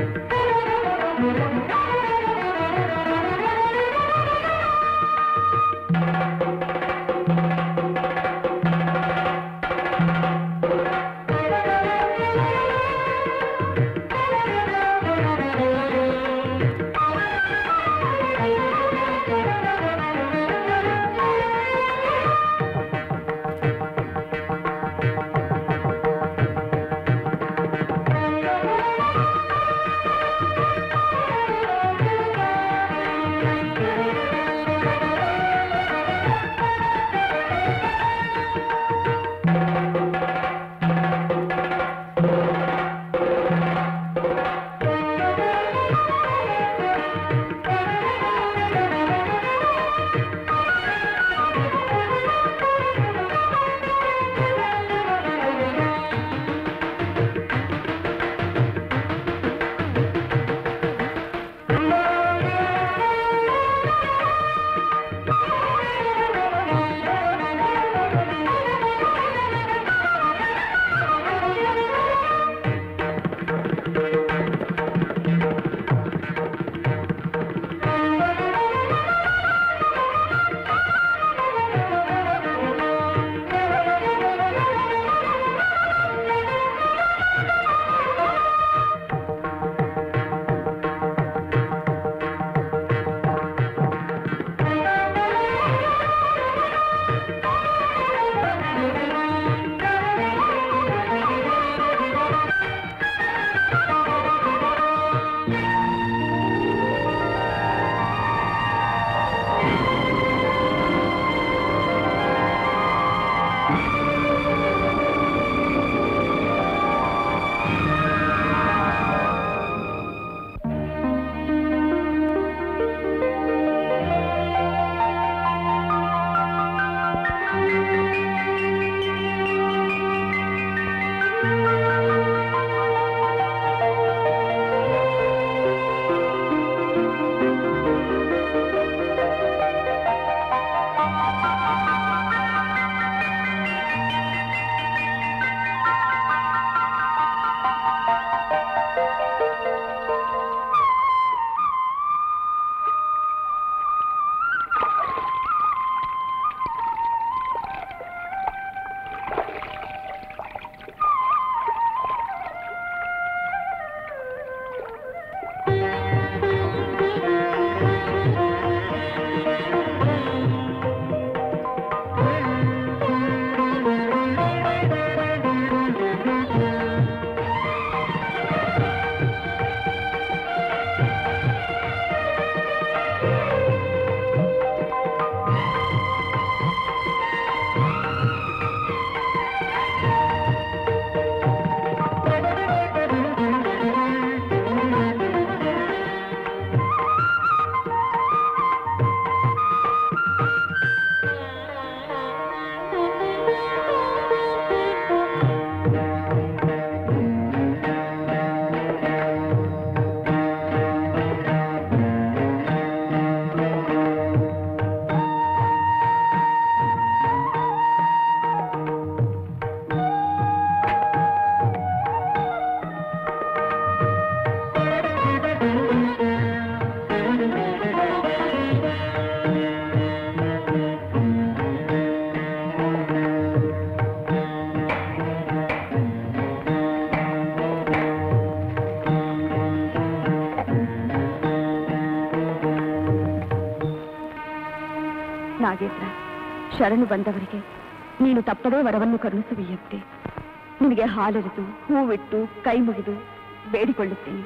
ನಾಗೇಂದ್ರ ಶರಣು ಬಂದವರಿಗೆ ನೀನು ತಪ್ಪದೇ ವರವನ್ನು ಕರುಣಿಸುವಿಯಂತೆ ನಿನಗೆ ಹಾಲೆರೆದು ಹೂವಿಟ್ಟು ಕೈ ಮುಗಿದು ಬೇಡಿಕೊಳ್ಳುತ್ತೇನೆ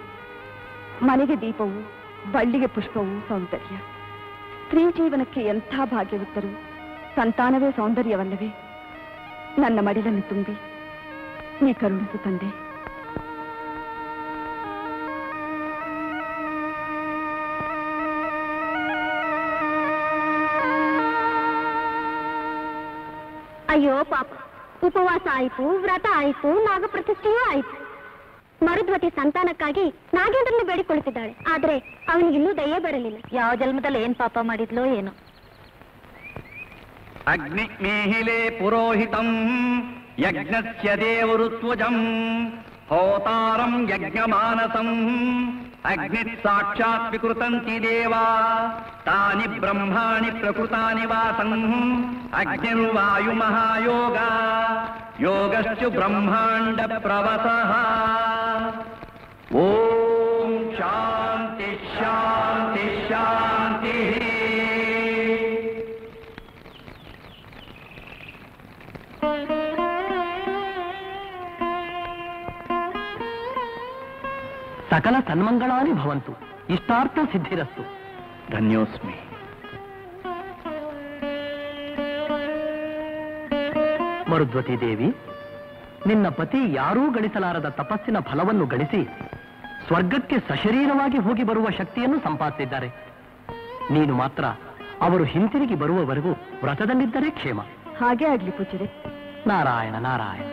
ಮನೆಗೆ ದೀಪವು ಬಳ್ಳಿಗೆ ಪುಷ್ಪವು ಸೌಂದರ್ಯ ಸ್ತ್ರೀ ಜೀವನಕ್ಕೆ ಎಂಥ ಭಾಗ್ಯವಿದ್ದರೂ ಸಂತಾನವೇ ಸೌಂದರ್ಯವಲ್ಲವೇ ನನ್ನ ಮಡಿಲನ್ನು ತುಂಬಿ ನೀ ಕರುಣಿಸು ತಂದೆ ಅಯ್ಯೋ ಪಾಪ ಉಪವಾಸ ಆಯ್ತು ವ್ರತ ಆಯ್ತು ನಾಗ ಪ್ರತಿಷ್ಠೆಯೂ ಆಯ್ತು ಮರುಧ್ವತಿ ಸಂತಾನಕ್ಕಾಗಿ ನಾಗೇಂದ್ರನ್ನು ಬೇಡಿಕೊಳ್ಳುತ್ತಿದ್ದಾಳೆ ಆದ್ರೆ ಅವನಿಗಿನ್ನೂ ದಯೆ ಬರಲಿಲ್ಲ ಯಾವ ಜನ್ಮದಲ್ಲಿ ಏನ್ ಪಾಪ ಮಾಡಿದ್ಲೋ ಏನೋ ಅಗ್ನಿಮೇಹಿಲೆ ಪುರೋಹಿತಂ ಯಜ್ಞಸ್ಯ ದೇವರುತ್ವಜಂ ಹೋತಾರಂ ಯಜ್ಞಮಾನಸಂ ಅಗ್ನಿ ಸಾಕ್ಷಾತ್ ವಿಕೃತಂತಿ ದೇವಾ ತಾನಿ ಬ್ರಹ್ಮಾಣಿ ಪ್ರಕೃತಾನಿ ವಾಸಂ ಅಗ್ನಿರ್ವಾಯು ಮಹಾಯೋಗ ಯೋಗಶ್ಚು ಬ್ರಹ್ಮಾಂಡ ಪ್ರವಸಃ ಓಂ ಶಾಂತಿ ಶಾಂತಿ ಶಾಂತಿ ಸಕಲ ಸನ್ಮಂಗಳಾನಿ ಭವಂತು ಇಷ್ಟಾರ್ಥ ಸಿದ್ಧಿರಸ್ತು ಧನ್ಯೋಸ್ಮಿ ಮರುದ್ವತಿ ದೇವಿ ನಿನ್ನ ಪತಿ ಯಾರೂ ಗಳಿಸಲಾರದ ತಪಸ್ಸಿನ ಫಲವನ್ನು ಗಳಿಸಿ ಸ್ವರ್ಗಕ್ಕೆ ಸಶರೀರವಾಗಿ ಹೋಗಿ ಬರುವ ಶಕ್ತಿಯನ್ನು ಸಂಪಾದಿಸಿದ್ದಾರೆ ನೀನು ಮಾತ್ರ ಅವರು ಹಿಂತಿರುಗಿ ಬರುವವರೆಗೂ ವ್ರತದಲ್ಲಿದ್ದರೆ ಕ್ಷೇಮ ಹಾಗೆ ಆಗ್ಲಿ ಪೂಜರೆ ನಾರಾಯಣ ನಾರಾಯಣ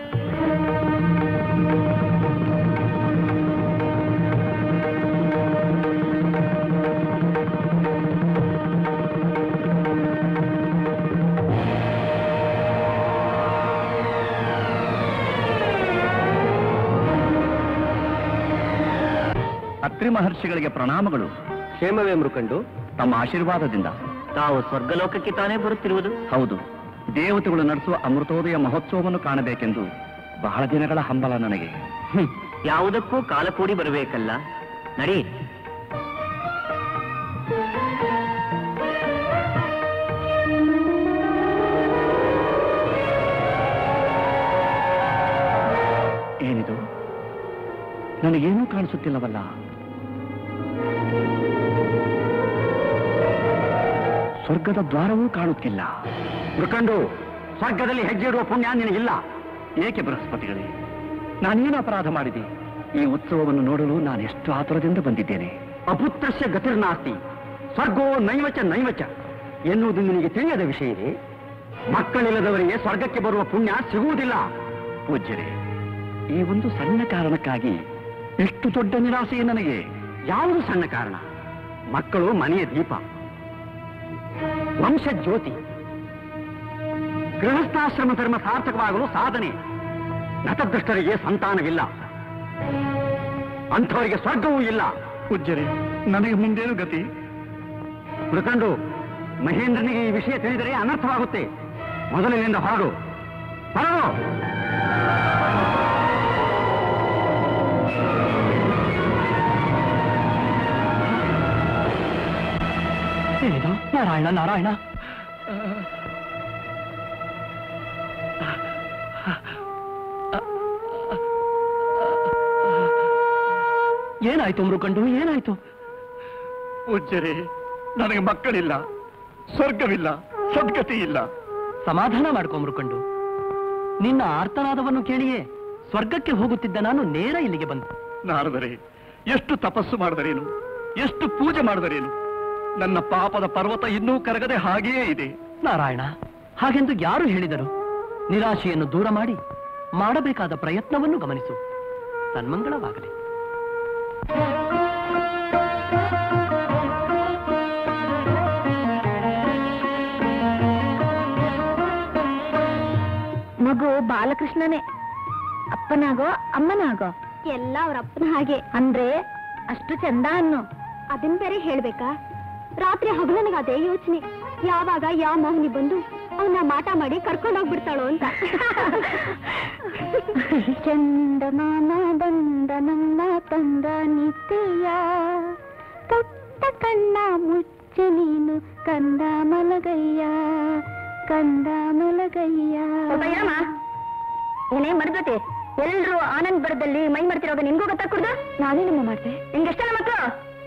ಅತ್ರಿ ಮಹರ್ಷಿಗಳಿಗೆ ಪ್ರಣಾಮಗಳು ಕ್ಷೇಮವೇ ಮೃಕಂಡು ತಮ್ಮ ಆಶೀರ್ವಾದದಿಂದ ತಾವು ಸ್ವರ್ಗಲೋಕಕ್ಕೆ ತಾನೇ ಬರುತ್ತಿರುವುದು ಹೌದು ದೇವತೆಗಳು ನಡೆಸುವ ಅಮೃತೋದಯ ಮಹೋತ್ಸವವನ್ನು ಕಾಣಬೇಕೆಂದು ಬಹಳ ದಿನಗಳ ಹಂಬಲ ನನಗೆ ಹ್ಮ್. ಯಾವುದಕ್ಕೂ ಕಾಲ ಕೂಡಿ ಬರಬೇಕಲ್ಲ ನಡಿ ಏನಿದು ನನಗೇನೂ ಕಾಣಿಸುತ್ತಿಲ್ಲವಲ್ಲ ಸ್ವರ್ಗದ ದ್ವಾರವೂ ಕಾಣುತ್ತಿಲ್ಲ ಮೃಕಂಡು ಸ್ವರ್ಗದಲ್ಲಿ ಹೆಜ್ಜೆ ಇಡುವ ಪುಣ್ಯ ನಿನಗಿಲ್ಲ ಏಕೆ ಬೃಹಸ್ಪತಿಗಳೇ ನಾನೇನು ಅಪರಾಧ ಮಾಡಿದೆ ಈ ಉತ್ಸವವನ್ನು ನೋಡಲು ನಾನೆಷ್ಟು ಆತುರದಿಂದ ಬಂದಿದ್ದೇನೆ ಅಪುತ್ರಸ್ಯ ಗತಿರ್ನಾಸ್ತಿ ಸ್ವರ್ಗೋ ನೈವಚ ನೈವಚ ಎನ್ನುವುದು ನಿನಗೆ ತಿಳಿಯದ ವಿಷಯವೇ ಮಕ್ಕಳಿಲ್ಲದವರಿಗೆ ಸ್ವರ್ಗಕ್ಕೆ ಬರುವ ಪುಣ್ಯ ಸಿಗುವುದಿಲ್ಲ ಪೂಜ್ಯರೇ ಈ ಒಂದು ಸಣ್ಣ ಕಾರಣಕ್ಕಾಗಿ ಎಷ್ಟು ದೊಡ್ಡ ನಿರಾಸೆ ನನಗೆ ಯಾವುದು ಸಣ್ಣ ಕಾರಣ ಮಕ್ಕಳು ಮನೆಯ ದೀಪ ವಂಶ ಜ್ಯೋತಿ ಗೃಹಸ್ಥಾಶ್ರಮ ಧರ್ಮ ಸಾರ್ಥಕವಾಗಲು ಸಾಧನೆ ನತದೃಷ್ಟರಿಗೆ ಸಂತಾನವಿಲ್ಲ ಅಂಥವರಿಗೆ ಸ್ವರ್ಗವೂ ಇಲ್ಲ ಪೂಜ್ಯರೇ ನನಗೆ ಮುಂದೇನು ಗತಿ ಮೃಕಂಡು ಮಹೇಂದ್ರನಿಗೆ ಈ ವಿಷಯ ತಿಳಿದರೆ ಅನರ್ಥವಾಗುತ್ತೆ ಮೊದಲಿನಿಂದ ಹೊರಡು ಹೊರಡು ಏನಿದು ನಾರಾಯಣ ನಾರಾಯಣ ಏನಾಯ್ತು ಮೃಕಂಡು ಏನಾಯ್ತು ಪೂಜ್ಯರೇ ನನಗೆ ಮಕ್ಕಳಿಲ್ಲ ಸ್ವರ್ಗವಿಲ್ಲ ಸದ್ಗತಿ ಇಲ್ಲ ಸಮಾಧಾನ ಮಾಡ್ಕೊ ಮೃಕಂಡು ನಿನ್ನ ಆರ್ತನಾದವನ್ನು ಕೇಳಿಯೇ ಸ್ವರ್ಗಕ್ಕೆ ಹೋಗುತ್ತಿದ್ದ ನಾನು ನೇರ ಇಲ್ಲಿಗೆ ಬಂದೆ ನಾರದರೆ ಎಷ್ಟು ತಪಸ್ಸು ಮಾಡಿದರೇನು ಎಷ್ಟು ಪೂಜೆ ಮಾಡಿದರೇನು ನನ್ನ ಪಾಪದ ಪರ್ವತ ಇನ್ನೂ ಕರಗದೆ ಹಾಗೆಯೇ ಇದೆ ನಾರಾಯಣ ಹಾಗೆಂದು ಯಾರು ಹೇಳಿದರು ನಿರಾಶೆಯನ್ನು ದೂರ ಮಾಡಿ ಮಾಡಬೇಕಾದ ಪ್ರಯತ್ನವನ್ನು ಗಮನಿಸು ಸನ್ಮಂಗಳವಾಗಲಿ ಮಗು ಬಾಲಕೃಷ್ಣನೇ ಅಪ್ಪನಾಗೋ ಅಮ್ಮನಾಗೋ ಎಲ್ಲ ಅವ್ರ ಅಪ್ಪನ ಹಾಗೆ ಅಂದ್ರೆ ಅಷ್ಟು ಚಂದ ಅನ್ನು ಅದನ್ ಬೇರೆ ಹೇಳ್ಬೇಕಾ ರಾತ್ರಿ ಹಗಲು ನನಗೆ ಅದೇ ಯೋಚನೆ ಯಾವಾಗ ಯಾವ ಮೋಹಿನಿ ಬಂದು ಅವನ್ನ ಮಾಟ ಮಾಡಿ ಕರ್ಕೊಂಡೋಗ್ಬಿಡ್ತಾಳೋ ಅಂತ ಚಂದಮಾನ ಬಂದ ನಮ್ಮ ತಂದ ನಿತ್ಯ ಪುಟ್ಟ ಕಣ್ಣ ಮುಚ್ಚಿ ನೀನು ಕಂದ ಮಲಗಯ್ಯ ಕಂದ ಮಲಗಯ್ಯ ಏನೇ ಮರ್ದತೆ ಎಲ್ರು ಆನಂದ್ ಬರದಲ್ಲಿ ಮೈ ಮರ್ತಿರೋದು ನಿನ್ಗೂ ಗೊತ್ತಾಗ್ತದ ನಾನೇನಮ್ಮ ಮಾಡ್ದೆ ನಿಂಗೆಷ್ಟನ ಮಕ್ಕಳು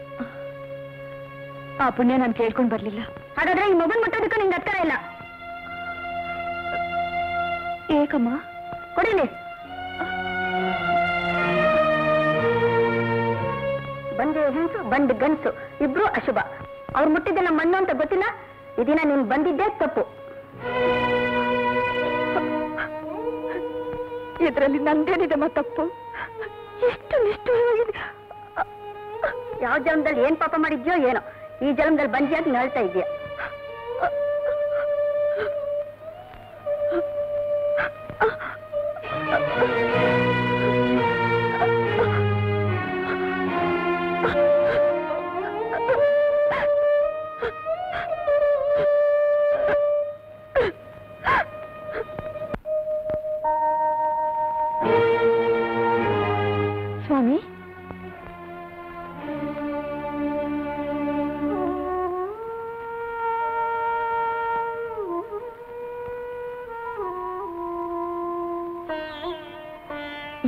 ಆ ಪುಣ್ಯ ನಾನು ಕೇಳ್ಕೊಂಡ್ ಬರ್ಲಿಲ್ಲ ಹಾಗಾದ್ರೆ ಈ ಮಗನ್ ಮುಟ್ಟೋದಕ್ಕೂ ನಿಂಗೆ ಹತ್ತರ ಇಲ್ಲ ಏಕಮ್ಮ ಕೊಡಿಲಿ ಬಂದೆ ಹೆಂಗಸು ಬಂದ್ ಗನ್ಸು ಇಬ್ರು ಅಶುಭ ಅವ್ರು ಮುಟ್ಟಿದ್ದೆ ನಮ್ಮ ಮಣ್ಣು ಅಂತ ಗೊತ್ತಿಲ್ಲ ಈ ದಿನ ನೀನ್ ಬಂದಿದ್ದೆ ತಪ್ಪು ಇದರಲ್ಲಿ ನಂದೇನಿದಮ್ಮ ತಪ್ಪು ಎಷ್ಟು ನಿಷ್ಠುರವಾಗಿದೆ ಯಾವ ಜನ್ಮದಲ್ಲಿ ಏನ್ ಪಾಪ ಮಾಡಿದ್ಯೋ ಏನೋ ಈ ಜನ್ಮದಲ್ಲಿ ಬಂದಿಯಾಗಿ ನಳ್ತಾ ಇದೆಯಾ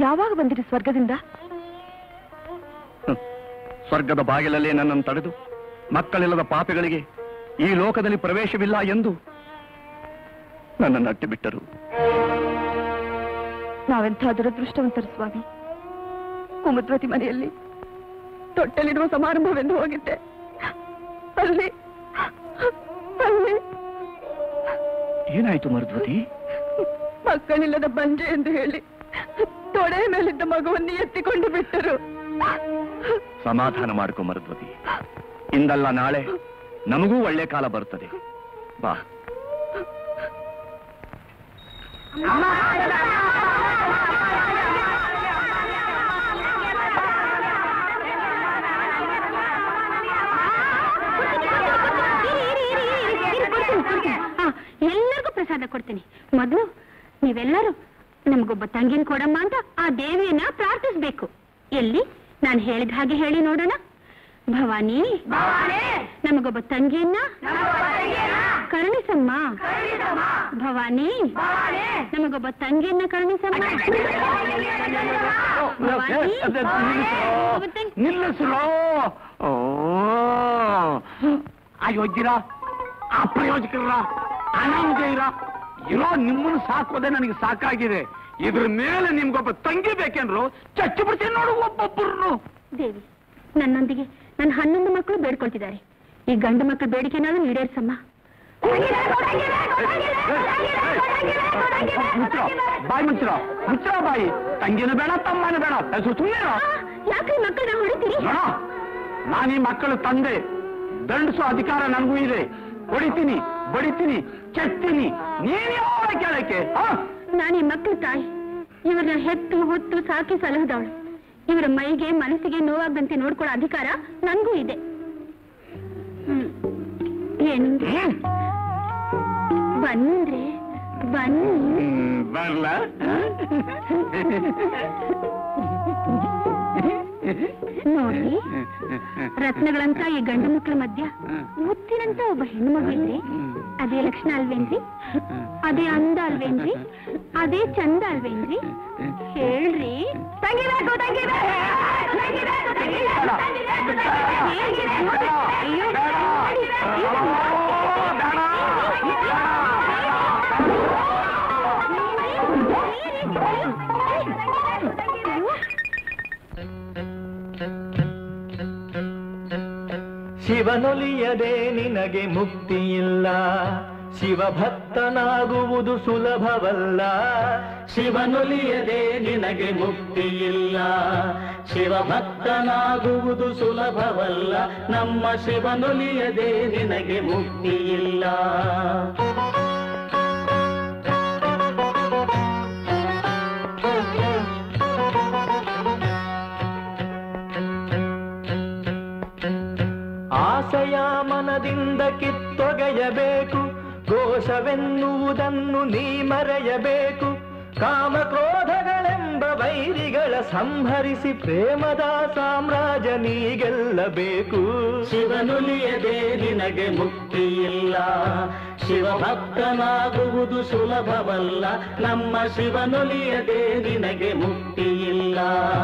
ಯಾವಾಗ ಬಂದಿರಿ ಸ್ವರ್ಗದಿಂದ ಹ್ಮ್. ಸ್ವರ್ಗದ ಬಾಗಿಲಲ್ಲೇ ನನ್ನನ್ನು ತಡೆದು ಮಕ್ಕಳಿಲ್ಲದ ಪಾಪಿಗಳಿಗೆ ಈ ಲೋಕದಲ್ಲಿ ಪ್ರವೇಶವಿಲ್ಲ ಎಂದು ನನ್ನನ್ನು ಅಟ್ಟಿ ಬಿಟ್ಟರು ನಾವೆಂಥ ದುರದೃಷ್ಟವಂತರು ಸ್ವಾಮಿ ಕುಮದ್ವತಿ ಮನೆಯಲ್ಲಿ ತೊಟ್ಟಲಿಡುವ ಸಮಾರಂಭವೆಂದು ಹೋಗಿದ್ದೆ ಅಲ್ಲಿ ಅಲ್ಲಿ ಏನಾಯ್ತು ಮರುದ್ವತಿ ಮಕ್ಕಳಿಲ್ಲದ ಬಂಜೆ ಎಂದು ಹೇಳಿ ತೊಡೆ ಮೇಲಿದ್ದ ಮಗುವನ್ನು ಎತ್ತಿಕೊಂಡು ಬಿಟ್ಟರು ಸಮಾಧಾನ ಮಾಡ್ಕೊ ಮರುದ್ವತಿ ಇಂದಲ್ಲ ನಾಳೆ ನಮಗೂ ಒಳ್ಳೆ ಕಾಲ ಬರುತ್ತದೆ ಬಾ ಎಲ್ಲರಿಗೂ ಪ್ರಸಾದ ಕೊಡ್ತೀನಿ ಮೊದಲು ನೀವೆಲ್ಲರೂ ನಮಗೊಬ್ಬ ತಂಗಿನ ಕೊಡಮ್ಮ ಅಂತ ಆ ದೇವಿಯನ್ನ ಪ್ರಾರ್ಥಿಸ್ಬೇಕು ಎಲ್ಲಿ ನಾನು ಹೇಳಿದ ಹಾಗೆ ಹೇಳಿ ನೋಡೋಣ ಭವಾನಿ ನಮಗೊಬ್ಬ ತಂಗಿಯನ್ನ ಕರುಣಿಸಮ್ಮ ಭವಾನಿ ನಮಗೊಬ್ಬ ತಂಗಿಯನ್ನ ಕರುಣಿಸಮ್ಮ ಭವಾನಿ ಒಬ್ಬ ತಂಗಿ- ನಿಲ್ಲಿಸ್ರೋ ಓ ಅಯೋಗ್ಯರ ಅಪ್ರಯೋಜಕರ ಅನಾಮಧೇಯರ ಇರೋ ನಿಮ್ಮನ್ನು ಸಾಕೋದೆ ನನಗೆ ಸಾಕಾಗಿದೆ ಇದ್ರ ಮೇಲೆ ನಿಮ್ಗೊಬ್ಬ ತಂಗಿ ಬೇಕೇನ್ರು ಚಚ್ಚು ಬಿಡ್ತೀನಿ ನೋಡು ಒಬ್ಬೊಬ್ಬರು ದೇವಿ ನನ್ನೊಂದಿಗೆ ನನ್ನ ಹನ್ನೊಂದು ಮಕ್ಕಳು ಬೇಡ್ಕೊಳ್ತಿದ್ದಾರೆ ಈ ಗಂಡು ಮಕ್ಕಳ ಬೇಡಿಕೆನಾದ್ರೂ ಈಡೇರ್ಸಮ್ಮ ಮುಚ್ಚ ಬಾಯಿ ಮುಚ್ಚರ ಮುಚ್ಚರ ಬಾಯಿ ತಂಗಿನೂ ಬೇಡ ತಮ್ಮನೂ ಬೇಡ ಸುಮ್ಮನೆ ಯಾಕ್ರಿ ಮಕ್ಕಳನ್ನ ಹೊಡಿತೀರಿ ನೋಡ ನಾನು ಈ ಮಕ್ಕಳ ತಂದೆ ದಂಡಿಸೋ ಅಧಿಕಾರ ನನಗೂ ಇದೆ ಹೊಡಿತೀನಿ ಬಡಿತೀನಿ ಚೆತ್ತೀನಿ ನೀನೇ ಕೇಳಕ್ಕೆ ಹಾ ನಾನು ಈ ಮಕ್ಕಳ ತಾಯಿ ಇವ್ರನ್ನ ಹೆತ್ತು ಹೊತ್ತು ಸಾಕಿ ಸಲಹದವಳು ಇವರ ಮೈಗೆ ಮನಸ್ಸಿಗೆ ನೋವಾಗದಂತೆ ನೋಡ್ಕೊಳ್ಳೋ ಅಧಿಕಾರ ನನಗೂ ಇದೆ ಹ್ಮ್. ಏನು ಬನ್ನಿಂದ್ರೆ ಬನ್ನಿ ಬರ್ಲ ನೋಡಿ ರತ್ನಗಳಂತ ಈ ಗಂಡು ಮಕ್ಕಳ ಮಧ್ಯ ಮುತ್ತಿನಂತ ಒಬ್ಬ ಹೆಣ್ಣು ಮಗು ಇದ್ರೆ ಅದೇ ಲಕ್ಷಣ ಅಲ್ವೇನ್ರಿ ಅದೇ ಅಂದ ಅಲ್ವೇನ್ರಿ ಅದೇ ಚಂದ ಅಲ್ವೇನ್ರಿ ಹೇಳ್ರಿ ತಂಗಿಬೇಕು ತಂಗಿಬೇಕು ಅಯ್ಯೋ ಶಿವನೊಲಿಯದೆ ನಿನಗೆ ಮುಕ್ತಿಯಿಲ್ಲ ಶಿವಭಕ್ತನಾಗುವುದು ಸುಲಭವಲ್ಲ ಶಿವನೊಲಿಯದೆ ನಿನಗೆ ಮುಕ್ತಿಯಿಲ್ಲ ಶಿವಭಕ್ತನಾಗುವುದು ಸುಲಭವಲ್ಲ ನಮ್ಮ ಶಿವನೊಲಿಯದೆ ನಿನಗೆ ಮುಕ್ತಿಯಿಲ್ಲ ಆಸೆಯ ಮನದಿಂದ ಕಿತ್ತೊಗೆಯಬೇಕು ದೋಷವೆನ್ನುವುದನ್ನು ನೀ ಮರೆಯಬೇಕು ಕಾಮಕ್ರೋಧಗಳೆಂಬ ವೈರಿಗಳ ಸಂಹರಿಸಿ ಪ್ರೇಮದ ಸಾಮ್ರಾಜ್ಯ ನೀ ಗೆಲ್ಲಬೇಕು ಶಿವನುಲಿಯದೆ ನಿನಗೆ ಮುಕ್ತಿಯಿಲ್ಲ ಶಿವಭಕ್ತನಾಗುವುದು ಸುಲಭವಲ್ಲ ನಮ್ಮ ಶಿವನುಲಿಯದೆ ನಿನಗೆ ಮುಕ್ತಿಯಿಲ್ಲ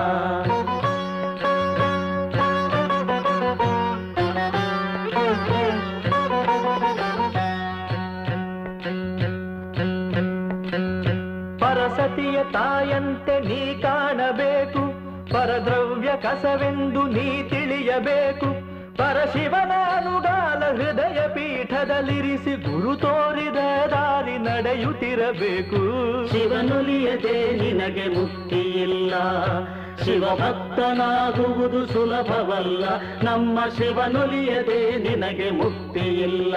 ಪರಸತಿಯ ತಾಯಂತೆ ನೀ ಕಾಣಬೇಕು ಪರದ್ರವ್ಯ ಕಸವೆಂದು ನೀ ತಿಳಿಯಬೇಕು ಪರಶಿವನ ಅನುಗಾಲ ಹೃದಯ ಪೀಠದಲ್ಲಿರಿಸಿ ಗುರು ತೋರಿದ ದಾರಿ ನಡೆಯುತ್ತಿರಬೇಕು ಶಿವನುಲಿಯದೆ ನಿನಗೆ ಮುಕ್ತಿಯಿಲ್ಲ ಶಿವಭಕ್ತನಾಗುವುದು ಸುಲಭವಲ್ಲ ನಮ್ಮ ಶಿವನುಲಿಯದೆ ನಿನಗೆ ಮುಕ್ತಿಯಿಲ್ಲ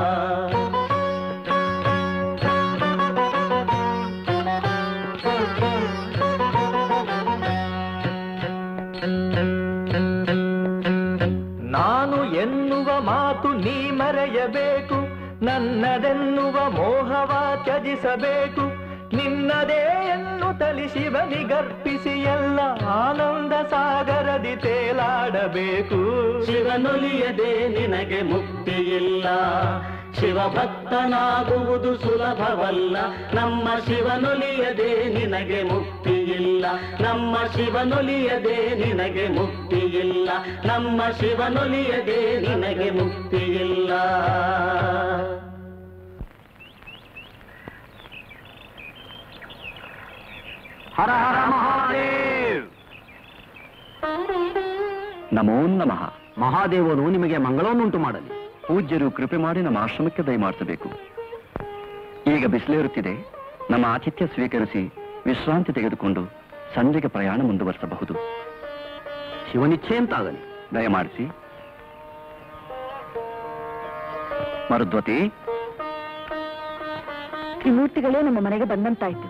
ನಾನು ಎನ್ನುವ ಮಾತು ನೀ ಮರೆಯಬೇಕು ನನ್ನದೆನ್ನುವ ಮೋಹವ ತ್ಯಜಿಸಬೇಕು ನಿನ್ನದೇ ಎನ್ನುತ್ತಲಿ ಶಿವನಿಗರ್ಪಿಸಿ ಎಲ್ಲ ಆನಂದ ಸಾಗರದಿ ತೇಲಾಡಬೇಕು ಶಿವನುಲಿಯದೆ ನಿನಗೆ ಮುಕ್ತಿಯಿಲ್ಲ ಶಿವಭಕ್ತನಾಗುವುದು ಸುಲಭವಲ್ಲ ನಮ್ಮ ಶಿವನುಲಿಯದೆ ನಿನಗೆ ಮುಕ್ತಿಯಿಲ್ಲ ಮುಕ್ತಿಯಿಲ್ಲ ನಮ್ಮ ಶಿವನೊಲಿಯದೆ ನಿನಗೆ ಮುಕ್ತಿಯಿಲ್ಲ ನಮ್ಮ ಶಿವನೊಲಿಯದೆ ನಿನಗೆ ಮುಕ್ತಿಯಿಲ್ಲ ಹರ ಹರ ಮಹಾದೇವ್ ನಮೋ ನಮಃ ಮಹಾದೇವನು ನಿಮಗೆ ಮಂಗಳವನ್ನುಂಟು ಮಾಡಲಿ ಪೂಜ್ಯರು ಕೃಪೆ ಮಾಡಿ ನಮ್ಮ ಆಶ್ರಮಕ್ಕೆ ದಯಮಾಡಿಸಬೇಕು ಈಗ ಬಿಸಿಲೇರುತ್ತಿದೆ ನಮ್ಮ ಆತಿಥ್ಯ ಸ್ವೀಕರಿಸಿ ವಿಶ್ರಾಂತಿ ತೆಗೆದುಕೊಂಡು ಸಂಜೆಗೆ ಪ್ರಯಾಣ ಮುಂದುವರಿಸಬಹುದು ಶಿವನಿಚ್ಛೆಯಂತಾಗಲಿ ದಯಮಾಡಿಸಿ ಮರುದ್ವತಿ ತ್ರಿಮೂರ್ತಿಗಳೇ ನಮ್ಮ ಮನೆಗೆ ಬಂದಂತಾಯ್ತು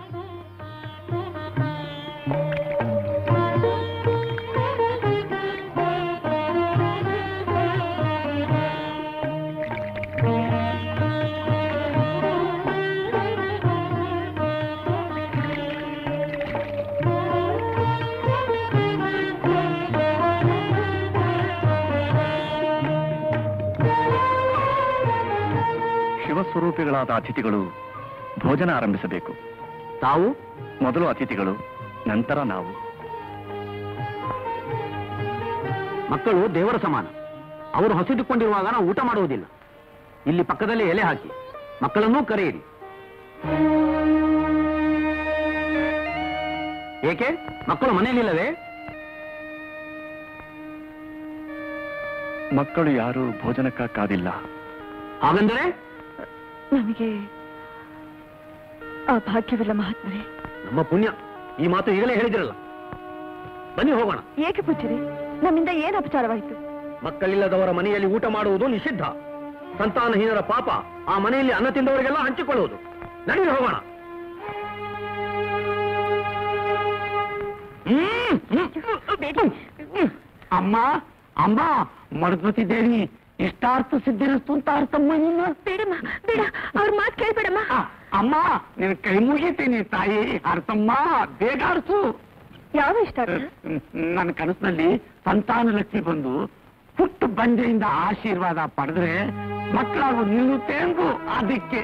ಶಿವಸ್ವರೂಪಿಗಳಾದ ಅತಿಥಿಗಳು ಭೋಜನ ಆರಂಭಿಸಬೇಕು ತಾವು ಮೊದಲು ಅತಿಥಿಗಳು ನಂತರ ನಾವು ಮಕ್ಕಳು ದೇವರ ಸಮಾನ ಅವರು ಹಸಿದುಕೊಂಡಿರುವಾಗ ನಾವು ಊಟ ಮಾಡುವುದಿಲ್ಲ ಇಲ್ಲಿ ಪಕ್ಕದಲ್ಲಿ ಎಲೆ ಹಾಕಿ ಮಕ್ಕಳನ್ನೂ ಕರೆಯಿರಿ ಏಕೆ ಮಕ್ಕಳು ಮನೆಯಲ್ಲಿಲ್ಲವೇ ಮಕ್ಕಳು ಯಾರೂ ಭೋಜನಕ್ಕಾದಿಲ್ಲ ಹಾಗಂದರೆ ನಮಗೆ ಆ ಭಾಗ್ಯವಿಲ್ಲ ಮಹಾತ್ಮರೇ ನಮ್ಮ ಪುಣ್ಯ ಈ ಮಾತು ಈಗಲೇ ಹೇಳಿದಿರಲ್ಲ ಬನ್ನಿ ಹೋಗೋಣ ಏಕೆ ಪೂಜ್ಯರಿ ನಮ್ಮಿಂದ ಏನು ಅಪಚಾರವಾಯಿತು ಮಕ್ಕಳಿಲ್ಲದವರ ಮನೆಯಲ್ಲಿ ಊಟ ಮಾಡುವುದು ನಿಷಿದ್ಧ ಸಂತಾನಹೀನರ ಪಾಪ ಆ ಮನೆಯಲ್ಲಿ ಅನ್ನ ತಿಂದವರಿಗೆಲ್ಲ ಹಂಚಿಕೊಳ್ಳುವುದು ನಡೀರಿ ಹೋಗೋಣ ಅಮ್ಮ ಅಮ್ಮ ಮರುದ್ವತಿ ದೇವಿ ಇಷ್ಟಾರ್ಥ ಸಿದ್ಧಿರಸ್ತು ಅಂತ ಅರ್ಥಮ್ಮ ನಿನ್ನ ಬೇಡಮ್ಮ ಬೇಡ ಅವ್ರ ಮಾತು ಕೇಳ್ಬೇಡಮ್ಮ ಆ, ಅಮ್ಮ ನಿನ್ ಕೈ ಮುಗಿತೀನಿ ತಾಯಿ ಅರ್ಥಮ್ಮ ಬೇಗ ಅರ್ಸು ಯಾವ ಇಷ್ಟ ನನ್ನ ಕನಸಿನಲ್ಲಿ ಸಂತಾನ ಲಕ್ಷ್ಮಿ ಬಂದು ಹುಟ್ಟು ಬಂದೆಯಿಂದ ಆಶೀರ್ವಾದ ಪಡೆದ್ರೆ ಮಕ್ಕಳಾಗು ನಿಲ್ಲುತ್ತೆ ಅಂದು ಅದಕ್ಕೆ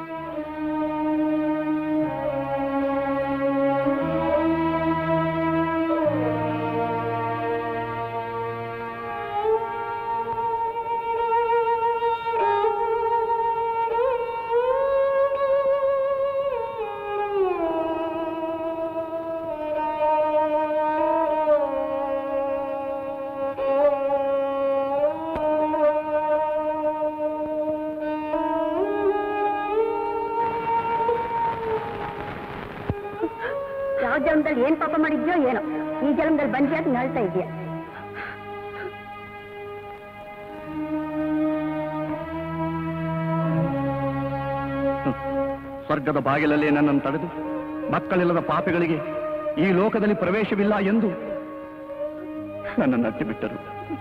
ಯಾವ ಜನ್ಮದಲ್ಲಿ ಏನ್ ಪಾಪ ಮಾಡಿದ್ಯೋ ಏನೋ ಈ ಜನ್ಮದಲ್ಲಿ ಬಂದಿ ಅಂತ ನಳ್ತಾ ಇದೆಯಾ ಸ್ವರ್ಗದ ಬಾಗಿಲಲ್ಲೇ ನನ್ನನ್ನು ತಡೆದು ಮಕ್ಕಳಿಲ್ಲದ ಪಾಪಿಗಳಿಗೆ ಈ ಲೋಕದಲ್ಲಿ ಪ್ರವೇಶವಿಲ್ಲ ಎಂದು ನನ್ನನ್ನು ಅಟ್ಟಿಬಿಟ್ಟರು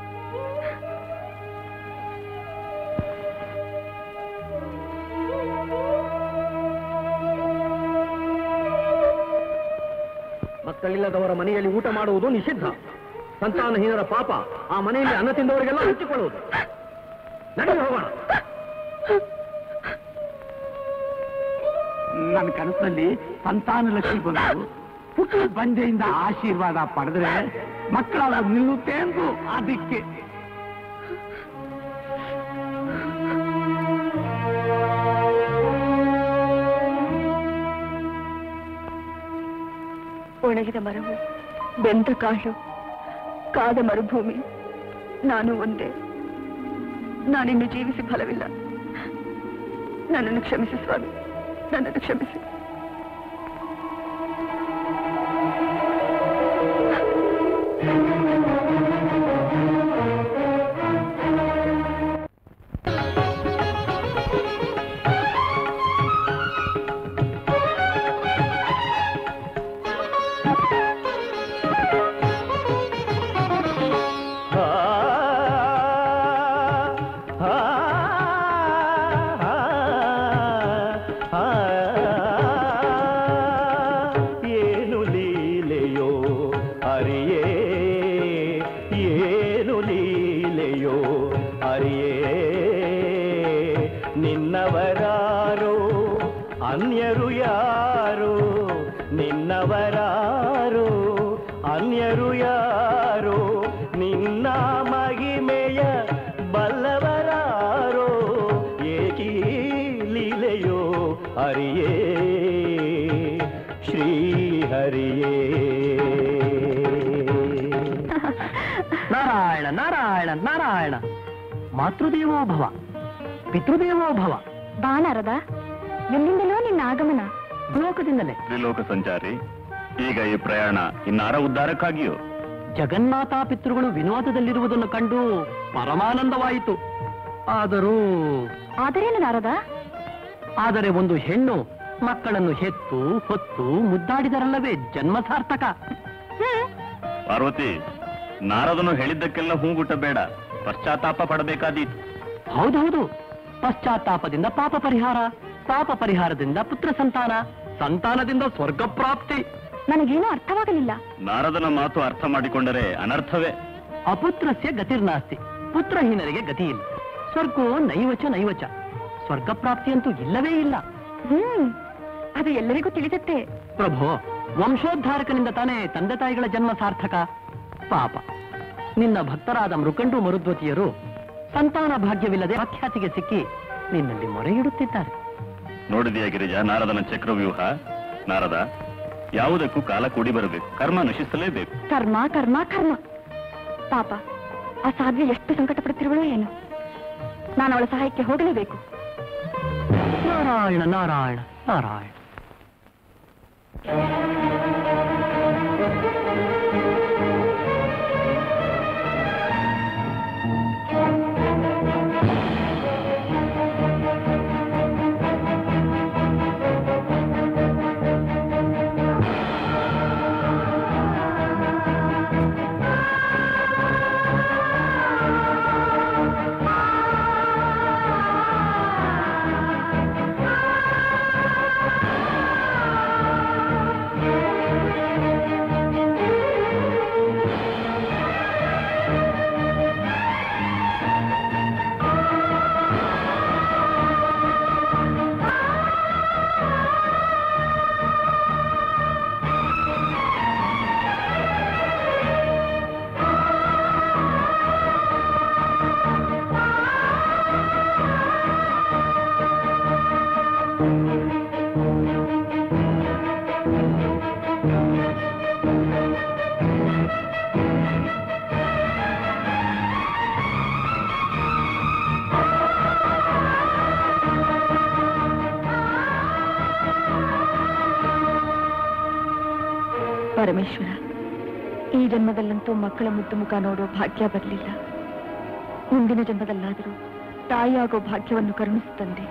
ಮಕ್ಕಳಿಲ್ಲದವರ ಮನೆಯಲ್ಲಿ ಊಟ ಮಾಡುವುದು ನಿಷಿದ್ಧ ಸಂತಾನಹೀನರ ಪಾಪ ಆ ಮನೆಯಲ್ಲಿ ಅನ್ನ ತಿಂದವರಿಗೆಲ್ಲ ಹಂಚಿಕೊಳ್ಳುವುದು ನಡೀರಿ ಹೋಗೋಣ ನನ್ನ ಕನಸಿನಲ್ಲಿ ಸಂತಾನ ಲಕ್ಷ್ಮಿ ಬಂದು ಹುಟ್ಟು ಬಂದೆಯಿಂದ ಆಶೀರ್ವಾದ ಪಡೆದ್ರೆ ಮಕ್ಕಳಾಗ ನಿಲ್ಲುತ್ತೆ ಎಂದು ಅದಕ್ಕೆ ಒಣಗಿದ ಮರವು ಬೆಂದ ಕಾಳು ಕಾದ ಮರುಭೂಮಿ ನಾನು ಒಂದೇ ನಾನಿನ್ನು ಜೀವಿಸಿ ಫಲವಿಲ್ಲ ನನ್ನನ್ನು ಕ್ಷಮಿಸಿ ಸ್ವಾಮಿ ನನ್ನನ್ನು ಕ್ಷಮಿಸಿ ಆ, ಆ, ಆ, ಏನು ಲೀಲೆಯೋ ಅರಿಯೇ ಏನು ಲೀಲೆಯೋ ಅರಿಯೇ ನಿನ್ನವರಾರೋ ಅನ್ಯರು ಯಾರು ನಿನ್ನವರಾರೋ ಹರಿಯೇ ಶ್ರೀ ಹರಿಯೇ ನಾರಾಯಣ ನಾರಾಯಣ ನಾರಾಯಣ ಮಾತೃದೇವೋ ಭವ ಪಿತೃದೇವೋ ಭವ ಬಾ ನಾರದ ಎಲ್ಲಿಂದಲೋ ನಿನ್ನ ಆಗಮನ ಲೋಕದಿಂದಲೇ ತ್ರಿಲೋಕ ಸಂಚಾರಿ ಈಗ ಈ ಪ್ರಯಾಣ ಇನ್ನಾರ ಉದ್ಧಾರಕ್ಕಾಗಿಯೋ ಜಗನ್ಮಾತಾ ಪಿತೃಗಳು ವಿನೋದದಲ್ಲಿರುವುದನ್ನು ಕಂಡು ಪರಮಾನಂದವಾಯಿತು ಆದರೂ ಆದರೇನು ನಾರದ ಆದರೆ ಒಂದು ಹೆಣ್ಣು ಮಕ್ಕಳನ್ನು ಹೆತ್ತು ಹೊತ್ತು ಮುದ್ದಾಡಿದರಲ್ಲವೇ ಜನ್ಮ ಸಾರ್ಥಕ ಪಾರ್ವತಿ ನಾರದನು ಹೇಳಿದ್ದಕ್ಕೆಲ್ಲ ಹೂಗುಟ್ಟಬೇಡ ಪಶ್ಚಾತ್ತಾಪ ಪಡಬೇಕಾದೀತು ಹೌದೌದು ಪಶ್ಚಾತ್ತಾಪದಿಂದ ಪಾಪ ಪರಿಹಾರ ಪಾಪ ಪರಿಹಾರದಿಂದ ಪುತ್ರ ಸಂತಾನ ಸಂತಾನದಿಂದ ಸ್ವರ್ಗ ಪ್ರಾಪ್ತಿ ನನಗೇನೂ ಅರ್ಥವಾಗಲಿಲ್ಲ ನಾರದನ ಮಾತು ಅರ್ಥ ಮಾಡಿಕೊಂಡರೆ ಅನರ್ಥವೇ ಅಪುತ್ರಸ್ಯ ಗತಿರ್ನಾಸ್ತಿ ಪುತ್ರಹೀನರಿಗೆ ಗತಿ ಇಲ್ಲ ಸ್ವರ್ಗೋ ನೈವಚ ನೈವಚ ಸ್ವರ್ಗ ಪ್ರಾಪ್ತಿಯಂತೂ ಇಲ್ಲವೇ ಇಲ್ಲ ಹ್ಮ್ ಅದು ಎಲ್ಲರಿಗೂ ತಿಳಿಸುತ್ತೆ ಪ್ರಭು ವಂಶೋದ್ಧಾರಕನಿಂದ ತಾನೇ ತಂದೆ ತಾಯಿಗಳ ಜನ್ಮ ಸಾರ್ಥಕ ಪಾಪ ನಿನ್ನ ಭಕ್ತರಾದ ಮೃಕಂಡು ಮರುದ್ವತಿಯರು ಸಂತಾನ ಭಾಗ್ಯವಿಲ್ಲದೆ ಆಖ್ಯಾತಿಗೆ ಸಿಕ್ಕಿ ನಿನ್ನಲ್ಲಿ ಮೊರೆ ಇಡುತ್ತಿದ್ದಾರೆ ನೋಡಿದೆಯಾ ಗಿರಿಜ ನಾರದನ ಚಕ್ರವ್ಯೂಹ ನಾರದ ಯಾವುದಕ್ಕೂ ಕಾಲ ಕೂಡಿ ಬರಬೇಕು ಕರ್ಮ ನಶಿಸಲೇಬೇಕು ಕರ್ಮ ಕರ್ಮ ಕರ್ಮ ಪಾಪ ಆ ಸಾಧ್ವಿ ಎಷ್ಟು ಸಂಕಟ ಪಡುತ್ತಿರುವಳೋ ಏನು ನಾನು ಅವಳ ಸಹಾಯಕ್ಕೆ ಹೋಗಲೇಬೇಕು ನಾರಾಯಣ ನಾರಾಯಣ ನಾರಾಯಣ ಪರಮೇಶ್ವರ ಈ ಜನ್ಮದಲ್ಲಂತೂ ಮಕ್ಕಳ ಮುದ್ದು ಮುಖ ನೋಡೋ ಭಾಗ್ಯ ಬರಲಿಲ್ಲ ಮುಂದಿನ ಜನ್ಮದಲ್ಲಾದರೂ ತಾಯಿಯಾಗೋ ಭಾಗ್ಯವನ್ನು ಕರುಣಿಸುತ್ತಂದೆ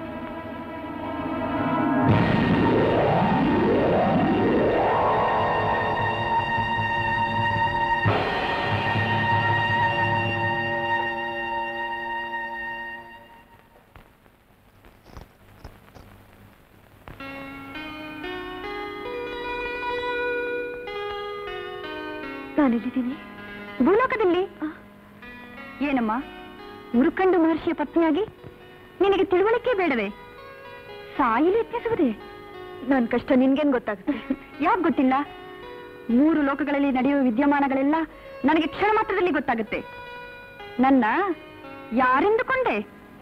ನಾನಿಲ್ಲಿದ್ದೀನಿ ಭೂಲೋಕದಲ್ಲಿ ಏನಮ್ಮ ಮುರುಕಂಡು ಮಹರ್ಷಿಯ ಪತ್ನಿಯಾಗಿ ನಿನಗೆ ತಿಳುವಳಿಕೆ ಬೇಡವೇ ಸಾಯಿಲು ಯತ್ನಿಸುವುದೇ ನನ್ ಕಷ್ಟ ನಿನ್ಗೇನ್ ಗೊತ್ತಾಗುತ್ತೆ ಯಾಕೆ ಗೊತ್ತಿಲ್ಲ ಮೂರು ಲೋಕಗಳಲ್ಲಿ ನಡೆಯುವ ವಿದ್ಯಮಾನಗಳೆಲ್ಲ ನನಗೆ ಕ್ಷಣ ಮಾತ್ರದಲ್ಲಿ ಗೊತ್ತಾಗುತ್ತೆ ನನ್ನ ಯಾರೆಂದುಕೊಂಡೆ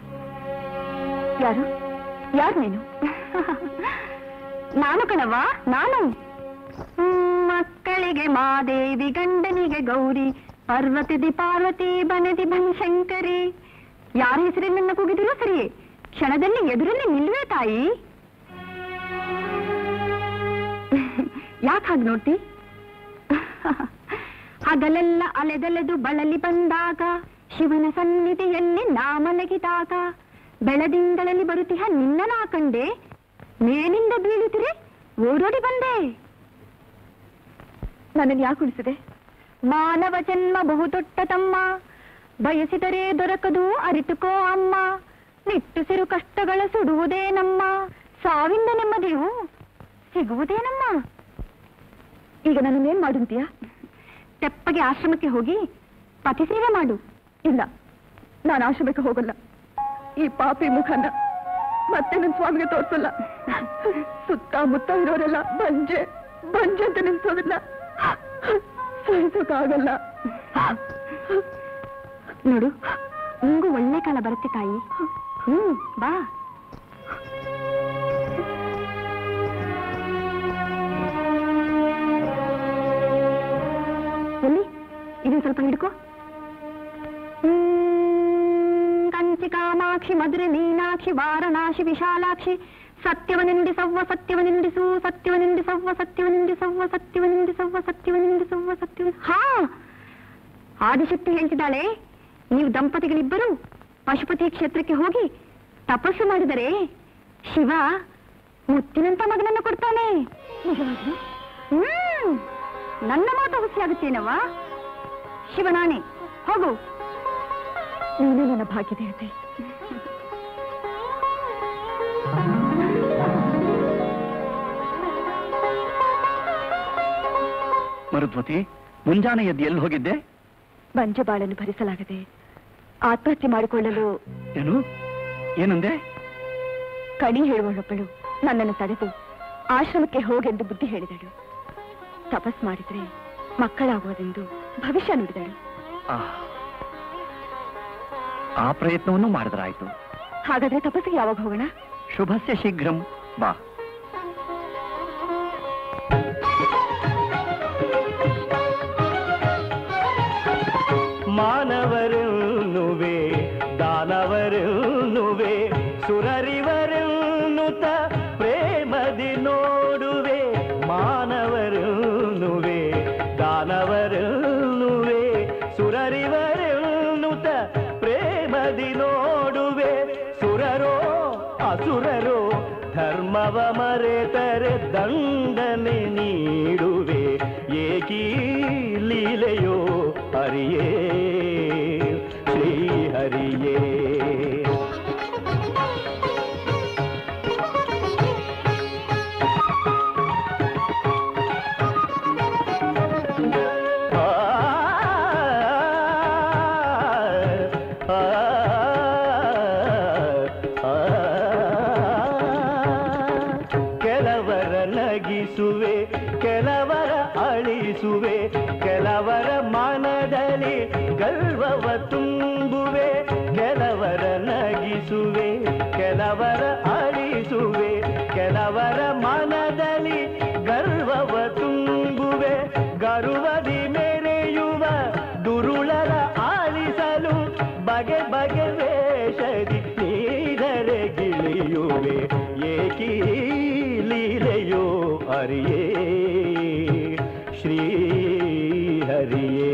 ಯಾರು ಯಾರು ನೀನು ನಾನು ಕಣವ ನಾನು ಹ್ಮ್, ಮಕ್ಕಳಿಗೆ ಮಾದೇವಿ ಗಂಡನಿಗೆ ಗೌರಿ ಪಾರ್ವತಿದಿ ಪಾರ್ವತಿ ಬನದಿ ಬನಶಂಕರಿ ಯಾರ ಹೆಸರಿನ ಕೂಗಿದಿರೋ ಸರಿಯೇ ಕ್ಷಣದಲ್ಲಿ ಎದುರಲ್ಲಿ ನಿಲ್ವೇ ತಾಯಿ ಯಾಕೆ ಹಾಗೆ ನೋಡ್ತಿ ಹಗಲೆಲ್ಲ ಅಲೆದೆಲೆದು ಬಳಲಿ ಬಂದಾಗ ಶಿವನ ಸನ್ನಿಧಿಯಲ್ಲಿ ನಾ ಮಲಗಿದಾಗ ಬೆಳದಿಂಗಳಲ್ಲಿ ಬರುತ್ತಿಹ ನಿನ್ನ ನಾ ಕಂಡೆ ಮೇಲಿಂದ ಬೀಳುತ್ತಿರೆ ಓಡೋಡಿ ಬಂದೆ ನನ್ನನ್ನು ಯಾಕೆ ಉಳಿಸಿದೆ ಮಾನವ ಜನ್ಮ ಬಹುದೊಡ್ಡ ತಮ್ಮ ಬಯಸಿದರೆ ದೊರಕದು ಅರಿತುಕೋ ಅಮ್ಮ ನಿಟ್ಟುಸಿರು ಕಷ್ಟಗಳ ಸುಡುವುದೇ ನಮ್ಮ ಸಾವಿಂದ ನೆಮ್ಮದಿಯು ಸಿಗುವುದೇ ನಮ್ಮ ಈಗ ನನ್ನನ್ನೇನ್ ಮಾಡುಂತೀಯ ತೆಪ್ಪಗೆ ಆಶ್ರಮಕ್ಕೆ ಹೋಗಿ ಪತಿ ಸೇವೆ ಮಾಡು ಇಲ್ಲ ನಾನು ಆಶ್ರಮಕ್ಕೆ ಹೋಗಲ್ಲ ಈ ಪಾಪಿ ಮುಖನ ಮತ್ತೆ ನನ್ನ ಸ್ವಾಮಿಗೆ ತೋರ್ಸಲ್ಲ ಸುತ್ತಮುತ್ತ ಇರೋರೆಲ್ಲ ಬಂಜೆ ಬಂಜೆ ಅಂತ ನಿಲ್ಸೋದಿಲ್ಲ ಸಹಿಸೋಕ್ಕಾಗಲ್ಲ ನೋಡು ನಿಂಗೂ ಒಳ್ಳೆ ಕಾಲ ಬರುತ್ತೆ ತಾಯಿ ಹ್ಮ್ ಬಾ ಇದನ್ನು ಸ್ವಲ್ಪ ಹಿಡ್ಕೋ ಹ್ಮ್, ಕಂಚಿ ಕಾಮಾಕ್ಷಿ ಮಧುರೆ ಮೀನಾಕ್ಷಿ ವಾರಣಾಶಿ ವಿಶಾಲಾಕ್ಷಿ ಸತ್ಯವನಿಂದಿ ಸವ್ವ ಸತ್ಯವನಿಂದಿಸು ಸತ್ಯವನಿಂದಿ ಸವ್ವ ಸತ್ಯವನಿಂದಿ ಸವ್ವ ಸತ್ಯವನಿಂದಿ ಸವ್ವ ಸತ್ಯವನಿಂದಿ ಸವ್ವ ಸತ್ಯವ ಹಾ ಆದಿಶಕ್ತಿ ಹೇಳ್ತಿದ್ದಾಳೆ ನೀವು ದಂಪತಿಗಳಿಬ್ಬರು ಪಶುಪತಿ ಕ್ಷೇತ್ರಕ್ಕೆ ಹೋಗಿ ತಪಸ್ಸು ಮಾಡಿದರೆ ಶಿವ ಮುತ್ತಿನಂತ ಮಗನನ್ನು ಕೊಡ್ತಾನೆ ನಿಜವಾಗಿಯೂ? ಹ್ಮ್ ನನ್ನ ಮಾತು ಹುಸಿಯಾಗುತ್ತೇನವ್ವ ಶಿವನಾಣೆ ಹೋಗು ನೀನೇ ನನ್ನ ಭಾಗ್ಯದೇವತೆ ಮರುದ್ವತಿ ಮುಂಜಾನೆ ಎದ್ದು ಎಲ್ಲಿ ಹೋಗಿದ್ದೆ ಬಂಜ ಬಾಳನ್ನು ಭರಿಸಲಾಗದೆ ಆತ್ಮಹತ್ಯೆ ಮಾಡಿಕೊಳ್ಳಲು ಏನು ಏನಂದೆ ಕಣಿ ಹೇಳುವಳೊಬ್ಬಳು ನನ್ನನ್ನು ತಡೆದು ಆಶ್ರಮಕ್ಕೆ ಹೋಗೆಂದು ಬುದ್ಧಿ ಹೇಳಿದಳು ತಪಸ್ ಮಾಡಿದ್ರೆ ಮಕ್ಕಳಾಗುವುದೆಂದು ಭವಿಷ್ಯ ನುಡಿದಳು ಆ. ಆ ಪ್ರಯತ್ನವನ್ನು ಮಾಡಿದ್ರಾಯ್ತು ಹಾಗಾದ್ರೆ ತಪಸ್ಸಿಗೆ ಯಾವಾಗ ಹೋಗೋಣ ಶುಭಸ್ಯ ಶೀಘ್ರಂ ಬಾ ಮಾನವರೆನ್ನುವೆ ದಾನವರೆನ್ನುವೆ ಸುರರಿವರೆನ್ನುತ್ತ ಪ್ರೇಮದಿ ನೋಡುವೆ ಮಾನವರೆನ್ನುವೆ ದಾನವರೆನ್ನುವೆ ಸುರರಿವರೆನ್ನುತ್ತ ಪ್ರೇಮದಿ ನೋಡುವೆ ಸುರರೋ ಅಸುರರೋ ಧರ್ಮವ ಮರೆತರೆ ದಂಡನೆ ನೀಡುವೆ ಏಕೀ ಲೀಲೆಯೋ ಹರಿಯೇ ಶ್ರೀ ಹರಿಯೇ ಆ, ಆ, ಆ, ಕೆಲವರ ನಗಿಸುವೆ ಕೆಲವರ ಅಳಿಸುವೆ ಕೆಲವರ ಮನದಲ್ಲಿ ಗರ್ವವ ತುಂಬುವೆ ಕೆಲವರ ನಗಿಸುವೆ ಕೆಲವರ ಅಳಿಸುವೆ ಕೆಲವರ ಮನದಲ್ಲಿ ಗರ್ವವ ತುಂಬುವೆ ಗರ್ವದಿ ಮೆರೆಯುವ ದುರುಳರ ಆಲಿಸಲು ಬಗೆ ಬಗೆ ವೇಷದಿ ನೀದರೆ ಗಿಳಿಯುವೆ ಏಕೀ ಲೀಲೆಯೋ ಹರಿಯೇ ಶ್ರೀ ಹರಿಯೇ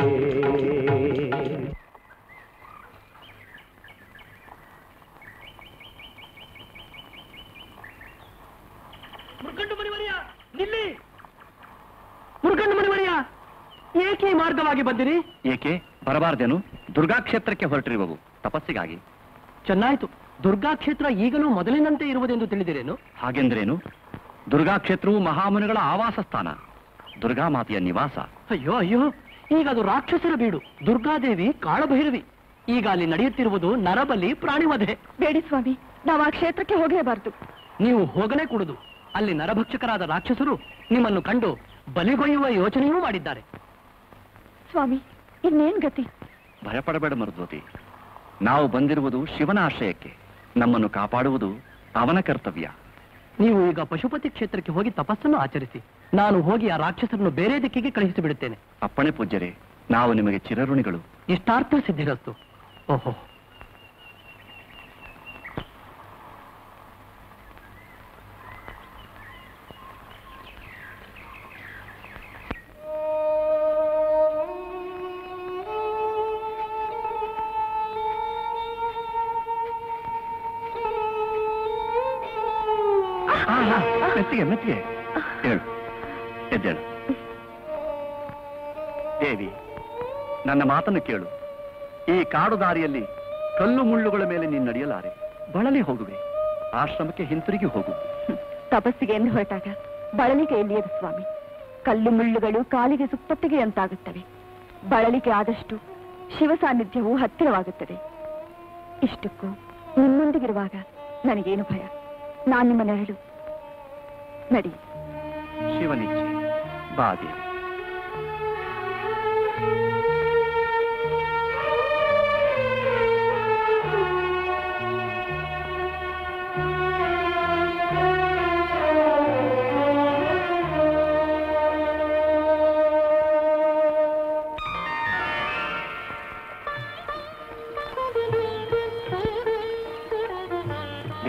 ಮುರ್ಗಂಡು ಮಣಿವರಿಯ ನಿಲ್ಲಿ ಮುರ್ಗಂಡು ಮಣಿವರಿಯ ಏಕೆ ಈ ಮಾರ್ಗವಾಗಿ ಬಂದಿರಿ ಏಕೆ ಬರಬಾರ್ದೇನು ದುರ್ಗಾ ಕ್ಷೇತ್ರಕ್ಕೆ ಹೊರಟಿರುವವು ತಪಸ್ಸಿಗಾಗಿ ಚೆನ್ನಾಯ್ತು ದುರ್ಗಾ ಕ್ಷೇತ್ರ ಈಗಲೂ ಮೊದಲಿನಂತೆ ಇರುವುದೆಂದು ತಿಳಿದಿರೇನು ಹಾಗೆಂದ್ರೇನು ದುರ್ಗಾ ಕ್ಷೇತ್ರವು ಮಹಾಮುನಿಗಳ ಆವಾಸ ಸ್ಥಾನ ದುರ್ಗಾ ಮಾತೆಯ ನಿವಾಸ ಅಯ್ಯೋ ಅಯ್ಯೋ ಈಗ ಅದು ರಾಕ್ಷಸರ ಬೀಡು ದುರ್ಗಾದೇವಿ ಕಾಳಭೈರವಿ ಈಗ ಅಲ್ಲಿ ನಡೆಯುತ್ತಿರುವುದು ನರಬಲಿ ಪ್ರಾಣಿವಧೆ ಬೇಡಿ ಸ್ವಾಮಿ ನಾವು ಆ ಕ್ಷೇತ್ರಕ್ಕೆ ಹೋಗಲೇಬಾರದು ನೀವು ಹೋಗಲೇ ಕೂಡುದು ಅಲ್ಲಿ ನರಭಕ್ಷಕರಾದ ರಾಕ್ಷಸರು ನಿಮ್ಮನ್ನು ಕಂಡು ಬಲಿಗೊಯ್ಯುವ ಯೋಚನೆಯೂ ಮಾಡಿದ್ದಾರೆ ಸ್ವಾಮಿ ಇನ್ನೇನ್ ಗತಿ ಭಯಪಡಬೇಡ ಮರುದ್ವತಿ ನಾವು ಬಂದಿರುವುದು ಶಿವನ ಆಶ್ರಯಕ್ಕೆ ನಮ್ಮನ್ನು ಕಾಪಾಡುವುದು ಅವನ ಕರ್ತವ್ಯ ನೀವು ಈಗ ಪಶುಪತಿ ಕ್ಷೇತ್ರಕ್ಕೆ ಹೋಗಿ ತಪಸ್ಸನ್ನು ಆಚರಿಸಿ ನಾನು ಹೋಗಿ ಆ ರಾಕ್ಷಸರನ್ನು ಬೇರೆ ದಿಕ್ಕಿಗೆ ಕಳುಹಿಸಿ ಬಿಡುತ್ತೇನೆ ಅಪ್ಪಣೆ ಪೂಜ್ಯರೇ ನಾವು ನಿಮಗೆ ಚಿರಋಣಿಗಳು ಇಷ್ಟಾರ್ಥ ಸಿದ್ಧಿರಸ್ತು ಓಹೋ ಆ, ಆ, ಮೆತ್ತಿಗೆ ಮೆತ್ತಿಗೆ ಹೇಳು ಎದ್ದೇಳು ದೇವಿ ನನ್ನ ಮಾತನ್ನು ಕೇಳು ಈ ಕಾಡು ದಾರಿಯಲ್ಲಿ ಕಲ್ಲು ಮುಳ್ಳುಗಳ ಮೇಲೆ ನೀನು ನಡೆಯಲಾರೆ ಬಳಲಿ ಹೋಗುವೆ ಆಶ್ರಮಕ್ಕೆ ಹಿಂತಿರುಗಿ ಹೋಗು ತಪಸ್ಸಿಗೆ ಎಂದು ಹೊರಟಾಗ ಬಳಲಿಗೆ ಎಲ್ಲಿಯದು ಸ್ವಾಮಿ ಕಲ್ಲು ಮುಳ್ಳುಗಳು ಕಾಲಿಗೆ ಸುಪ್ಪತ್ತಿಗೆ ಅಂತಾಗುತ್ತವೆ ಬಳಲಿಕೆ ಆದಷ್ಟು ಶಿವ ಸಾನ್ನಿಧ್ಯವು ಹತ್ತಿರವಾಗುತ್ತದೆ ಇಷ್ಟಕ್ಕೂ ನಿಮ್ಮೊಂದಿಗಿರುವಾಗ ನನಗೇನು ಭಯ ನಾನು ನಿಮ್ಮ ನೆರಳು ನಡಿ ಶಿವನಿಚ್ಛೆ ಬಾ ದೇವಿ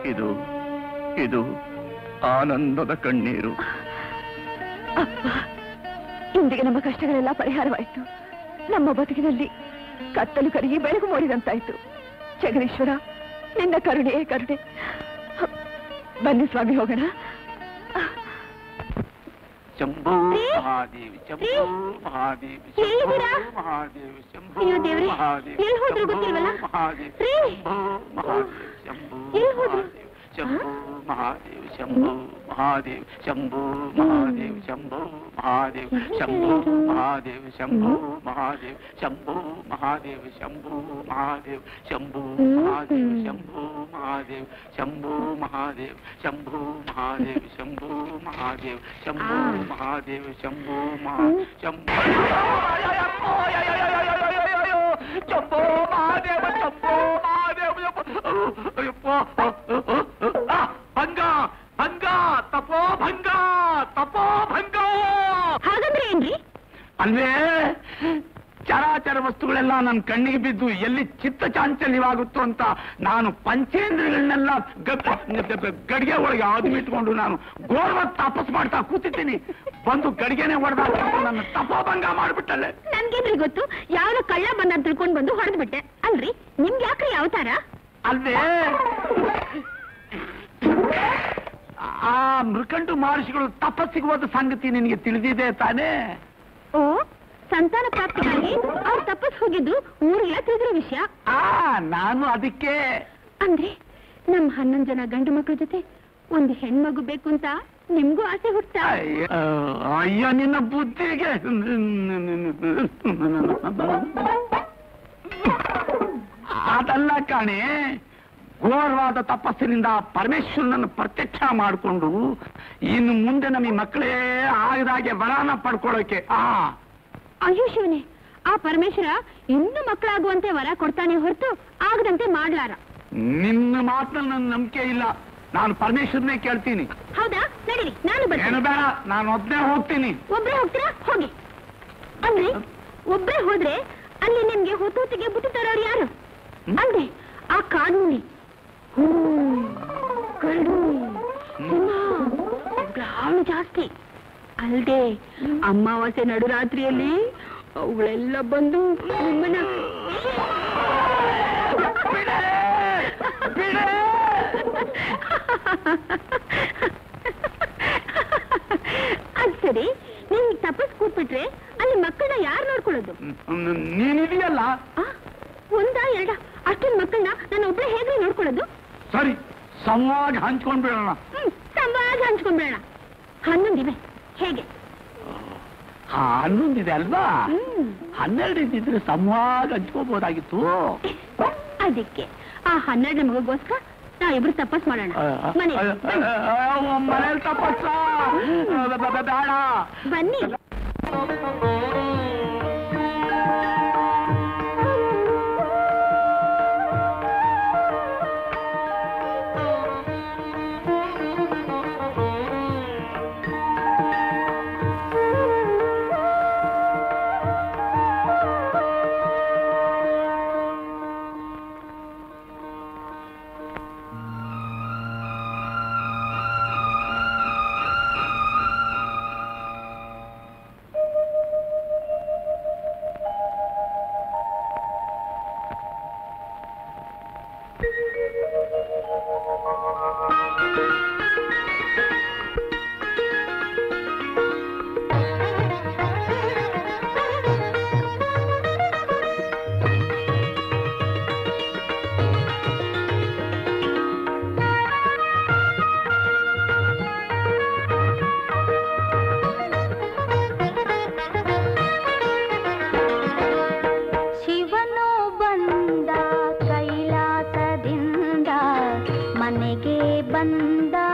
ಇದು ಇದು ಆನಂದದ ಕಣ್ಣೀರು ಅಪ್ಪ ಇಂದಿಗೆ ನಮ್ಮ ಕಷ್ಟಗಳೆಲ್ಲ ಪರಿಹಾರವಾಯಿತು ನಮ್ಮ ಬದುಕಿನಲ್ಲಿ ಕತ್ತಲು ಕರಗಿ ಬೆಳಕು ಮೂಡಿದಂತಾಯ್ತು ಜಗದೀಶ್ವರ ನಿನ್ನ ಕರುಣೆಯೇ ಕರುಣೆ ಬನ್ನಿ ಸ್ವಾಮಿ ಹೋಗೋಣ ಶಂಭೋ ರೀ? ಮಹಾದೇವಿ ಶಂಭೋ ರೀ? ಮಹಾದೇವಿ ಎಲ್ಲಿದ್ದೀರಾ? ಶಂಭೋ ಮಹಾದೇವಿ ಶಂಭೋ ಅಯ್ಯೋ ದೇವ್ರೇ, ಮಹಾದೇವಿ ಎಲ್ಲಿ ಹೋದ್ರು ಶಂಭೋ ಗೊತ್ತಿಲ್ವಲ್ಲ? ಮಹಾದೇವಿ ರೀ? ಶಂಭೋ ಮಹಾದೇವಿ ಶಂಭೋ ಎಲ್ಲಿ ಹೋದ್ರು? ಮಹಾದೇವಿ ಶಂಭೋ ಮಹಾದೇವಿ ಶಂಭೋ ಮಹಾದೇವಿ ಶಂಭೋ ಮಹಾದೇವಿ ಶಂಭೋ ಮಹಾದೇವಿ ಶಂಭೋ ಮಹಾದೇವಿ ಶಂಭೋ ಮಹಾದೇವಿ ಶಂಭೋ ಮಹಾದೇವಿ ಶಂಭೋ ಮಹಾದೇವಿ ಶಂಭೋ ಮಹಾದೇವಿ ಶಂಭೋ ಮಹಾದೇವಿ ಶಂಭೋ ಮಹಾದೇವಿ ಶಂಭೋ ಮಹಾದೇವಿ ಶಂಭೋ ಮಹಾದೇವಿ ಶಂಭೋ ಮಹಾ ಶಂಭೋ ಶಂಭೋ ಮಹಾದೇವ ಶಂಭೋ ಮಹಾದೇವ ಅಯ್ಯಪ್ಪ ಭಂಗ ಭಂಗ ತಪೋ ಭಂಗ ತಪೋ ಭಂಗ ಹಾಗಂದ್ರೆ ಏನ್ರಿ ಅಲ್ವೇ ಚರಾಚರ ವಸ್ತುಗಳೆಲ್ಲ ನನ್ನ ಕಣ್ಣಿಗೆ ಬಿದ್ದು ಎಲ್ಲಿ ಚಿತ್ತ ಚಾಂಚಲ್ಯವಾಗುತ್ತೋ ಅಂತ ನಾನು ಪಂಚೇಂದ್ರಿಯಗಳನ್ನೆಲ್ಲ ಗಡಿಗೆ ಒಳಗೆ ಆದ್ಮಿಟ್ಕೊಂಡು ನಾನು ಗೋರ್ವ ತಾಪಸ್ ಮಾಡ್ತಾ ಕೂತಿದ್ದೀನಿ ಬಂದು ಗಡಿಗೆನೆ ಹೊಡೆದ ನನ್ನ ತಪೋಭಂಗ ಮಾಡ್ಬಿಟ್ಟಲ್ಲೇ ನನ್ಗೇನ್ರಿ ಗೊತ್ತು ಯಾವ್ದೋ ಕಳ್ಳ ಬಂದ ಅಂತ ತಿಳ್ಕೊಂಡ್ ಬಂದು ಹೊಡೆದ್ಬಿಟ್ಟೆ ಅಲ್ರಿ ನಿಮ್ಗೆ ಯಾಕ್ರಿ ಅವತಾರ ಅಲ್ವೇ ಆ ಮೃಕಂಡು ಮಹರ್ಷಿಗಳು ತಪಸ್ಸಿಗೆ ಹೋದ ಸಂಗತಿ ನಿನಗೆ ತಿಳಿದಿದೆ ತಾನೇ ಓ ಸಂತಾನ ಪ್ರಾಪ್ತಿಗಾಗಿ ಅವ್ರು ತಪ್ಪಸ್ ಹೋಗಿದ್ದು ಊರಿಗೆಲ್ಲ ತಿಳಿದಿರೋ ವಿಷಯ ಆ ನಾನು ಅದಕ್ಕೆ ಅಂದ್ರೆ ನಮ್ ಹನ್ನೊಂದ್ ಜನ ಗಂಡು ಮಕ್ಳ ಜೊತೆ ಒಂದು ಹೆಣ್ಮಗು ಬೇಕು ಅಂತ ನಿಮ್ಗೂ ಆಸೆ ಹುಟ್ಟ ಅಯ್ಯ ಅಯ್ಯ ನಿನ್ನ ಬುದ್ಧಿಗೆ ಅದಲ್ಲ ಕಾಣೆ ಘೋರವಾದ ತಪಸ್ಸಿನಿಂದ ಪರಮೇಶ್ವರನನ್ನು ಪ್ರತ್ಯಕ್ಷ ಮಾಡಿಕೊಂಡು ಇನ್ನು ಮುಂದೆ ನಮಗೆ ಮಕ್ಕಳೇ ಆಗದಾಗೆ ವರಾನ ಪಡ್ಕೊಳ್ಳೋಕೆ ಆ ಅಯ್ಯೋ ಶಿವನೇ ಆ ಪರಮೇಶ್ವರ ಇನ್ನು ಮಕ್ಕಳಾಗುವಂತೆ ವರ ಕೊಡ್ತಾನೆ ಹೊರತು ಆಗದಂತೆ ಮಾಡ್ಲಾರ ನಿನ್ನ ಮಾತಲ್ಲಿ ನನ್ನ ನಂಬಿಕೆ ಇಲ್ಲ ನಾನು ಪರಮೇಶ್ವರನೇ ಕೇಳ್ತೀನಿ ಹೌದಾ ನಡೀರಿ ನಾನು ಏನು ಬರ್ತೀನಿ ಬೇಡ ನಾನು ಒಬ್ಬನೇ ಹೋಗ್ತೀನಿ ಒಬ್ರೇ ಹೋಗ್ತೀರಾ ಹೋಗಿ ಅಂದ್ರೆ ಒಬ್ರೇ ಹೋದ್ರೆ ಅಲ್ಲಿ ನಿಮ್ಗೆ ಹೊತ್ತೊತ್ತಿಗೆ ಬುಟ್ಟಿ ತರೋರು ಯಾರು ಅಂದ್ರೆ ಆ ಕಾಡುನಿ ಕರಡು ಸಿಂಹ ಅವುಗಳ ಹಾಳು ಜಾಸ್ತಿ ಅಲ್ದೆ ಅಮಾವಾಸ್ಯೆ ನಡುರಾತ್ರಿಯಲ್ಲಿ ಅವುಗಳೆಲ್ಲ ಬಂದು ನಿಮ್ಮನ್ನ ಅದ್ ಸರಿ ನೀವು ತಪಸ್ ಕೂತ್ಬಿಟ್ರೆ ಅಲ್ಲಿ ಮಕ್ಕಳನ್ನ ಯಾರು ನೋಡ್ಕೊಳ್ಳೋದು ನೀನಿದೆಯಲ್ಲ ಆ? ಒಂದಾ ಎರಡ ಅಷ್ಟೊಂದು ಮಕ್ಕಳನ್ನ ನಾನು ಒಬ್ಳೆ ಹೇಗ್ರಿ ನೋಡ್ಕೊಳ್ಳೋದು ಸರಿ ಸಮವಾಗಿ ಹಂಚ್ಕೊಂಡ್ ಬಿಡೋಣ ಹ್ಮ್ ಸಂವಾದ ಹಂಚ್ಕೊಂಡ್ಬೇಡ ಹನ್ನೊಂದಿವೆ ಹೇಗೆ ಹನ್ನೊಂದಿದೆ ಅಲ್ವಾ ಹ್ಮ್ ಹನ್ನೆರಡು ಇದ್ದಿದ್ರೆ ಸಮವಾಗಿ ಹಂಚ್ಕೋಬಹುದಾಗಿತ್ತು ಅದಕ್ಕೆ ಆ ಹನ್ನೆರಡನೇ ಮಗುಗೋಸ್ಕರ ನಾವಿಬ್ರು ತಪಸ್ ಮಾಡೋಣ ಮನೆ ಮನೇಲಿ ತಪಸ್ಸ ಬೇಡ ಬನ್ನಿ ಶಿವನು ಬಂದ ಕೈಲಾಸದಿಂದ ಮನೆಗೆ ಬಂದ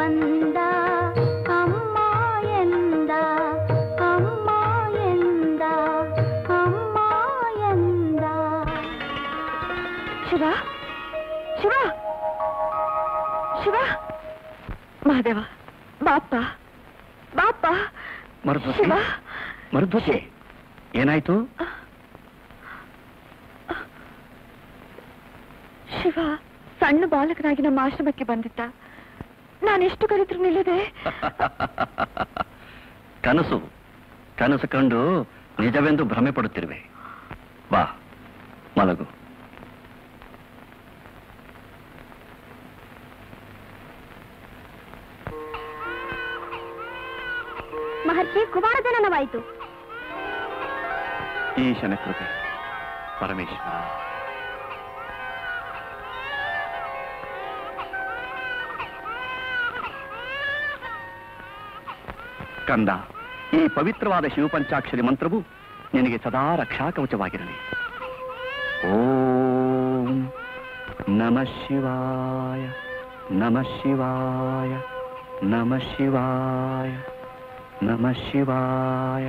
ಬಂದ ಅಮ್ಮ ಎಂದ ಅಮ್ಮ ಎಂದ ಅಮ್ಮ ಎಂದ ಶಿವ ಶಿವ ಶಿವ ಮಹಾದೇವ ಬಾಪ್ಪ ಬಾಪ್ಪ ಮರುದ್ವತಿ ಶಿವ ಮರುದ್ವತಿ ಏನಾಯ್ತು ಶಿವ ಸಣ್ಣ ಬಾಲಕನಾಗಿ ನಮ್ಮ ಆಶ್ರಮಕ್ಕೆ ಬಂದಿದ್ದ ನಾನೆಷ್ಟು ಕರೆದ್ರು ನಿಲ್ಲದೆ ಕನಸು ಕನಸು ಕಂಡು ನಿಜವೆಂದು ಭ್ರಮೆ ಪಡುತ್ತಿರುವೆ ಬಾ ಮಲಗು ಮಹರ್ಷಿ ಕುಮಾರ ಜನನವಾಯಿತು ಈಶನ ಕೃಪೆ ಪರಮೇಶ್ವರ ಕಂದ ಈ ಪವಿತ್ರವಾದ ಶಿವಪಂಚಾಕ್ಷರಿ ಮಂತ್ರವು ನಿನಗೆ ಸದಾ ರಕ್ಷಾ ಕವಚವಾಗಿರಲಿ ಓಂ ನಮ ಶಿವಾಯ ನಮ ಶಿವಾಯ ನಮ ಶಿವಾಯ ನಮ ಶಿವಾಯ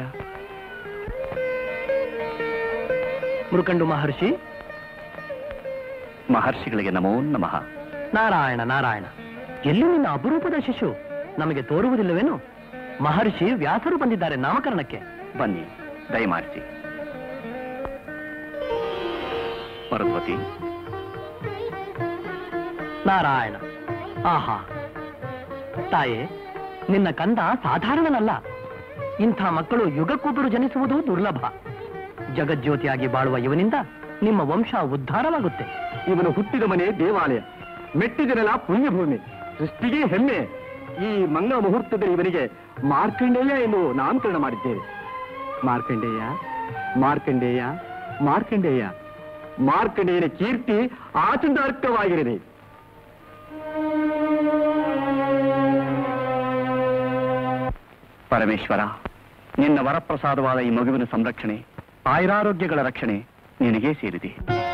ಮುರುಕಂಡು ಮಹರ್ಷಿ ಮಹರ್ಷಿಗಳಿಗೆ ನಮೋ ನಮಃ ನಾರಾಯಣ ನಾರಾಯಣ ಎಲ್ಲಿ ನಿನ್ನ ಅಪರೂಪದ ಶಿಶು ನಮಗೆ ತೋರುವುದಿಲ್ಲವೇನು ಮಹರ್ಷಿ ವ್ಯಾಸರು ಬಂದಿದ್ದಾರೆ ನಾಮಕರಣಕ್ಕೆ ಬನ್ನಿ ದಯಮಾಡಿಸಿ ಪರದ್ವತಿ ನಾರಾಯಣ ಆಹಾ ತಾಯೇ ನಿನ್ನ ಕಂದ ಸಾಧಾರಣನಲ್ಲ ಇಂಥ ಮಕ್ಕಳು ಯುಗಕ್ಕೊಬ್ಬರು ಜನಿಸುವುದು ದುರ್ಲಭ ಜಗಜ್ಯೋತಿಯಾಗಿ ಬಾಳುವ ಇವನಿಂದ ನಿಮ್ಮ ವಂಶ ಉದ್ಧಾರವಾಗುತ್ತೆ ಇವನು ಹುಟ್ಟಿದ ಮನೆ ದೇವಾಲಯ ಮೆಟ್ಟಿದನೆಲ್ಲ ಪುಣ್ಯಭೂಮಿ ಸೃಷ್ಟಿಗೆ ಹೆಮ್ಮೆ ಈ ಮಂಗಳ ಮುಹೂರ್ತದಲ್ಲಿ ಇವನಿಗೆ ಮಾರ್ಕಂಡೇಯ ಎಂದು ನಾಮಕರಣ ಮಾಡಿದ್ದೇವೆ ಮಾರ್ಕಂಡೇಯ ಮಾರ್ಕಂಡೇಯ ಮಾರ್ಕಂಡೇಯ ಮಾರ್ಕಂಡೇಯನ ಕೀರ್ತಿ ಆಚಂದಾರ್ಕವಾಗಿರಲಿ ಪರಮೇಶ್ವರ ನಿನ್ನ ವರಪ್ರಸಾದವಾದ ಈ ಮಗುವಿನ ಸಂರಕ್ಷಣೆ ಆಯುರಾರೋಗ್ಯಗಳ ರಕ್ಷಣೆ ನಿನಗೇ ಸೇರಿದೆ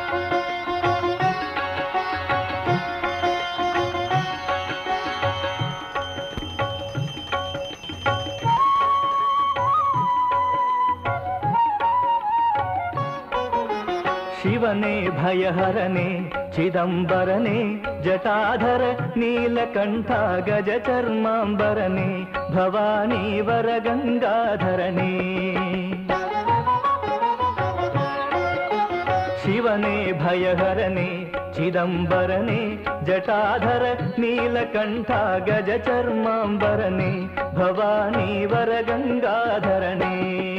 ಶಿವನೇ ಭಯಹರನೆ ಚಿದಂಬರನೆ ಜಟಾಧರ ನೀಲಕಂಠ ಗಜ ಚರ್ಮಾಂಬರನೆ ಭವಾನಿ ವರ ಗಂಗಾಧರನೆ ಶಿವನೇ ಭಯಹರನೆ ಚಿದಂಬರನೆ ಜಟಾಧರ ನೀಲಕಂಠ ಗಜ ಚರ್ಮಾಂಬರನೆ ಭವಾನಿ ವರ ಗಂಗಾಧರನೆ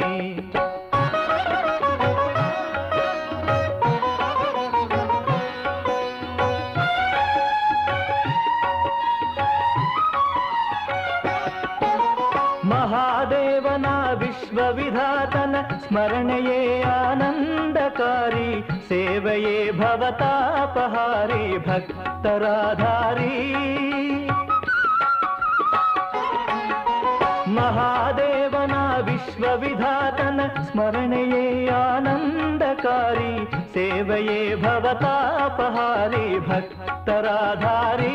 ಮಹಾದೇವನ ವಿಶ್ವವಿಧಾತನ ಸ್ಮರಣೆಯೇ ಆನಂದಕಾರಿ ಸೇವೆಯೇ ಭವತಾಪಹಾರಿ ಭಕ್ತರಾಧಾರಿ ಮಹಾದೇವನ ವಿಶ್ವವಿಧಾತನ ಸ್ಮರಣೆಯೇ ಆನಂದಕಾರಿ ಸೇವೆಯೇ ಭವತಾಪಹಾರಿ ಭಕ್ತರಾಧಾರಿ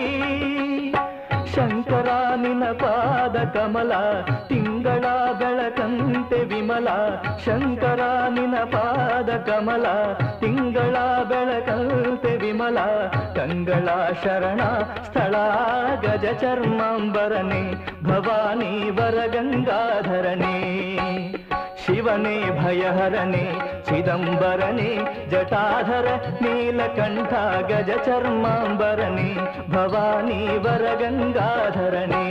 ಶಂಕರ ನಿನ ಪಾದ ಕಮಲ ತಿಂಗಳ ಬೆಳಕಂತೆ ವಿಮಲ ಶಂಕರ ನಿನ ಪಾದ ಕಮಲ ತಿಂಗಳ ಬೆಳಕಂತೆ ವಿಮಲ ಕಂಗಳ ಶರಣ ಸ್ಥಳ ಗಜ ಚರ್ಮಾಂಬರನೆ ಭವಾನಿ ವರ ಗಂಗಾಧರನೆ ಶಿವನೇ ಭಯಹರನೆ ಚಿದಂಬರನೆ ಜಟಾಧರ ನೀಲಕಂಠ ಗಜ ಚರ್ಮಾಂಬರನೆ ಭವಾನಿ ವರ ಗಂಗಾಧರನೆ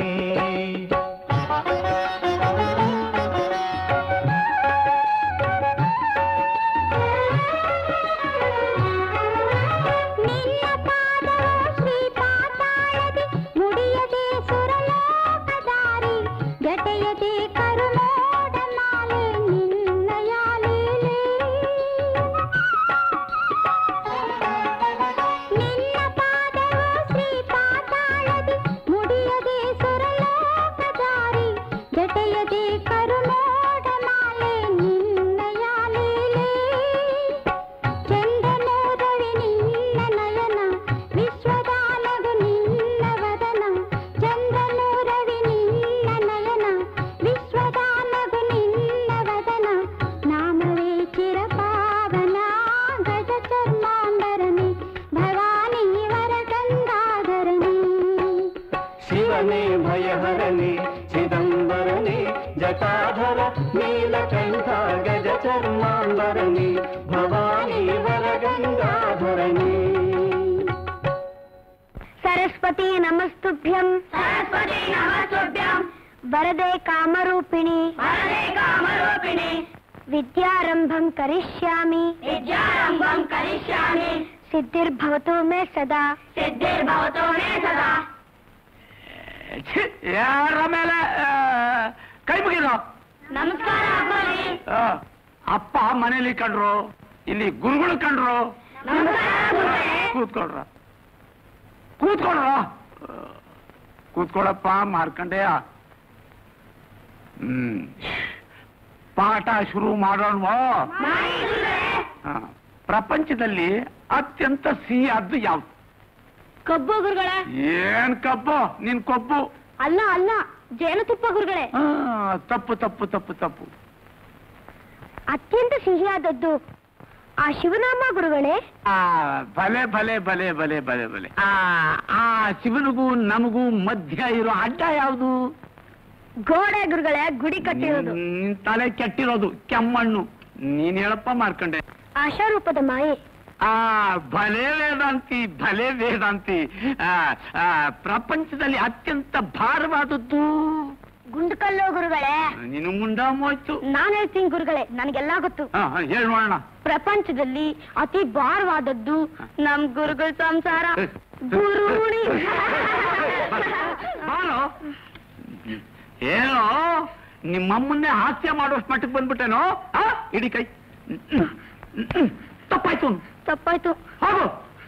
ನಿನ್ನ ಪಾದವ ಶ್ರೀ ಪಾತಾಳದಿ ಮುಡಿಯದೆ ಸುರಲೋಕದಾರಿ ಜಟೆಯದೆ ಕರುಣೋಡ ಮಾಲೆ ನಿನ್ನಯ ಲೀಲೆ ನಿನ್ನ ಪಾದವ ಶ್ರೀ ಪಾತಾಳದಿ ಮುಡಿಯದೆ ಸುರಲೋಕದಾರಿ ಶಿವನೇ ಭಯಹರನೆ ಚಿದಂಬರನೆ ಜಟಾಧರ ನೀಲಕಂಠ ಗಜ ಚರ್ಮಾಂಬರನೆ ಭವಾನಿ ವರಗಂಗಾಧರನೆ ಸರಸ್ವತಿ ನಮಸ್ತುಭ್ಯಂ ಸರಸ್ವತಿ ನಮಸ್ತುಭ್ಯಂ ವರದೆ ಕಾಮರೂಪಿಣಿ ವರದೆ ಕಾಮರೂಪಿಣಿ ವಿದ್ಯಾರಂಭಂ ಕರಿಷ್ಯಾಮಿ ವಿದ್ಯಾರಂಭಂ ಕರಿಷ್ಯಾಮಿ ಸಿದ್ಧಿರ್ಭವತು ಮೇ ಸದಾ ಸಿದ್ಧಿರ್ಭವತು ಮೇ ಸದಾ ಯಾರ ಮೇಲೆ ಆ, ಕೈ ಮುಗಿದು ನಮಸ್ಕಾರ ಅಮ್ಮನೇ ಆ, ಅಪ್ಪ ಮನೇಲಿ ಕಂಡ್ರು ಇಲ್ಲಿ ಗುರುಗಳು ಕಂಡ್ರು ಕೂತ್ಕೊಳ್ರ ಕೂತ್ಕೊಳ್ರ ಆ, ಕೂತ್ಕೊಳ್ಳಪ್ಪ ಮಾರ್ಕಂಡೆಯ ಹ್ಮ್ ಪಾಠ ಶುರು ಮಾಡೋಣವೋ ಆ, ಪ್ರಪಂಚದಲ್ಲಿ ಅತ್ಯಂತ ಸಿಹಿಯಾದ್ದು ಯಾವ್ದು ಕಬ್ಬು ಗುರುಗಳೇ ಏನ್ ಕಬ್ಬು ನಿನ್ ಕೊಬ್ಬು ಅಲ್ಲ ಅಲ್ಲ ಜೇನುತುಪ್ಪ ಗುರುಗಳೇ ಆ, ತಪ್ಪು ತಪ್ಪು ತಪ್ಪು ತಪ್ಪು ಅತ್ಯಂತ ಸಿಹಿಯಾದದ್ದು ಆ ಶಿವನಾಮ ಗುರುಗಳೇ ಆ ಭಲೆ ಭಲೆ ಭಲೆ ಭಲೆ ಭಲೆ ಭಲೆ ಆ ಆ ಶಿವನಿಗೂ ನಮಗೂ ಮಧ್ಯ ಇರೋ ಅಡ್ಡ ಯಾವುದು ಗೋಡೆ ಗುರುಗಳೇ ಗುಡಿ ಕಟ್ಟಿರೋದು ನಿನ್ ತಲೆ ಕೆಟ್ಟಿರೋದು ಕೆಮ್ಮಣ್ಣು ನೀನ್ ಹೇಳಪ್ಪ ಮಾಡ್ಕೊಂಡೆ ಆಶಾರೂಪದ ಮಾಯೆ ಆ ಭಲೆ ವೇದಾಂತಿ ಭಲೆ ವೇದಾಂತಿ ಆ, ಆ, ಪ್ರಪಂಚದಲ್ಲಿ ಅತ್ಯಂತ ಭಾರವಾದದ್ದು ಗುಂಡ್ಕಲ್ಲು ಗುರುಗಳೇ ನೀನು ಮುಂಡ ಮೋಯ್ತು ನಾನ್ ಹೇಳ್ತೀನಿ ಗುರುಗಳೇ ನನಗೆಲ್ಲ ಗೊತ್ತು ಹಾ ಹಾ, ಹೇಳ್ ನೋಡೋಣ ಪ್ರಪಂಚದಲ್ಲಿ ಅತಿ ಭಾರವಾದದ್ದು ನಮ್ ಗುರುಗಳ ಸಂಸಾರ ಗುರುಣಿ ಬಾರೋ ಏನೋ ನಿಮ್ಮಮ್ಮನ್ನೇ ಹಾಸ್ಯ ಮಾಡೋಷ್ಟು ಮಟ್ಟಕ್ಕೆ ಬಂದ್ಬಿಟ್ಟೇನೋ ಆ ಇಡಿ ಕೈ ತಪ್ಪಾಯ್ತು ತಪ್ಪಾಯ್ತು ಹೋಗು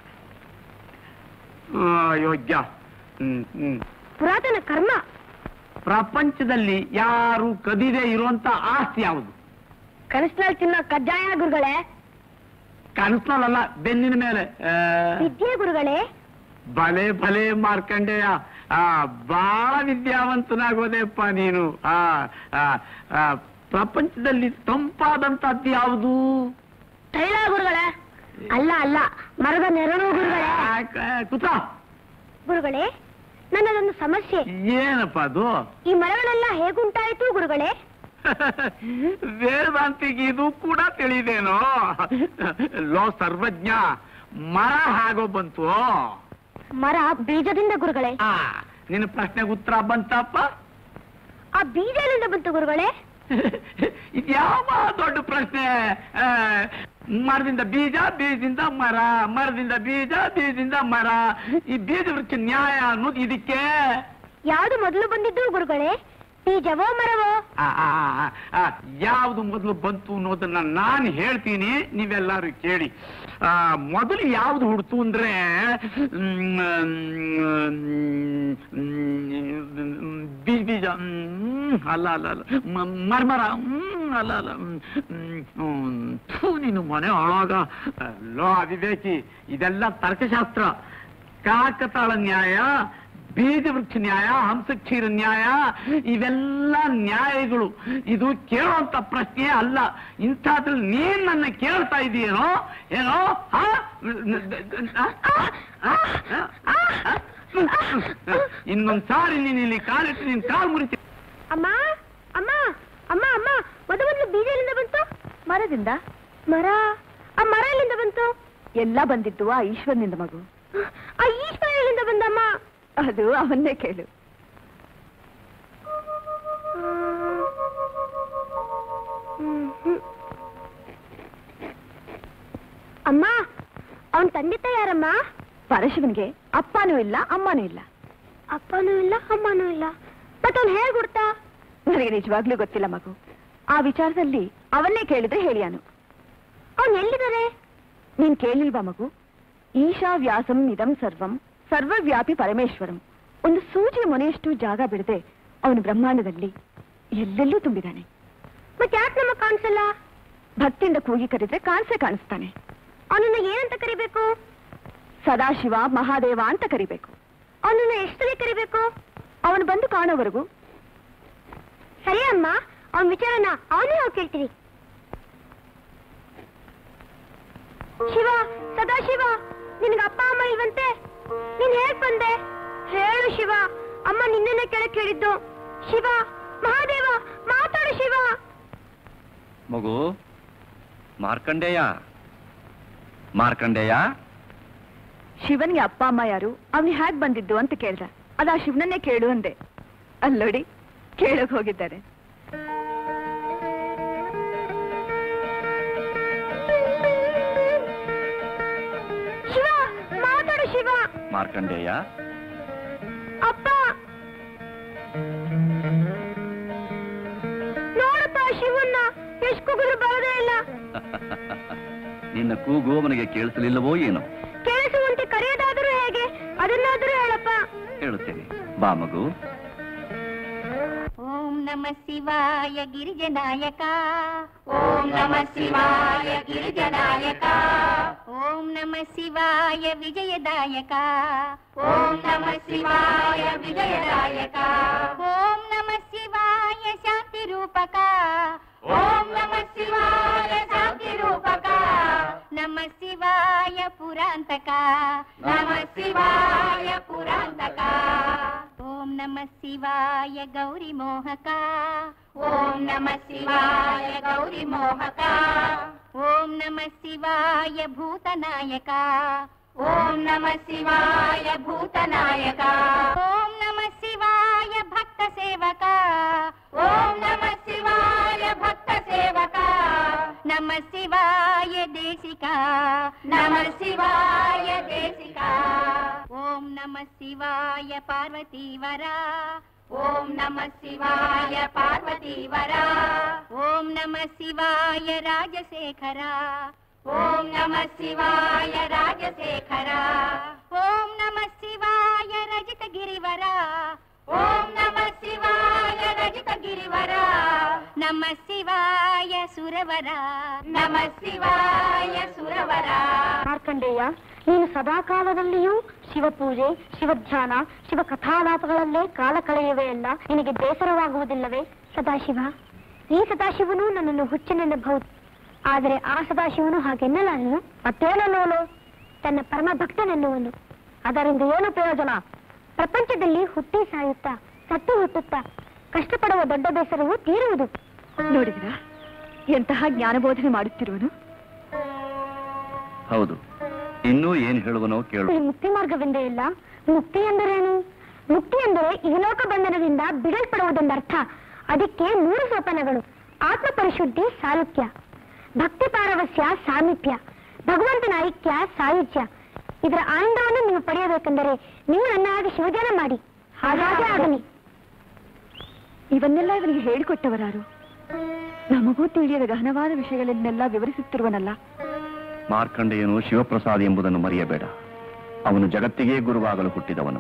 ಆ, ಯೋಗ್ಯ ಹ್ಮ್ ಹ್ಮ್ ಪುರಾತನ ಕರ್ಮ ಪ್ರಪಂಚದಲ್ಲಿ ಯಾರು ಕದಿದೆ ಇರುವಂತ ಆಸ್ತಿ ಯಾವುದು ಕನಸಿನಲ್ಲಿ ತಿನ್ನೋ ಕಜ್ಜಾಯ ಗುರುಗಳೇ ಕನಸ್ನಲ್ಲ ಬೆನ್ನಿನ ಮೇಲೆ ಆ, ವಿದ್ಯೆ ಗುರುಗಳೇ ಭಲೆ ಭಲೆ ಮಾರ್ಕಂಡೆಯ ಆ ಬಾಳ ವಿದ್ಯಾವಂತನಾಗೋದೆಪ್ಪ ನೀನು ಆ ಆ, ಆ, ಪ್ರಪಂಚದಲ್ಲಿ ತಂಪಾದಂತದ್ದು ಯಾವುದು ತೈಲ ಗುರುಗಳೇ ಅಲ್ಲ ಅಲ್ಲ ಮರದ ನೆರಳು ಗುರುಗಳೇ ಆ, ಕ- ಕೂತ ಗುರುಗಳೇ ನನ್ನದೊಂದು ಸಮಸ್ಯೆ ಏನಪ್ಪ ಅದು ಈ ಮರಗಳೆಲ್ಲ ಹೇಗುಂಟಾಯಿತು ಗುರುಗಳೇ ವೇದಾಂತಿಗೆ ಇದು ಕೂಡ ತಿಳಿದೇನೋ ಲೋ ಸರ್ವಜ್ಞ ಮರ ಹಾಗೋ ಬಂತು ಮರ ಬೀಜದಿಂದ ಗುರುಗಳೇ ಆ ನಿನ್ನ ಪ್ರಶ್ನೆಗೆ ಉತ್ತರ ಬಂತಪ್ಪ ಆ ಬೀಜ ಎಲ್ಲಿಂದ ಬಂತು ಗುರುಗಳೇ ಇದ್ಯಾವ ದೊಡ್ಡ ಪ್ರಶ್ನೆ ಆ, ಮರದಿಂದ ಬೀಜ ಬೀಜದಿಂದ ಮರ ಮರದಿಂದ ಬೀಜ ಬೀಜದಿಂದ ಮರ ಈ ಬೀಜ ವೃಕ್ಷ ನ್ಯಾಯ ಅನ್ನೋದು ಇದಕ್ಕೆ ಯಾವುದು ಮೊದಲು ಬಂದಿದ್ದು ಗುರುಗಳೇ ಬೀಜವೋ ಮರವೋ ಆ, ಆ, ಆ, ಆ, ಯಾವುದು ಮೊದಲು ಬಂತು ಅನ್ನೋದನ್ನ ನಾನು ಹೇಳ್ತೀನಿ ನೀವೆಲ್ಲರೂ ಕೇಳಿ ಆ, ಮೊದಲು ಯಾವುದು ಹುಡ್ತು ಅಂದ್ರೆ ಮ್, ಮ್, ಬೀಜ ಬೀಜ ಮ್, ಅಲ್ಲ ಅಲ್ಲ ಅಲ್ಲ ಮ- ಮರ್ಮರ ಮ್, ಅಲ್ಲ ಅಲ್ಲ ಮ್, ಮ್, ಥು, ನೀನು ಮನೆ ಒಳಗ ಲೋ ಅವಿವೇಕಿ ಇದೆಲ್ಲ ತರ್ಕಶಾಸ್ತ್ರ ಕಾಕತಾಳ ನ್ಯಾಯ ಬೀಜ ವೃಕ್ಷ ನ್ಯಾಯ ಹಂಸಕ್ಷೀರ ನ್ಯಾಯ ಇವೆಲ್ಲ ನ್ಯಾಯಗಳು ಇದು ಕೇಳುವಂತ ಪ್ರಶ್ನೆ ಅಲ್ಲ ಇಂಥದ್ರಲ್ಲಿ ನೀನ್ ನನ್ನ ಕೇಳ್ತಾ ಇದೀಯೇನೋ ಏನೋ ಆ? ಇನ್ನೊಂದ್ ಸಾರಿ ನೀನ್ ಇಲ್ಲಿ ಕಾಲಿಟ್ಟು ನೀನ್ ಕಾಲ್ ಮುರಿತಿ ಅಮ್ಮ ಅಮ್ಮ ಅಮ್ಮ ಅಮ್ಮ ಮೊದ ಮೊದಲು ಬೀಜ ಎಲ್ಲಿಂದ ಬಂತು ಮರದಿಂದ ಮರ ಆ ಮರ ಎಲ್ಲಿಂದ ಬಂತು ಎಲ್ಲ ಬಂದಿದ್ದು ಆ ಈಶ್ವರನಿಂದ ಮಗು ಆ ಈಶ್ವರ ಎಲ್ಲಿಂದ ಬಂದಮ್ಮ ಅದು ಅವನ್ನೇ ಕೇಳು ಅಮ್ಮ ಅವನ್ ತಂದೆ ತಾಯಿ ಯಾರಮ್ಮ ಪರಶಿವನ್ಗೆ ಅಪ್ಪನೂ ಇಲ್ಲ ಅಮ್ಮನೂ ಇಲ್ಲ ಅಪ್ಪನೂ ಇಲ್ಲ ಅಮ್ಮನೂ ಇಲ್ಲ ಬಟ್ ಅವ್ನು ಹೇಗ್ ಹುಡ್ತಾ ನನಗೆ ನಿಜವಾಗ್ಲೂ ಗೊತ್ತಿಲ್ಲ ಮಗು ಆ ವಿಚಾರದಲ್ಲಿ ಅವನ್ನೇ ಕೇಳಿದ್ರೆ ಹೇಳಿಯಾನು ಅವ್ನು ಎಲ್ಲಿದ್ದಾರೆ ನೀನ್ ಕೇಳಿಲ್ವಾ ಮಗು ಈಶಾ ವ್ಯಾಸಂ ಇದಂ ಸರ್ವಂ ಸರ್ವವ್ಯಾಪಿ ಪರಮೇಶ್ವರಂ ಒಂದು ಸೂಜಿ ಮೊನೆಯಷ್ಟು ಜಾಗ ಬಿಡದೆ ಅವನು ಬ್ರಹ್ಮಾಂಡದಲ್ಲಿ ಎಲ್ಲೆಲ್ಲೂ ತುಂಬಿದಾನೆ ಮತ್ತೆ ಯಾಕೆ ನಮಗ್ ಕಾಣಿಸಲ್ಲ ಭಕ್ತಿಯಿಂದ ಕೂಗಿ ಕರೆದ್ರೆ ಕಾಣಿಸೇ ಕಾಣಿಸ್ತಾನೆ ಅವನನ್ನ ಏನಂತ ಕರಿಬೇಕು ಸದಾಶಿವ ಮಹಾದೇವ ಅಂತ ಕರಿಬೇಕು ಅವನನ್ನ ಎಷ್ಟು ಸಲ ಕರಿಬೇಕು ಅವನು ಬಂದು ಕಾಣೋವರೆಗೂ ಸರಿ ಅಮ್ಮ ಅವನ ವಿಚಾರನ ಅವನೇ ಹೋಗಿ ಕೇಳ್ತೀನಿ ಶಿವ ಸದಾ ಶಿವ ನಿನ್ಗೆ ಅಪ್ಪ ಅಮ್ಮ ಇಲ್ವಂತೆ ನೀನ್ ಹೇಗ್ ಬಂದೆ ಹೇಳು ಶಿವ ಅಮ್ಮ ನಿನ್ನೆನೆ ಕೆಳಕ್ಕೆ ಹೇಳಿದ್ದು ಶಿವ ಮಹಾದೇವ ಮಾತಾಡು ಶಿವ ಮಗು ಮಾರ್ಕಂಡೇಯ ಮಾರ್ಕಂಡೇಯ ಶಿವನ್ಗೆ ಅಪ್ಪ ಅಮ್ಮ ಯಾರು ಅವ್ನಿಗೆ ಹ್ಯಾಕ್ ಬಂದಿದ್ದು ಅಂತ ಕೇಳ್ದ ಅದ ಆ ಶಿವನನ್ನೇ ಕೇಳು ಅಂದೆ ಅಲ್ಲೋಡಿ ಕೇಳಕ್ ಹೋಗಿದ್ದಾರೆ ಶಿವ ಮಾತಾಡು ಶಿವ ಮಾರ್ಕಂಡೇಯ ಅಪ್ಪ ನೋಡಪ್ಪ ಶಿವನ್ನ ಎಷ್ಟು ಕೂಗಿದ್ರು ಬರೋದೇ ಇಲ್ಲ ನಿನ್ನ ಕೂಗು ಅವನಿಗೆ ಕೇಳಿಸಲಿಲ್ಲವೋ ಏನೋ ಕೇಳಿಸುವಂತೆ ಕರೆಯೋದಾದರೂ ಹೇಗೆ ಅದನ್ನಾದರೂ ಹೇಳಪ್ಪ ಹೇಳುತ್ತೇನೆ ಬಾ ಮಗು ಓಂ ನಮ ಶಿವಾಯ ಗಿರಿಜನಾಯಕ ಓಂ ನಮ ಶಿವಾಯ ಗಿರಿಜನಾಯಕ ಓಂ ನಮ ಶಿವಾಯ ವಿಜಯದಾಯಕ ಓಂ ನಮ ಶಿವಾಯ ವಿಜಯದಾಯಕ ಓಂ ನಮ ಶಿವಾಯ ಶಾಂತಿ ರೂಪಕ ಓಂ ನಮ ಶಿವಾಯ ಶಾಂತಿ ರೂಪಕ ನಮ ಶಿವಾಯ ಪುರಾಂತಕ ನಮ ಶಿವಾಯ ಪುರಾಂತಕ ಓಂ ನಮ ಶಿವಾಯ ಗೌರಿ ಮೋಹಕ ಓಂ ನಮ ಶಿವಾಯ ಗೌರಿ ಮೋಹಕ ಓಂ ನಮ ಶಿವಾಯ ಭೂತನಾಯಕ ಓಂ ನಮ ಶಿವಾಯ ಭೂತನಾಯಕ ಓಂ ನಮ ಶಿವಾಯ ಭಕ್ತ ಸೇವಕ ಓಂ ನಮ ಶಿವಾಯ ಭಕ್ತ ಸೇವಕ ನಮ ಶಿವಾಯ ದೇಶಿಕ ನಮ ಶಿವಾಯ ದೇಶಿಕ ಓಂ ನಮ ಶಿವಾಯ ಪಾರ್ವತೀವರ ಓಂ ನಮ ಶಿವಾಯ ಪಾರ್ವತೀವರ ಓಂ ನಮ ಶಿವಾಯ ರಾಜಶೇಖರ ಓಂ ನಮ ಶಿವಾಯ ರಾಜಶೇಖರ ಓಂ ನಮ ಶಿವಾಯ ರಜಿತ ಗಿರಿವರ ಓಂ ನಮ ಶಿವಾಯ ರಜಿತ ಗಿರಿವರ ನಮ ಶಿವಾಯ ಸುರವರ ನಮ ಶಿವಾಯ ಸುರವರ ಮಾರ್ಕಂಡೇಯ ನೀನು ಸದಾಕಾಲದಲ್ಲಿಯೂ ಶಿವಪೂಜೆ ಶಿವಧ್ಯಾನ ಶಿವ ಕಥಾಲಾಪಗಳಲ್ಲೇ ಕಾಲ ಕಳೆಯುವೆಯಲ್ಲ ನಿನಗೆ ಬೇಸರವಾಗುವುದಿಲ್ಲವೇ ಸದಾಶಿವ ಈ ಸದಾಶಿವನು ನನ್ನನ್ನು ಹುಚ್ಚನೆನ್ನಬಹುದು ಆದರೆ ಆ ಸದಾಶಿವನು ಹಾಗೆನ್ನಲಾರನು ಮತ್ತೇನನ್ನುವನು ತನ್ನ ಪರಮ ಭಕ್ತನೆನ್ನುವನು ಅದರಿಂದ ಏನು ಪ್ರಯೋಜನ ಪ್ರಪಂಚದಲ್ಲಿ ಹುಟ್ಟಿ ಸಾಯುತ್ತಾ ಸತ್ತು ಹುಟ್ಟುತ್ತಾ ಕಷ್ಟಪಡುವ ದೊಡ್ಡ ಬೇಸರವು ತೀರುವುದು ನೋಡಿದ್ರ ಎಂತಹ ಜ್ಞಾನಬೋಧನೆ ಮಾಡುತ್ತಿರುವನು ಹೌದು ಇನ್ನೂ ಏನ್ ಹೇಳುವನೋ ಕೇಳು ಈ ಮುಕ್ತಿ ಮಾರ್ಗವೆಂದೇ ಇಲ್ಲ ಮುಕ್ತಿ ಎಂದರೇನು ಮುಕ್ತಿ ಎಂದರೆ ಇಹಲೋಕ ಬಂಧನದಿಂದ ಬಿಡಲ್ಪಡುವುದೆಂದರ್ಥ ಅದಕ್ಕೆ ಮೂರು ಸೋಪಾನಗಳು ಆತ್ಮ ಪರಿಶುದ್ಧಿ ಸಾಲುಕ್ಯ ಭಕ್ತಿ ಪಾರವಸ್ಯ ಸಾಮೀಪ್ಯ ಭಗವಂತನ ಐಕ್ಯ ಸಾಯುಜ್ಯ ಇದರ ಆನಂದವನ್ನು ನೀವು ಪಡೆಯಬೇಕೆಂದರೆ ನೀವು ನನ್ನ ಹಾಗೆ ಶಿವಧ್ಯಾನ ಮಾಡಿ ಹಾಗಾಗೆ ಆಗಲಿ ಇವನ್ನೆಲ್ಲ ಇವನಿಗೆ ಹೇಳಿಕೊಟ್ಟವರಾರು ನಮಗೂ ತಿಳಿಯದ ಗಹನವಾದ ವಿಷಯಗಳನ್ನೆಲ್ಲ ವಿವರಿಸುತ್ತಿರುವನಲ್ಲ ಮಾರ್ಕಂಡೇಯನು ಶಿವಪ್ರಸಾದ್ ಎಂಬುದನ್ನು ಮರೆಯಬೇಡ ಅವನು ಜಗತ್ತಿಗೆ ಗುರುವಾಗಲು ಹುಟ್ಟಿದವನು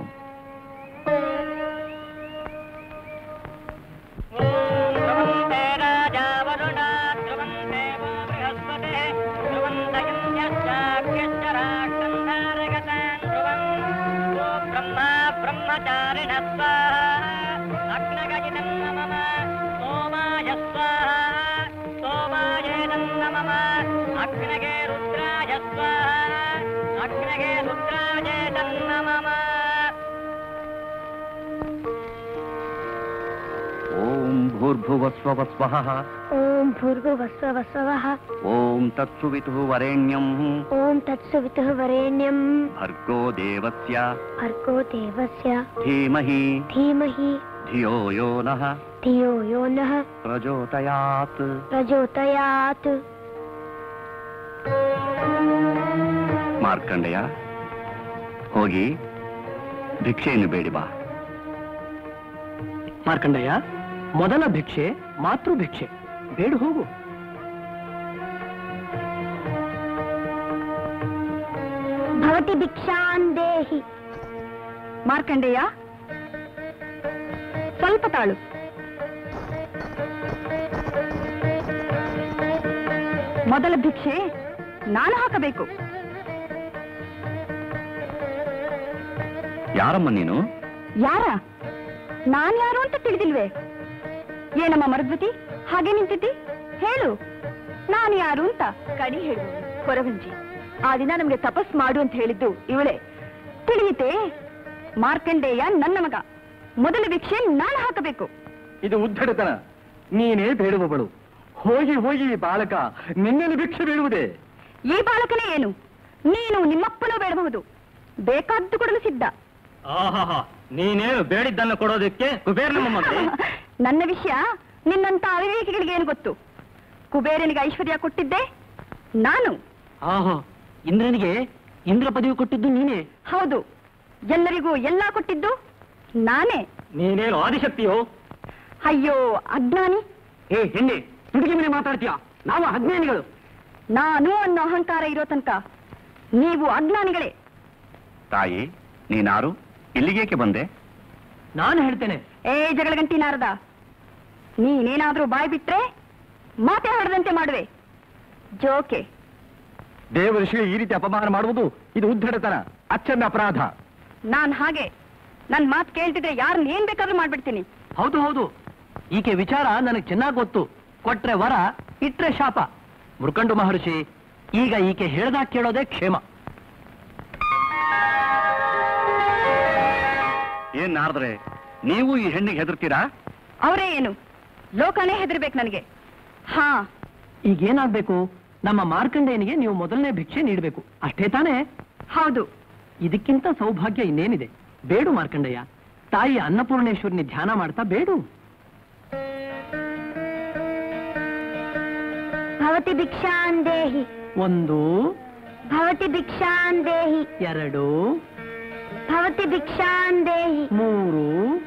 ಓಂ ಭೂರ್ಭುವಸ್ವಸ್ವಃ ಓಂ ಭೂರ್ಭುವಸ್ವ ವಸ್ವಃ ಓಂ ತತ್ಸುವಿತು ವರೆಣ್ಯಂ ಓಂ ತತ್ಸವಿತುಃ ವರೇಣ್ಯಂ ಭರ್ಗೋ ದೇವಸ್ಯ ಭರ್ಗೋ ದೇವಸ್ಯ ಧೀಮಹಿ ಧೀಮಹಿ ಧಿಯೋ ಯೋ ನಃ ಧಿಯೋ ಯೋ ನಃ ಪ್ರಚೋದಯಾತ್ ಪ್ರಚೋದಯಾತ್ ಮಾರ್ಕಂಡೇಯ ಹೋಗಿ ಭಿಕ್ಷೆಯನ್ನು ಬೇಡಿ ಬಾ ಮಾರ್ಕಂಡಯ್ಯ ಮೊದಲ ಭಿಕ್ಷೆ ಮಾತೃ ಭಿಕ್ಷೆ ಬೇಡು ಹೋಗು ಭವತಿ ಭಿಕ್ಷಾನ್ ದೇಹಿ ಮಾರ್ಕಂಡೇಯ ಸ್ವಲ್ಪ ತಾಳು ಮೊದಲ ಭಿಕ್ಷೆ ನಾನು ಹಾಕಬೇಕು ಯಾರಮ್ಮ ನೀನು ಯಾರ ನಾನ್ ಯಾರು ಅಂತ ತಿಳಿದಿಲ್ವೇ ಏನಮ್ಮ ಮರದ್ವತಿ ಹಾಗೆ ನಿಂತಿದ್ದಿ ಹೇಳು ನಾನು ಯಾರು ಅಂತ ಕಡಿ ಹೇಳು ಕೊರವಂಜಿ ಆ ದಿನ ನಮ್ಗೆ ತಪಸ್ ಮಾಡು ಅಂತ ಹೇಳಿದ್ದು ಇವಳೆ ತಿಳಿಯಿತೆ ಮಾರ್ಕಂಡೇಯ ನನ್ನ ಮಗ ಮೊದಲ ಭಿಕ್ಷೆ ನಾನು ಹಾಕಬೇಕು ಇದು ಉದ್ದಡತನ ನೀನೇ ಬೇಡುವವಳು ಹೋಗಿ ಹೋಗಿ ಈ ಬಾಲಕ ನಿನ್ನಲ್ಲಿ ಭಿಕ್ಷೆ ಬೇಡುವುದೇ ಈ ಬಾಲಕನೇ ಏನು ನೀನು ನಿಮ್ಮಪ್ಪನೂ ಬೇಡಬಹುದು ಬೇಕಾದ್ದು ಕೊಡಲು ಸಿದ್ಧ ಆಹಾ ನೀನೇನು ಬೇಡಿದ್ದನ್ನು ಕೊಡೋದಕ್ಕೆ ಕುಬೇರ್ನ ಮಗಳೇ ನನ್ನ ವಿಷಯ ನಿನ್ನಂತ ಅವಿವೇಕಿಗಳಿಗೆ ಏನು ಗೊತ್ತು ಕುಬೇರನಿಗೆ ಐಶ್ವರ್ಯ ಕೊಟ್ಟಿದ್ದೆ ನಾನು ಆಹಾ ಇಂದ್ರನಿಗೆ ಇಂದ್ರ ಪದವಿ ಕೊಟ್ಟಿದ್ದು ನೀನೇ ಹೌದು ಎಲ್ಲರಿಗೂ ಎಲ್ಲ ಕೊಟ್ಟಿದ್ದು ನಾನೇ ನೀನೇನು ಆದಿಶಕ್ತಿಯೋ ಅಯ್ಯೋ ಅಜ್ಞಾನಿ ಏ ಹೆಣ್ಣೆ ತುಡುಗಿ ಮೇಲೆ ಮಾತಾಡ್ತೀಯ ನಾವು ಅಜ್ಞಾನಿಗಳು ನಾನು ಅನ್ನೋ ಅಹಂಕಾರ ಇರೋ ತನಕ ನೀವು ಅಜ್ಞಾನಿಗಳೇ ತಾಯಿ ನೀನಾರು ಇಲ್ಲಿಗೇಕೆ ಬಂದೆ ನಾನು ಹೇಳ್ತೇನೆ ಏ ಜಗಳಗಂಟಿ ನಾರದ ನೀನೇನಾದ್ರೂ ಬಾಯ್ ಬಿಟ್ರೆ ಮಾತೆ ಹೊಡೆದಂತೆ ಮಾಡುವೆ ಜೋಕೆ ದೇವಋಷಿಗೆ ಈ ರೀತಿ ಅಪಮಾನ ಮಾಡುವುದು ಇದು ಉದ್ದಡತನ ಅಚ್ಚಂದ ಅಪರಾಧ ನಾನ್ ಹಾಗೆ ನನ್ ಮಾತು ಕೇಳ್ತಿದ್ರೆ ಯಾರನ್ನ ಏನ್ ಬೇಕಾದ್ರೂ ಮಾಡ್ಬಿಡ್ತೀನಿ ಹೌದು ಹೌದು ಈಕೆ ವಿಚಾರ ನನಗೆ ಚೆನ್ನಾಗಿ ಗೊತ್ತು ಕೊಟ್ರೆ ವರ ಇಟ್ರೆ ಶಾಪ ಮುರ್ಕಂಡು ಮಹರ್ಷಿ ಈಗ ಈಕೆ ಹೇಳ್ದಾಗ ಕೇಳೋದೇ ಕ್ಷೇಮ ಏನ್ ನಾರದ್ರೆ ನೀವು ಈ ಹೆಣ್ಣಿಗೆ ಹೆದರ್ತೀರಾ ಅವರೇ ಏನು ಲೋಕನೇ ಹೆದರ್ಬೇಕು ನನಗೆ ಹಾ ಈಗ ಏನಾಗ್ಬೇಕು ನಮ್ಮ ಮಾರ್ಕಂಡೇಯನಿಗೆ ನೀವು ಮೊದಲನೇ ಭಿಕ್ಷೆ ನೀಡಬೇಕು ಅಷ್ಟೇ ತಾನೇ ಹೌದು ಇದಕ್ಕಿಂತ ಸೌಭಾಗ್ಯ ಇನ್ನೇನಿದೆ ಬೇಡು ಮಾರ್ಕಂಡಯ್ಯ ತಾಯಿ ಅನ್ನಪೂರ್ಣೇಶ್ವರಿನಿ ಧ್ಯಾನ ಮಾಡ್ತಾ ಬೇಡು ಭವತಿ ಭಿಕ್ಷಾನ್ ದೇಹಿ ಒಂದು ಭವತಿ ಭಿಕ್ಷಾನ್ ದೇಹಿ ಎರಡು ಭವತಿ ಭಿಕ್ಷಾನ್ ದೇಹಿ ಮೂರು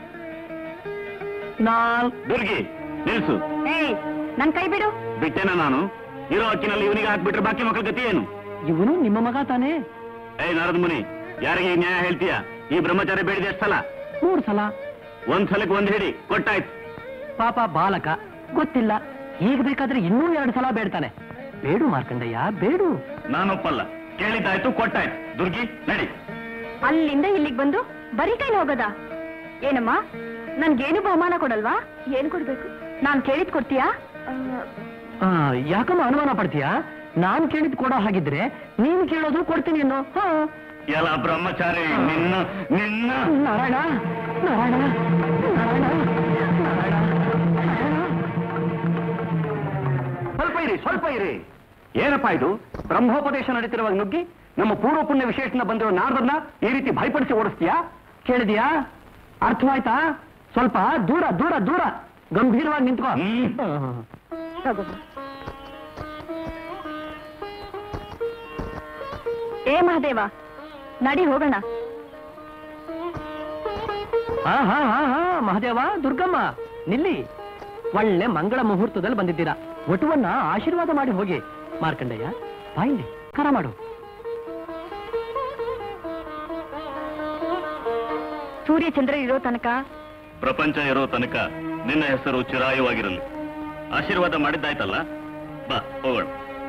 ನಾಲ್ಕು ದುರ್ಗಿ ನಿಲ್ಸು ಏಯ್ ನನ್ ಕೈ ಬಿಡು ಬಿಟ್ಟೆನ ನಾನು ಇರೋ ಅಕ್ಕಿನಲ್ಲಿ ಇವನಿಗೆ ಹಾಕ್ಬಿಟ್ರೆ ಬಾಕಿ ಮಕ್ಕಳ ಗತಿ ಏನು ಇವನು ನಿಮ್ಮ ಮಗ ತಾನೇ ಏಯ್ ನಾರದ ಮುನಿ ಯಾರಿಗೆ ಈ ನ್ಯಾಯ ಹೇಳ್ತೀಯ ಈ ಬ್ರಹ್ಮಚಾರಿ ಬೇಡಿದೆ ಎಷ್ಟು ಸಲ ಮೂರು ಸಲ ಒಂದ್ ಸಲಕ್ಕೆ ಒಂದ್ ಹಿಡಿ ಕೊಟ್ಟಾಯ್ತು ಪಾಪ ಬಾಲಕ ಗೊತ್ತಿಲ್ಲ ಈಗ ಬೇಕಾದ್ರೆ ಇನ್ನೂ ಎರಡು ಸಲ ಬೇಡ್ತಾನೆ ಬೇಡು ಮಾರ್ಕಂಡಯ್ಯ ಬೇಡು ನಾನೊಪ್ಪಲ್ಲ ಕೇಳಿದ್ದಾಯ್ತು ಕೊಟ್ಟಾಯ್ತು ದುರ್ಗಿ ನಡಿ ಅಲ್ಲಿಂದ ಇಲ್ಲಿಗೆ ಬಂದು ಬರೀ ಕೈಲಿ ಹೋಗೋದಾ ಏನಮ್ಮ ನನ್ಗೇನು ಬಹುಮಾನ ಕೊಡಲ್ವಾ ಏನ್ ಕೊಡ್ಬೇಕು ನಾನ್ ಕೇಳಿದ್ ಕೊಡ್ತೀಯಾ ಆ, ಯಾಕಮ್ಮ ಅನುಮಾನ ಪಡ್ತೀಯಾ ನಾನ್ ಕೇಳಿದ್ ಕೊಡೋ ಹಾಗಿದ್ರೆ ನೀನು ಕೇಳೋದು ಕೊಡ್ತೀನಿ ಅನ್ನೋ ಹಾ ಎಲ್ಲ ಬ್ರಹ್ಮಚಾರಿ ನಿನ್ನ ನಿನ್ನ ನಾರಾಯಣ ನಾರಾಯಣ ನಾರಾಯಣ ನಾರಾಯಣ ಸ್ವಲ್ಪ ಇರಿ ಸ್ವಲ್ಪ ಇರಿ ಏನಪ್ಪ ಇದು ಬ್ರಹ್ಮೋಪದೇಶ ನಡೀತಿರುವಾಗ ನುಗ್ಗಿ ನಮ್ಮ ಪೂರ್ವ ಪುಣ್ಯ ವಿಶೇಷಣ ಬಂದಿರೋ ನಾರದನ್ನ ಈ ರೀತಿ ಭಯಪಡಿಸಿ ಓಡಿಸ್ತೀಯಾ ಕೇಳಿದ್ಯಾ ಅರ್ಥವಾಯ್ತಾ ಸ್ವಲ್ಪ ದೂರ ದೂರ ದೂರ ಗಂಭೀರವಾಗಿ ನಿಂತ್ಕೋ ತಗೋ ಏ ಮಹದೇವ ನಡಿ ಹೋಗೋಣ ಹಾ ಹಾ ಹಾ ಹಾ ಮಹದೇವ ದುರ್ಗಮ್ಮ ನಿಲ್ಲಿ ಒಳ್ಳೆ ಮಂಗಳ ಮುಹೂರ್ತದಲ್ಲಿ ಬಂದಿದ್ದೀರಾ ವಟುವನ್ನ ಆಶೀರ್ವಾದ ಮಾಡಿ ಹೋಗಿ ಮಾರ್ಕಂಡಯ್ಯ ಬಾಯಿಲಿ ಕರ ಮಾಡು ಸೂರ್ಯ ಚಂದ್ರ ಇರೋ ತನಕ ಪ್ರಪಂಚ ಇರೋ ತನಕ ನಿನ್ನ ಹೆಸರು ಚಿರಾಯುವಾಗಿರಲಿ ಆಶೀರ್ವಾದ ಮಾಡಿದ್ದಾಯ್ತಲ್ಲ ಬಾ ಹೋಗೋಣ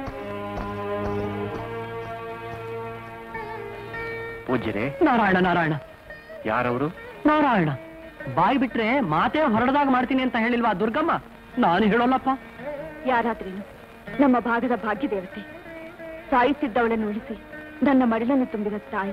ಪೂಜ್ಯರೇ ನಾರಾಯಣ ನಾರಾಯಣ ಯಾರವರು ನಾರಾಯಣ ಬಾಯಿ ಬಿಟ್ರೆ ಮಾತೇ ಹೊರಡದಾಗ ಮಾಡ್ತೀನಿ ಅಂತ ಹೇಳಿಲ್ವಾ ದುರ್ಗಮ್ಮ ನಾನು ಹೇಳೋಲ್ಲಪ್ಪ ಯಾರಾದ್ರೇನು ನಮ್ಮ ಭಾಗದ ಭಾಗ್ಯ ದೇವತೆ ಸಾಯುತ್ತಿದ್ದವಳನ್ನು ಉಳಿಸಿ ನನ್ನ ಮಡಿಲನ್ನು ತುಂಬಿದ ತಾಯಿ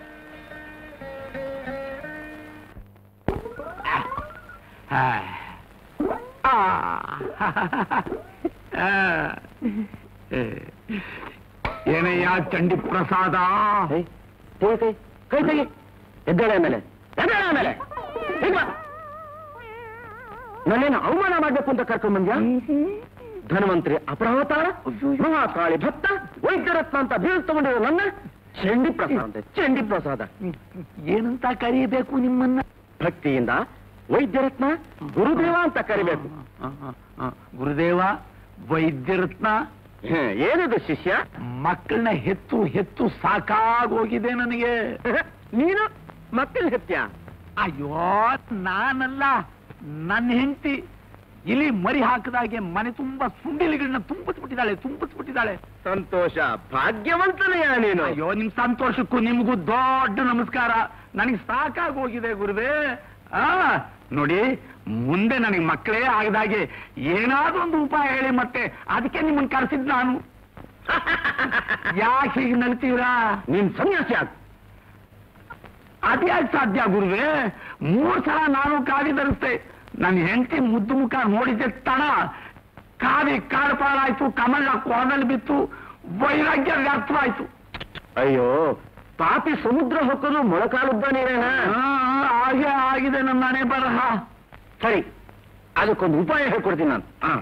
ಏನಯ್ಯ ಚಂಡಿ ಪ್ರಸಾದ ಕೈ ಕೈ ಕೈ ತೆಗಿ ಎದ್ದೇಳೆ ಮೇಲೆ ಎದ್ದೇಳೆ ಮೇಲೆ ಹೀಗ್ ಬಾ. ನನ್ನೇನು ಅವಮಾನ ಮಾಡ್ಬೇಕು ಅಂತ ಕರ್ಕೊಂಡ್ ಬಂದ್ಯಾ ಧನ್ವಂತರಿ ಅಪರಾವತಾರ ಮಹಾಕಾಳಿ ಭಕ್ತ ವೈದ್ಯರತ್ನ ಅಂತ ಬೀಳ್ ತಗೊಂಡಿರೋ ನನ್ನ ಚಂಡಿ ಪ್ರಸಾದ ಅಂತೆ ಚಂಡಿ ಪ್ರಸಾದ ಏನಂತ ಕರೀಬೇಕು ನಿಮ್ಮನ್ನ ಭಕ್ತಿಯಿಂದ ವೈದ್ಯರತ್ನ ಗುರುದೇವ ಅಂತ ಕರಿಬೇಕು ಗುರುದೇವ ವೈದ್ಯರತ್ನ ಏನಿದು ಶಿಷ್ಯ ಮಕ್ಕಳನ್ನ ಹೆತ್ತು ಹೆತ್ತು ಸಾಕಾಗೋಗಿದೆ ನನಗೆ ನೀನು ಮಕ್ಕಳ ಹೆತ್ಯ ಅಯ್ಯೋ ನಾನಲ್ಲ ನನ್ನ ಹೆಂಡತಿ ಇಲಿ ಮರಿ ಹಾಕಿದಾಗೆ ಮನೆ ತುಂಬಾ ಸುಂಡಿಲಿಗಳನ್ನ ತುಂಬಿಸ್ಬಿಟ್ಟಿದ್ದಾಳೆ ತುಂಬಿಸ್ಬಿಟ್ಟಿದ್ದಾಳೆ ಸಂತೋಷ ಭಾಗ್ಯವಂತನೆಯ ನೀನು ಅಯ್ಯೋ ನಿಮ್ ಸಂತೋಷಕ್ಕೂ ನಿಮ್ಗೂ ದೊಡ್ಡ ನಮಸ್ಕಾರ ನನಗೆ ಸಾಕಾಗೋಗಿದೆ ಗುರುವೇ ಆ ನೋಡಿ ಮುಂದೆ ನನಗೆ ಮಕ್ಕಳೇ ಆಗದಾಗೆ ಏನಾದ್ರೂ ಒಂದು ಉಪಾಯ ಹೇಳಿ ಮತ್ತೆ ಅದಕ್ಕೆ ನಿಮ್ಮನ್ನ ಕರೆಸಿದ್ ನಾನು ಯಾಕೆ ಹೀಗೆ ನಲ್ತೀರಾ ನೀನ್ ಸನ್ಯಾಸಿ ಆಗ ಅದ್ಯಾಕೆ ಸಾಧ್ಯ ಗುರುವೆ ಮೂರ್ ಸಲ ನಾನು ಕಾವಿ ಧರಿಸ್ತೆ ನನ್ನ ಹೆಂಡತಿ ಮುದ್ದು ಮುಖ ನೋಡಿದ್ದೆ ತಡ ಕಾವಿ ಕಾಡು ಪಾಲಾಯ್ತು ಕಮಲ ಕೊಳದಲ್ಲಿ ಬಿತ್ತು ವೈರಾಗ್ಯ ವ್ಯರ್ಥವಾಯ್ತು ಅಯ್ಯೋ ಪಾಪಿ ಸಮುದ್ರ ಹೊಕ್ಕಲು ಮೊಳಕಾಲುದ್ದ ನೀರೇನ ಆ, ಹಾಗೆ ಆಗಿದೆ ನನ್ನ ಮನೆ ಬರಹ ಸರಿ ಅದಕ್ಕೊಂದು ಉಪಾಯ ಹೇಳ್ಕೊಡ್ತೀನಿ ನಾನು ಹಾ.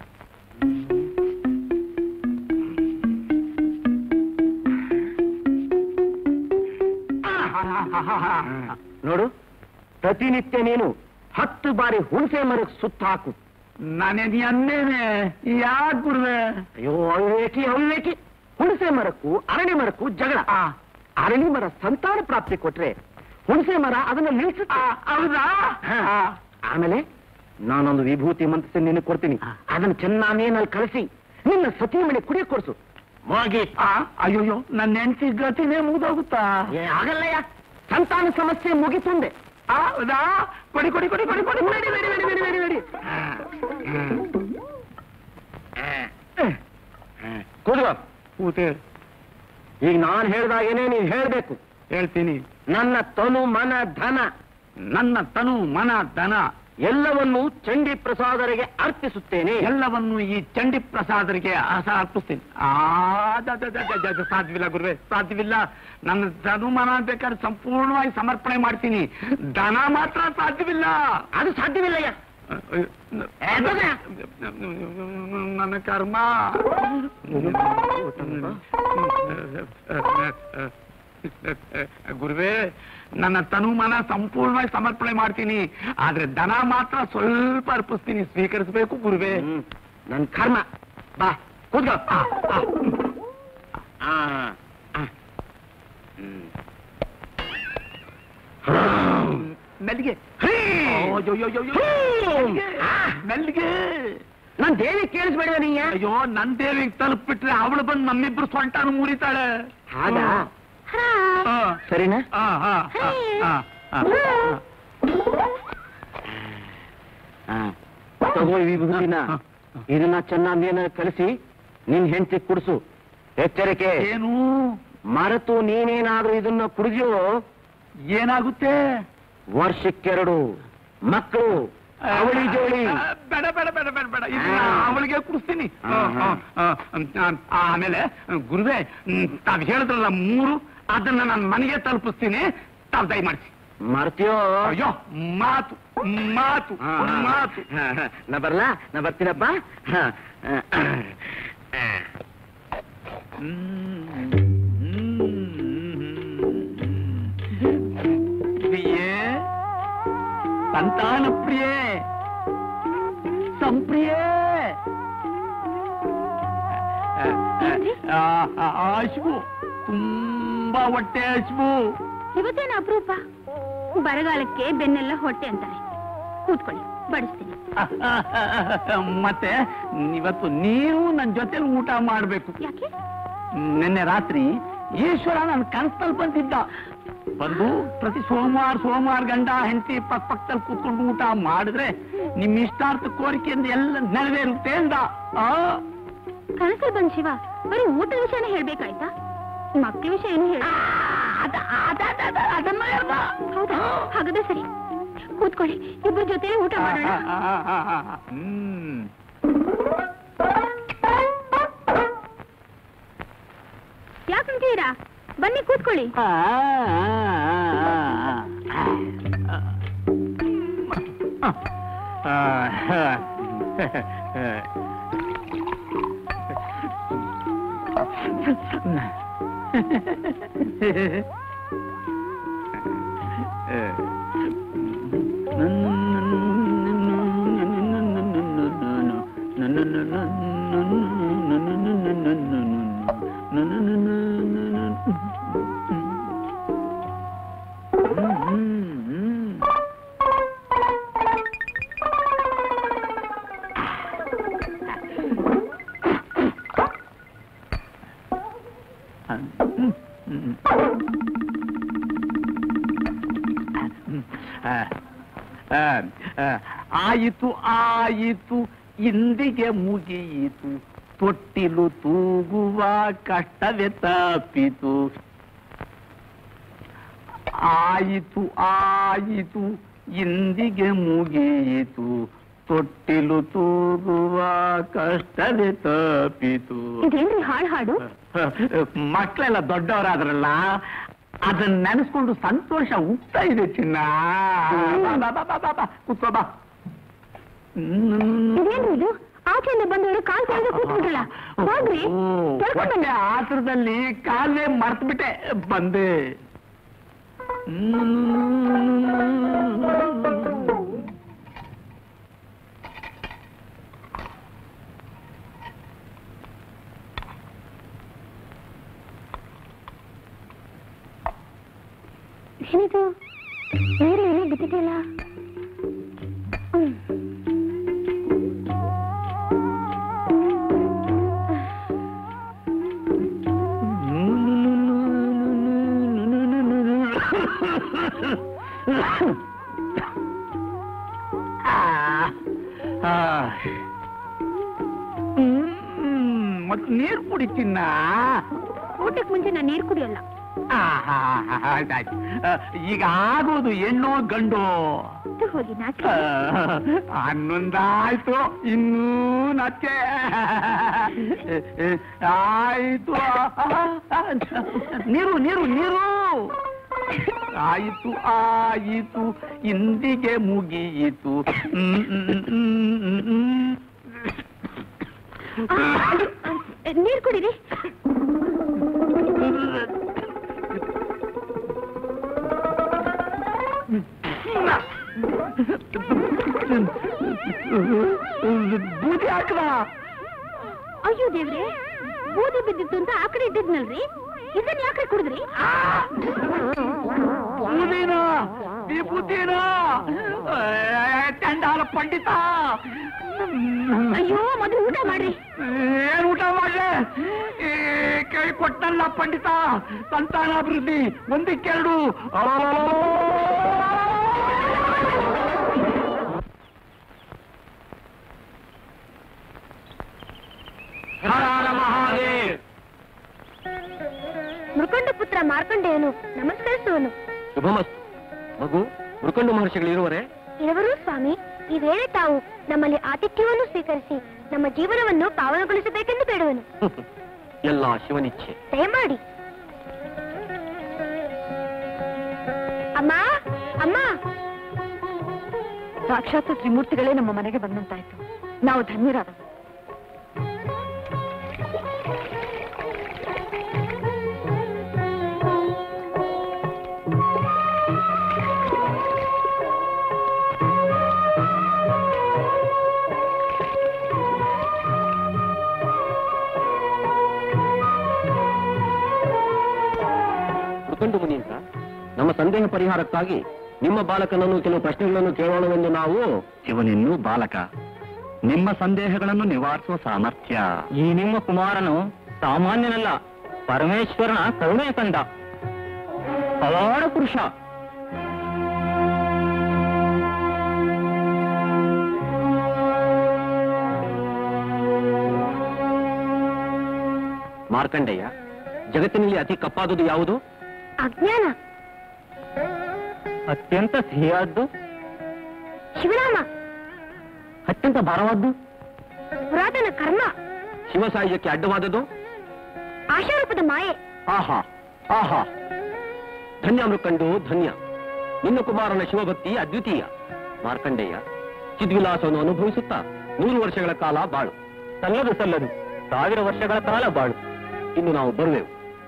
ನೋಡು ಪ್ರತಿನಿತ್ಯ ನೀನು ಹತ್ತು ಬಾರಿ ಹುಣಸೆ ಮರಕ್ಕೆ ಸುತ್ತ ಹಾಕು ನಾನೇನು ಅನ್ನೇನೆ ಯಾಕೆ ಗುರುವೆ ಅಯ್ಯೋ ಅವಿವೇಕಿ ಅವಿವೇಕಿ ಹುಣಸೆ ಮರಕ್ಕೂ ಅರಣಿ ಮರಕ್ಕೂ ಜಗಳ ಅರಣಿ ಮರ ಸಂತಾನ ಪ್ರಾಪ್ತಿ ಕೊಟ್ರೆ ಹುಣಸೆ ಮರ ಅದನ್ನ ನಿಲ್ಸುತ್ತೆ ಹೌದಾ ಹಾ. ಆಮೇಲೆ ನಾನೊಂದು ವಿಭೂತಿ ಮಂತ್ರ ನಿನಗೆ ಕೊಡ್ತೀನಿ ಅದನ್ನ ಚೆನ್ನಾಗಿ ನೀನಲ್ಲಿ ಕಳಿಸಿ ನಿನ್ನ ಸತಿ ಮನೆ ಕುಡಿಯಕ್ ಕೊಡ್ಸು ಹೋಗಿ ಆ, ಅಯ್ಯೋಯ್ಯೋ ನನ್ನ ಹೆಂಡತಿ ಗತಿನೇ ಮುಗಿದೋಗುತ್ತಾ ಏ, ಆಗಲ್ಲಯ್ಯ ಸಂತಾನ ಸಮಸ್ಯೆ ಮುಗಿತುಂದೆ ಆ, ಹೌದಾ ಕೊಡಿ ಕೊಡಿ ಕೊಡಿ ಕೊಡಿ ಕೊಡಿ ನಡಿ, ನಡಿ, ನಡಿ, ನಡಿ, ನಡಿ, ನಡಿ. ಕೂತ್ಕೋ. ಕೂತೆ ಈಗ ನಾನು ಹೇಳ್ದಾಗೇನೆ ನೀನ್ ಹೇಳ್ಬೇಕು ಹೇಳ್ತೀನಿ ನನ್ನ ತನು ಮನ ಧನ ನನ್ನ ತನು ಮನ ಧನ ಎಲ್ಲವನ್ನೂ ಚಂಡಿ ಪ್ರಸಾದರಿಗೆ ಅರ್ಪಿಸುತ್ತೇನೆ ಎಲ್ಲವನ್ನು ಈ ಚಂಡಿ ಪ್ರಸಾದರಿಗೆ ಆಸ ಅರ್ಪಿಸ್ತೀನಿ ಆ, ದ- ದ- ದ- ದ- ದ- ದ- ಸಾಧ್ಯವಿಲ್ಲ ಗುರುವೆ ಸಾಧ್ಯವಿಲ್ಲ ನನ್ನ ಧನುಮಾನ ಬೇಕಾದ್ರೆ ಸಂಪೂರ್ಣವಾಗಿ ಸಮರ್ಪಣೆ ಮಾಡ್ತೀನಿ ದನ ಮಾತ್ರ ಸಾಧ್ಯವಿಲ್ಲ ಅದು ಸಾಧ್ಯವಿಲ್ಲಯ್ಯ ಏ, ಬಗೆ. ನನ್ನ ಕರ್ಮ ಗುರುವೇ ನನ್ನ ತನುಮನ ಸಂಪೂರ್ಣವಾಗಿ ಸಮರ್ಪಣೆ ಮಾಡ್ತೀನಿ ಆದ್ರೆ ದನ ಮಾತ್ರ ಸ್ವಲ್ಪ ಅರ್ಪಿಸ್ತೀನಿ ಸ್ವೀಕರಿಸಬೇಕು ಗುರುವೇ ಹ್ಮ್. ನನ್ ಕರ್ಮ ಬಾ ಕೂತ್ಕೋ ಆ, ಆ. ಆ, ಆ. ಹ್ಮ್. ಮೆಲ್ಲಿಗೆ ಮೆಲ್ಲಿಗೆ ನನ್ ದೇವಿ ಕೇಳಿಸ್ಬೇಡ ನೀ ಅಯ್ಯೋ ನನ್ ದೇವಿಗೆ ತಲುಪಿಟ್ರೆ ಅವಳು ಬಂದು ನಮ್ಮಿಬ್ರು ಸೊಂಟನು ಮುರಿತಾಳೆ ಹಾಗಾ ಆ, ಸರಿನಾ ಆ, ಆ, ಆ, ಆ, ಆ. ಆ. ತಗೋ ಈ ವಿಭೂತಿನ ಇದನ್ನ ಚೆನ್ನಾಗಿ ಕಳಿಸಿ ನಿನ್ ಹೆಂಡತಿ ಕುಡಿಸು ಎಚ್ಚರಿಕೆ ಏನು ಮರೆತು ನೀನೇನಾದ್ರೂ ಇದನ್ನ ಕುಡಿದ್ಯೋ ಏನಾಗುತ್ತೆ ವರ್ಷಕ್ಕೆರಡು ಮಕ್ಕಳು ಅವಳಿ ಜೋಳಿ ಆ, ಬೇಡ ಬೇಡ ಬೇಡ ಬೇಡ ಬೇಡ ಇದನ್ನ ಆ. ಅವಳಿಗೆ ಕುಡಿಸ್ತೀನಿ ಆ, ಆ. ಆಮೇಲೆ ಗುರುವೆ ಹ್ಮ್, ತಾವ್ ಹೇಳಿದ್ರಲ್ಲ ಮೂರು ಅದನ್ನ ನಾನು ಮನೆಗೆ ತಲುಪಿಸ್ತೀನಿ ತಾವ್ ದಯಮಾಡಿಸಿ ಮರ್ತೀಯೋ ಅಯ್ಯೋ ಮಾತು ಮಾತು ಹಾ, ಹಾ. ಮಾತು ಹಾ, ಹಾ. ನಾ ಬರ್ಲಾ ನಾ ಬರ್ತೀನಪ್ಪ ಹಾ. ಪ್ರಿಯೇ ಸಂತಾನ ಪ್ರಿಯೇ ಸಂಪ್ರಿಯೇ ಅಶ್ವು ತುಂಬಾ ಹೊಟ್ಟೆ ಅಶ್ವು ಇವತ್ತೇನು ಅಪರೂಪ ಬರಗಾಲಕ್ಕೆ ಬೆನ್ನೆಲ್ಲ ಹೊಟ್ಟೆ ಅಂತಾರೆ ಕೂತ್ಕೊಳ್ಳಿ ಬಡಿಸ್ತೀನಿ ಮತ್ತೆ ಇವತ್ತು ನೀವು ನನ್ನ ಜೊತೆಲಿ ಊಟ ಮಾಡ್ಬೇಕು ಯಾಕೆ ನಿನ್ನೆ ರಾತ್ರಿ ಈಶ್ವರ ನನ್ನ ಕನಸಲ್ಲಿ ಬಂದಿದ್ದ ಬಂದು ಪ್ರತಿ ಸೋಮವಾರ ಸೋಮವಾರ ಗಂಡ ಹೆಂಡತಿ ಪಕ್ಕ ಪಕ್ಕದಲ್ಲಿ ಕೂತ್ಕೊಂಡು ಊಟ ಮಾಡಿದ್ರೆ ನಿಮ್ ಇಷ್ಟಾರ್ಥ ಕೋರಿಕೆಯಿಂದ ಎಲ್ಲ ನೆರವೇರುತ್ತೆ ಅಂದ ಆ ಕನಸಲ್ಲಿ ಬಂದ್ ಶಿವ ಬರೀ ಊಟದ ವಿಷಯನೇ ಹೇಳ್ಬೇಕಾಯ್ತಾ ಮಕ್ಳ ವಿಷಯ ಏನು ಹೇಳ ಅದನ್ನ ಹೇಳ್ದ. ಹೌದಾ ಹಾಗಾದ್ರೆ ಸರಿ ಕೂತ್ಕೊಳ್ಳಿ ಇಬ್ಬರ ಜೊತೆ ಊಟ ಮಾಡೋಣ ಆ, ಆ, ಆ, ಆ, ಆ. ಹ್ಮ್ ಯಾಕಂತೀರಾ ಬನ್ನಿ ಕೂತ್ಕೊಳ್ಳಿ ಆ, ಆ, ಆ, ಆ. ಆ, ಆ, ಆ, ಆ, ಆಯಿತು ಆಯಿತು ಇಂದಿಗೆ ಮುಗಿಯಿತು ತೊಟ್ಟಿಲು ತೂಗುವ ಕಷ್ಟವೇ ತಪ್ಪಿತು ಆಯಿತು ಆಯಿತು ಇಂದಿಗೆ ಮುಗಿಯಿತು ತೊಟ್ಟಿಲು ತೂಗುವ ಕಷ್ಟವೇ ತಪ್ಪಿತು ಇದೇನ್ರಿ ಹಾಳು ಹಾಡು ಮಕ್ಕಳೆಲ್ಲ ದೊಡ್ಡವರಾದ್ರಲ್ಲ ಅದನ್ನ ನೆನೆಸ್ಕೊಂಡು ಸಂತೋಷ ಉಗ್ತಾ ಇದೆ ಚಿನ್ನ ಬಾ, ಬಾ, ಬಾ, ಬಾ, ಬಾ, ಬಾ, ಕೂತ್ಕೋ ಬಾ ಹ್ಮ್. ಇದೇನ್ರಿ ಇದು ಆಚೆಯಿಂದ ಬಂದವರು ಕಾಲ್ ಕೆಳಗೆ ಕೂತ್ಬಿಟ್ರಲ್ಲ ಹೋಗ್ರಿ ಕೆಳಗೆ ಹೊಟ್ಟೆ ಬನ್ನಿ ಆತರದಲ್ಲಿ ಕಾಲೇ ಮರ್ತ್ಬಿಟ್ಟೆ ಬಂದೆ ಏನಿದು ನೀರು ಏನೋ ಬಿದ್ದಿದೆಯಲ್ಲ ಹ್ಮ್. ಮತ್ತೆ ನೀರು ಕುಡಿತೀನ ಊಟಕ್ಕೆ ಮುಂಚೆ ನಾನು ನೀರು ಕುಡಿಯಲ್ಲ ಆಯ್ತಾಯ್ತು ಈಗ ಆಗೋದು ಹೆಣ್ಣೋ ಗಂಡು ಇದು ಹೋಗಿ ನಾಚಿ ಆ, ಹನ್ನೊಂದಾಯ್ತು ಇನ್ನೂ ನಚ್ಚೆ ಆಯ್ತು ನೀರು ನೀರು ನೀರು ಆಯಿತು ಆಯಿತು ಇಂದಿಗೆ ಮುಗಿಯಿತು ಹ್ಮ್, ಹ್ಮ್, ಹ್ಮ್, ಹ್ಮ್, ನೀರು ಕುಡೀರಿ ಬೂದಿ ಹಾಕದ ಅಯ್ಯೋ ದೇವ್ರೆ ಬೂದಿ ಬಿದ್ದಿತ್ತು ಅಂತ ಆ ಕಡೆ ಇದ್ದಿದ್ನಲ್ರಿ ಇದನ್ನ ಯಾಕ್ರಿ ಕುಡಿದ್ರಿ ಬೂದಿನ ವಿಭೂತಿನ ಚಂಡಾಲ ಪಂಡಿತ ಅಯ್ಯೋ ಮೊದಲು ಊಟ ಮಾಡ್ರಿ ಏನ್ ಊಟ ಮಾಡ್ಲೆ ಈ ಕೈ ಕೊಟ್ಟನಲ್ಲ ಪಂಡಿತ ಸಂತಾನಾಭಿವೃದ್ಧಿ ಒಂದಕ್ಕೆರಡು ಮಹಾದೇವ್ ಮೃಕೊಂಡ ಪುತ್ರ ಮಾರ್ಕಂಡೇಯನು ನಮಸ್ಕರಿಸುವನು ಶುಭಮಸ್ತು ಮಗು ಮುರುಕಂಡು ಮಹರ್ಷಿಗಳಿರುವರೆ ಇರವರು ಸ್ವಾಮಿ ಈ ವೇಳೆ ತಾವು ನಮ್ಮಲ್ಲಿ ಆತಿಥ್ಯವನ್ನು ಸ್ವೀಕರಿಸಿ ನಮ್ಮ ಜೀವನವನ್ನು ಪಾವನಗೊಳಿಸಬೇಕೆಂದು ಬೇಡುವನು ಎಲ್ಲ ಶಿವನಿಚ್ಛೆ ದಯಮಾಡಿ ಅಮ್ಮ ಅಮ್ಮ ಸಾಕ್ಷಾತ್ ತ್ರಿಮೂರ್ತಿಗಳೇ ನಮ್ಮ ಮನೆಗೆ ಬಂದಂತಾಯ್ತು ನಾವು ಧನ್ಯರಾದವು ಮುರುಕಂಡು ಮುನೀಂದ್ರ ನಮ್ಮ ಸಂದೇಹ ಪರಿಹಾರಕ್ಕಾಗಿ ನಿಮ್ಮ ಬಾಲಕನನ್ನು ಕೆಲವು ಪ್ರಶ್ನೆಗಳನ್ನು ಕೇಳೋಣವೆಂದು ನಾವು ಇವನಿನ್ನೂ ಬಾಲಕ ನಿಮ್ಮ ಸಂದೇಹಗಳನ್ನು ನಿವಾರಿಸುವ ಸಾಮರ್ಥ್ಯ ಈ ನಿಮ್ಮ ಕುಮಾರನು ಸಾಮಾನ್ಯನಲ್ಲ ಪರಮೇಶ್ವರನ ಕರುಣೆಯ ಕಂದ ಪವಾಡ ಪುರುಷ ಮಾರ್ಕಂಡಯ್ಯ ಜಗತ್ತಿನಲ್ಲಿ ಅತಿ ಕಪ್ಪಾದುದು ಯಾವುದು ಅಜ್ಞಾನ ಅತ್ಯಂತ ಸಿಹಿಯಾದ್ದು ಶಿವನಾಮ ಅತ್ಯಂತ ಭಾರವಾದ್ದು ಪುರಾತನ ಕರ್ಮ ಶಿವಸಾಯುಜ್ಯಕ್ಕೆ ಅಡ್ಡವಾದದ್ದು ಆಶಾರೂಪದ ಮಾಯೆ ಆಹಾ ಆಹಾ ಧನ್ಯ ಮೃಕಂಡು ಧನ್ಯ ನಿನ್ನ ಕುಮಾರನ ಶಿವಭಕ್ತಿ ಅದ್ವಿತೀಯ ಮಾರ್ಕಂಡೇಯ ಚಿದ್ವಿಲಾಸವನ್ನು ಅನುಭವಿಸುತ್ತಾ ನೂರು ವರ್ಷಗಳ ಕಾಲ ಬಾಳು ಸಲ್ಲದು ಸಲ್ಲದು ಸಾವಿರ ವರ್ಷಗಳ ಕಾಲ ಬಾಳು ಇನ್ನು ನಾವು ಬರುವೆವು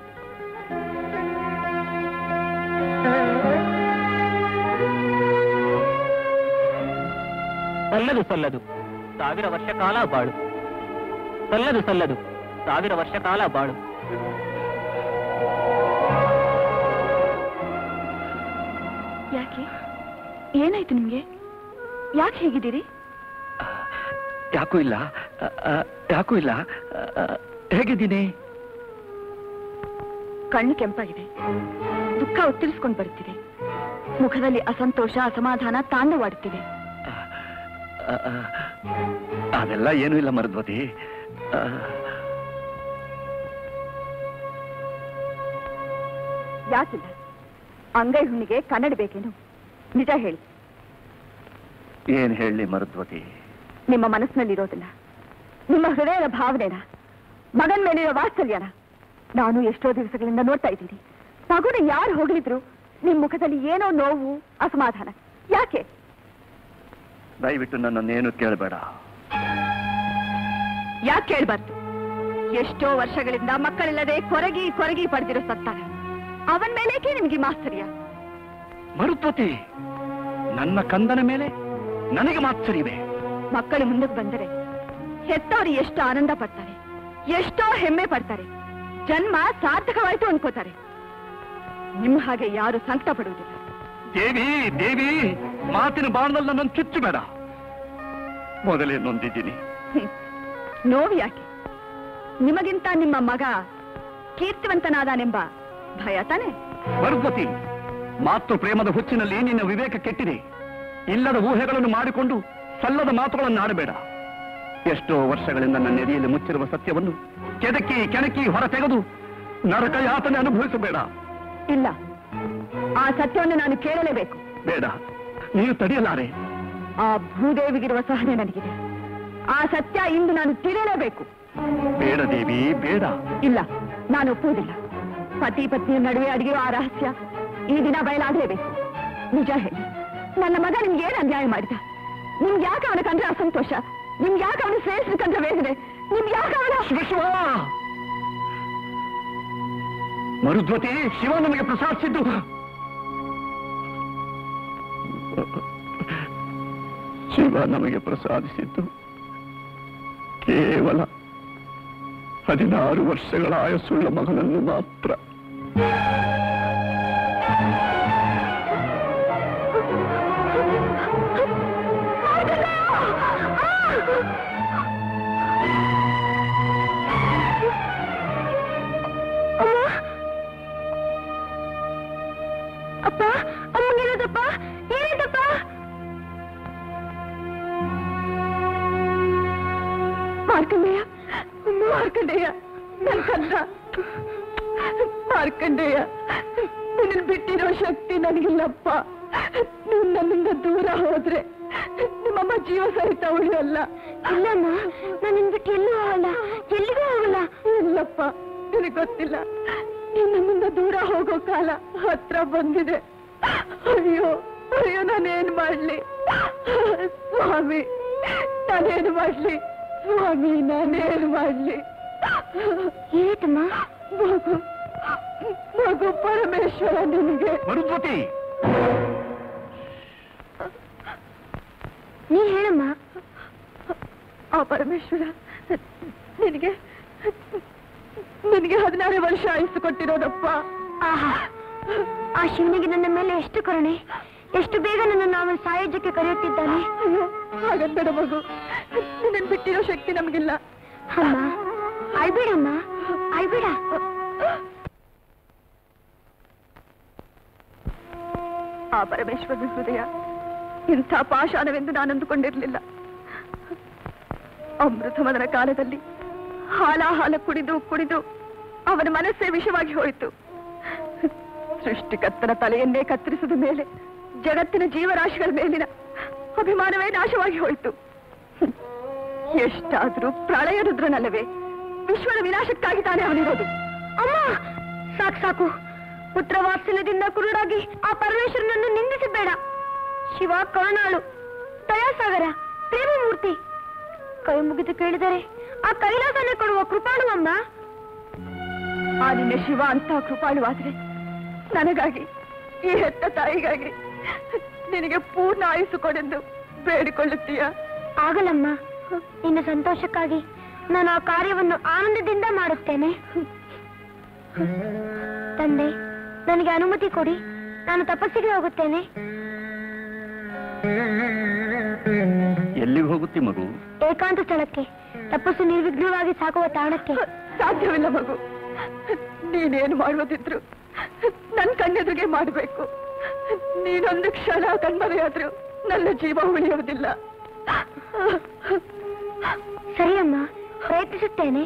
ಸಲ್ಲದು ಸಲ್ಲದು ಸಾವಿರ ವರ್ಷ ಕಾಲ ಬಾಳು ಸಲ್ಲದು ಸಲ್ಲದು ಸಾವಿರ ವರ್ಷ ಕಾಲ ಬಾಳು ಯಾಕೆ ಏನಾಯ್ತು ನಿಮ್ಗೆ ಯಾಕೆ ಹೇಗಿದ್ದೀರಿ ಯಾಕೂ ಇಲ್ಲ ಅ, ಅ, ಯಾಕೂ ಇಲ್ಲ ಅ, ಅ, ಹೇಗಿದ್ದೀನಿ ಕಣ್ಣು ಕೆಂಪಾಗಿದೆ ದುಃಖ ಉತ್ತರಿಸ್ಕೊಂಡು ಬರುತ್ತಿದೆ ಮುಖದಲ್ಲಿ ಅಸಂತೋಷ ಅಸಮಾಧಾನ ತಾಂಡವಾಡುತ್ತಿದೆ ಅ, ಅ, ಅದೆಲ್ಲ ಏನೂ ಇಲ್ಲ ಮರದ್ವತಿ ಅ, ಯಾಕಿಲ್ಲ ಅಂಗೈ ಹುಣ್ಣಿಗೆ ಕನ್ನಡ ಬೇಕೇನು ನಿಜ ಹೇಳಿ ಏನ್ ಹೇಳಿ ಮರುದ್ವತಿ ನಿಮ್ಮ ಮನಸ್ಸಿನಲ್ಲಿರೋದಿಲ್ಲ ನಿಮ್ಮ ಹೃದಯದ ಭಾವನೆನ ಮಗನ ಮೇಲಿರೋ ವಾತ್ಸಲ್ಯನ ನಾನು ಎಷ್ಟೋ ದಿವಸಗಳಿಂದ ನೋಡ್ತಾ ಇದ್ದೀನಿ ಮಗುನ ಯಾರು ಹೋಗ್ಲಿದ್ರು ನಿಮ್ ಮುಖದಲ್ಲಿ ಏನೋ ನೋವು ಅಸಮಾಧಾನ ಯಾಕೆ ದಯವಿಟ್ಟು ನನ್ನನ್ನೇನು ಕೇಳಬೇಡ ಯಾಕೆ ಕೇಳ್ಬಾರ್ದು ಎಷ್ಟೋ ವರ್ಷಗಳಿಂದ ಮಕ್ಕಳಿಲ್ಲದೆ ಕೊರಗಿ ಕೊರಗಿ ಪಡೆದಿರೋ ಸತ್ತಾನ ಅವನ್ ಮೇಲೇಕೆ ನಿಮ್ಗೆ ಮಾಸ್ತರ್ಯ ಮರುದ್ವತಿ ನನ್ನ ಕಂದನ ಮೇಲೆ ನನಗೆ ಮಾತ್ಸರಿವೆ ಮಕ್ಕಳು ಮುಂದಕ್ಕೆ ಬಂದರೆ ಹೆತ್ತವರು ಎಷ್ಟು ಆನಂದ ಪಡ್ತಾರೆ ಎಷ್ಟೋ ಹೆಮ್ಮೆ ಪಡ್ತಾರೆ ಜನ್ಮ ಸಾರ್ಥಕವಾಯ್ತು ಅನ್ಕೋತಾರೆ ನಿಮ್ ಹಾಗೆ ಯಾರು ಸಂಕಟ ಪಡುವುದಿಲ್ಲ ದೇವಿ ದೇವಿ ಮಾತಿನ ಬಾಣದಲ್ಲಿ ನನ್ನನ್ನು ಚುಚ್ಚಬೇಡ ಮೊದಲೇ ನೊಂದಿದ್ದೀನಿ ಹ್ಮ್. ನೋವು ಯಾಕೆ ನಿಮಗಿಂತ ನಿಮ್ಮ ಮಗ ಕೀರ್ತಿವಂತನಾದಾನೆಂಬ ಭಯ ತಾನೆ ಮರುದ್ವತಿ ಮಾತೃ ಪ್ರೇಮದ ಹುಚ್ಚಿನಲ್ಲಿ ನಿನ್ನ ವಿವೇಕ ಕೆಟ್ಟಿದೆ ಇಲ್ಲದ ಊಹೆಗಳನ್ನು ಮಾಡಿಕೊಂಡು ಸಲ್ಲದ ಮಾತುಗಳನ್ನು ಆಡಬೇಡ ಎಷ್ಟೋ ವರ್ಷಗಳಿಂದ ನನ್ನ ಎದೆಯಲ್ಲಿ ಮುಚ್ಚಿರುವ ಸತ್ಯವನ್ನು ಕೆದಕಿ ಕೆಣಕಿ ಹೊರ ತೆಗೆದು ನರಕ ಯಾತನೆ ಅನುಭವಿಸಬೇಡ ಇಲ್ಲ ಆ ಸತ್ಯವನ್ನು ನಾನು ಕೇಳಲೇಬೇಕು ಬೇಡ ನೀನು ತಡೆಯಲಾರೆ ಆ ಭೂದೇವಿಗಿರುವ ಸಹನೆ ನನಗಿದೆ ಆ ಸತ್ಯ ಇಂದು ನಾನು ತಿಳಿಯಲೇಬೇಕು ಬೇಡ ದೇವಿ ಬೇಡ ಇಲ್ಲ ನಾನು ಒಪ್ಪುವುದಿಲ್ಲ ಪತಿ ಪತ್ನಿಯ ನಡುವೆ ಅಡಿಗೆಯೋ ಆ ರಹಸ್ಯ ಈ ದಿನ ಬಯಲಾಗಲೇಬೇಕು ನಿಜ ಹೇಳಿ ನನ್ನ ಮಗ ನಿಮ್ಗೆ ಏನು ಅನ್ಯಾಯ ಮಾಡಿದ ನಿಮ್ಗೆ ಯಾಕೆ ಅವನ ಕಂಡ್ರೆ ಅಸಂತೋಷ ನಿಮ್ಗೆ ಯಾಕೆ ಅವನ ಶ್ರೇಷ್ಠ ಕಂಡ್ರೆ ವೇದನೆ ನಿಮ್ಗೆ ಯಾಕೆ ಅವನ ಶಿವ ಮರುದ್ವತಿ ಶಿವ ನಮಗೆ ಪ್ರಸಾದಿಸಿದ್ದು ಶಿವ ನಮಗೆ ಪ್ರಸಾದಿಸಿದ್ದು ಕೇವಲ ಹದಿನಾರು ವರ್ಷಗಳ ಆಯಸ್ಸುಳ್ಳ ಮಗನನ್ನು ಮಾತ್ರ ಅಪ್ಪ ಅಮ್ಮಂಗೇನದಪ್ಪ ಏನದಪ್ಪ ಮಾರ್ಕಂಡೇಯ ಮಾರ್ಕಂಡೇಯ ನನ್ ಕಂದ ಮಾರ್ಕಂಡೇಯ ನಿನ್ನ ಬಿಟ್ಟಿರೋ ಶಕ್ತಿ ನನಗಿಲ್ಲಪ್ಪ ನೀವು ನನ್ನಿಂದ ದೂರ ಹೋದ್ರೆ ನಿಮ್ಮಮ್ಮ ಜೀವ ಸಹಿತ ಉಳಿಯಲ್ಲ ಇಲ್ಲಮ್ಮ ನಾನು ನಿನ್ ಬಿಟ್ಟು ಎಲ್ಲೂ ಹೋಗಲ್ಲ ಎಲ್ಲಿಗೂ ಹೋಗಲ್ಲ ಇಲ್ಲಪ್ಪ ನಿನಗೆ ಗೊತ್ತಿಲ್ಲ ನೀನ್ ನನ್ನಿಂದ ದೂರ ಹೋಗೋ ಕಾಲ ಹತ್ರ ಬಂದಿದೆ ಅಯ್ಯೋ ಅಯ್ಯೋ ನಾನೇನ್ ಮಾಡ್ಲಿ ಸ್ವಾಮಿ ನಾನೇನು ಮಾಡ್ಲಿ ಸ್ವಾಮಿ ನಾನೇನು ಮಾಡ್ಲಿ ಏತಮ್ಮ ಮಗು ಮಗು ಪರಮೇಶ್ವರ ನಿನಗೆ ಮರುದ್ವತಿ ನೀ ಹೇಳಮ್ಮ ಆ ಪರಮೇಶ್ವರ ನಿನಗೆ ನಿನಗೆ ಹದಿನಾರು ವರ್ಷ ಆಯುಸ್ಸು ಕೊಟ್ಟಿರೋದಪ್ಪ ಆಹಾ ಆ ಶಿವನಿಗೆ ನನ್ನ ಮೇಲೆ ಎಷ್ಟು ಕರುಣೆ ಎಷ್ಟು ಬೇಗ ನನ್ನನ್ನು ಅವನ ಸಾಯುಜ್ಯಕ್ಕೆ ಕರೆಯುತ್ತಿದ್ದಾನೆ ಅಯ್ಯೋ ಹಾಗಂಬೇಡ ಮಗು ನಿನ್ನನ್ನು ಬಿಟ್ಟಿರೋ ಶಕ್ತಿ ನಮಗಿಲ್ಲ ಅಮ್ಮ ಅಳ್ಬೇಡಮ್ಮ ಅಳ್ಬೇಡ ಆ ಪರಮೇಶ್ವರನ ಹೃದಯ ಇಂಥ ಪಾಷಾಣವೆಂದು ನಾನು ಅಂದುಕೊಂಡಿರಲಿಲ್ಲ ಅಮೃತಮದನ ಕಾಲದಲ್ಲಿ ಹಾಲಾಹಾಲ ಕುಡಿದು ಕುಡಿದು ಅವನ ಮನಸ್ಸೇ ವಿಷವಾಗಿ ಹೋಯಿತು ಸೃಷ್ಟಿಕರ್ತನ ತಲೆಯನ್ನೇ ಕತ್ತರಿಸಿದ ಮೇಲೆ ಜಗತ್ತಿನ ಜೀವರಾಶಿಗಳ ಮೇಲಿನ ಅಭಿಮಾನವೇ ನಾಶವಾಗಿ ಹೋಯಿತು ಹ್ಮ್. ಎಷ್ಟಾದ್ರೂ ಪ್ರಳಯ ರುದ್ರನಲ್ಲವೇ ವಿಶ್ವದ ವಿನಾಶಕ್ಕಾಗಿ ತಾನೇ ಅವನಿರೋದು ಅಮ್ಮ ಸಾಕು ಸಾಕು ಪುತ್ರ ವಾತ್ಸಲ್ಯದಿಂದ ಕುರುಡಾಗಿ ಆ ಪರಮೇಶ್ವರನನ್ನು ನಿಂದಿಸಬೇಡ ಶಿವ ಕರುಣಾಳು ದಯಾಸಾಗರ ಪ್ರೇಮಮೂರ್ತಿ ಕೈ ಮುಗಿದು ಕೇಳಿದರೆ ಆ ಕೈಲಾಸನೆ ಕೊಡುವ ಕೃಪಾಳು ಅಮ್ಮ ಆ ನಿನ್ನ ಶಿವ ಅಂತ ಕೃಪಾಳುವಾದ್ರೆ ನನಗಾಗಿ ಈ ಹೆತ್ತ ತಾಯಿಗಾಗಿ ನಿನಗೆ ಪೂರ್ಣ ಆಯುಸ್ಸು ಕೊಡೆಂದು ಬೇಡಿಕೊಳ್ಳುತ್ತೀಯ ಆಗಲಮ್ಮ ನಿನ್ನ ಸಂತೋಷಕ್ಕಾಗಿ ನಾನು ಆ ಕಾರ್ಯವನ್ನು ಆನಂದದಿಂದ ಮಾಡುತ್ತೇನೆ ತಂದೆ ನನಗೆ ಅನುಮತಿ ಕೊಡಿ ನಾನು ತಪಸ್ಸಿಗೆ ಹೋಗುತ್ತೇನೆ ಎಲ್ಲಿಗೆ ಹೋಗುತ್ತಿ ಮಗು ಏಕಾಂತ ಸ್ಥಳಕ್ಕೆ ತಪಸ್ಸು ನಿರ್ವಿಘ್ನವಾಗಿ ಸಾಗುವ ತಾಣಕ್ಕೆ ಸಾಧ್ಯವಿಲ್ಲ ಮಗು ನೀನೇನು ಮಾಡುವುದಿದ್ರು ನನ್ನ ಕಣ್ಣೆದುರಿಗೆ ಮಾಡಬೇಕು ನೀನೊಂದು ಕ್ಷಣ ಕಣ್ಮರೆಯಾದ್ರೂ ನನ್ನ ಜೀವ ಉಳಿಯುವುದಿಲ್ಲ ಸರಿಯಮ್ಮ ಪ್ರಯತ್ನಿಸುತ್ತೇನೆ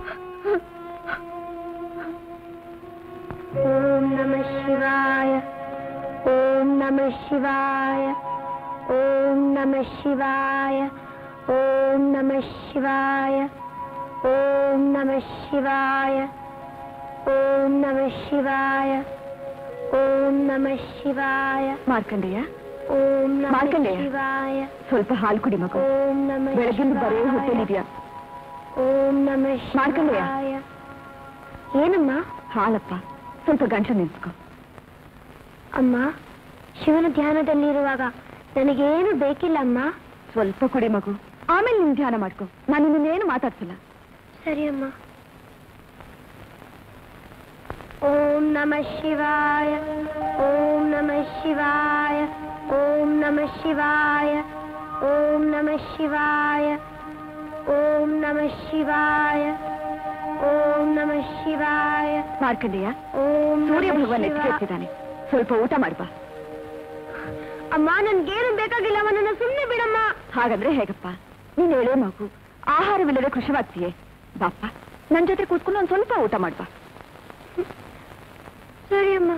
ಓಂ ನಮ ಶಿವಾಯ ನಮಃ ಶಿವಾಯ ಓಂ ನಮಃ ಶಿವಾಯ ಓಂ ನಮಃ ಶಿವಾಯ ಓಂ ನಮಃ ಶಿವಾಯ ಓಂ ನಮಃ ಶಿವಾಯ ಓಂ ನಮಃ ಶಿವಾಯ ಮಾರ್ಕಂಡೇಯ ಓಂ ನಮಃ ಮಾರ್ಕಂಡೇಯ. ಶಿವಾಯ ಸ್ವಲ್ಪ ಹಾಲು ಕುಡಿ ಮಗು ಓಂ ನಮಃ ಬೆಳಗಿಂದ ಬರೀ ಶಿವಾಯ. ಹೊಟ್ಟೆಲಿದ್ಯಾ ಓಂ ನಮಃ ಮಾರ್ಕಂಡೇಯ. ಶಿವಾಯ ಏನಮ್ಮ ಹಾಲಪ್ಪ ಸ್ವಲ್ಪ ಗಂಟಲು ನಿಲ್ಸ್ಕೊ ಅಮ್ಮ ಶಿವನ ಧ್ಯಾನದಲ್ಲಿರುವಾಗ ನನಗೇನು ಬೇಕಿಲ್ಲ ಅಮ್ಮ ಸ್ವಲ್ಪ ಕುಡಿ ಮಗು ಆಮೇಲೆ ನಿನ್ ಧ್ಯಾನ ಮಾಡ್ಕೊ ನಾನು ನಿನ್ನೇನು ಮಾತಾಡ್ಸಲ್ಲ ಸರಿ ಅಮ್ಮ ಓಂ ನಮಃ ಶಿವಾಯ ಓಂ ನಮಃ ಶಿವಾಯ ಓಂ ನಮಃ ಶಿವಾಯ ಓಂ ನಮಃ ಶಿವಾಯ ಓಂ ನಮಃ ಶಿವಾಯ ಓಂ ನಮಃ ಶಿವಾಯ ಮಾರ್ಕಂಡೇಯ ಓಂ ಸೂರ್ಯ ನಮಃ ಭಗವಾನ್ ಎತ್ತಿಗೆ ಶಿವಾಯ. ಎತ್ತಿದ್ದಾನೆ ಸ್ವಲ್ಪ ಊಟ ಮಾಡ್ಬಾ ಅಮ್ಮ ನನ್ಗೇನು ಬೇಕಾಗಿಲ್ಲ ನನ್ನ ಸುಮ್ಮನೆ ಬಿಡಮ್ಮ ಹಾಗಂದ್ರೆ ಹೇಗಪ್ಪ ನೀನ್ ಎಳೆ ಮಗು ಆಹಾರವಿಲ್ಲದೆ ಕೃಷಿವಾಗ್ತೀಯೇ ಬಾಪ್ಪ ನನ್ ಜೊತೆ ಕೂತ್ಕೊಂಡು ಒಂದ್ ಸ್ವಲ್ಪ ಊಟ ಮಾಡ್ಬಾ ಸರಿ ಅಮ್ಮ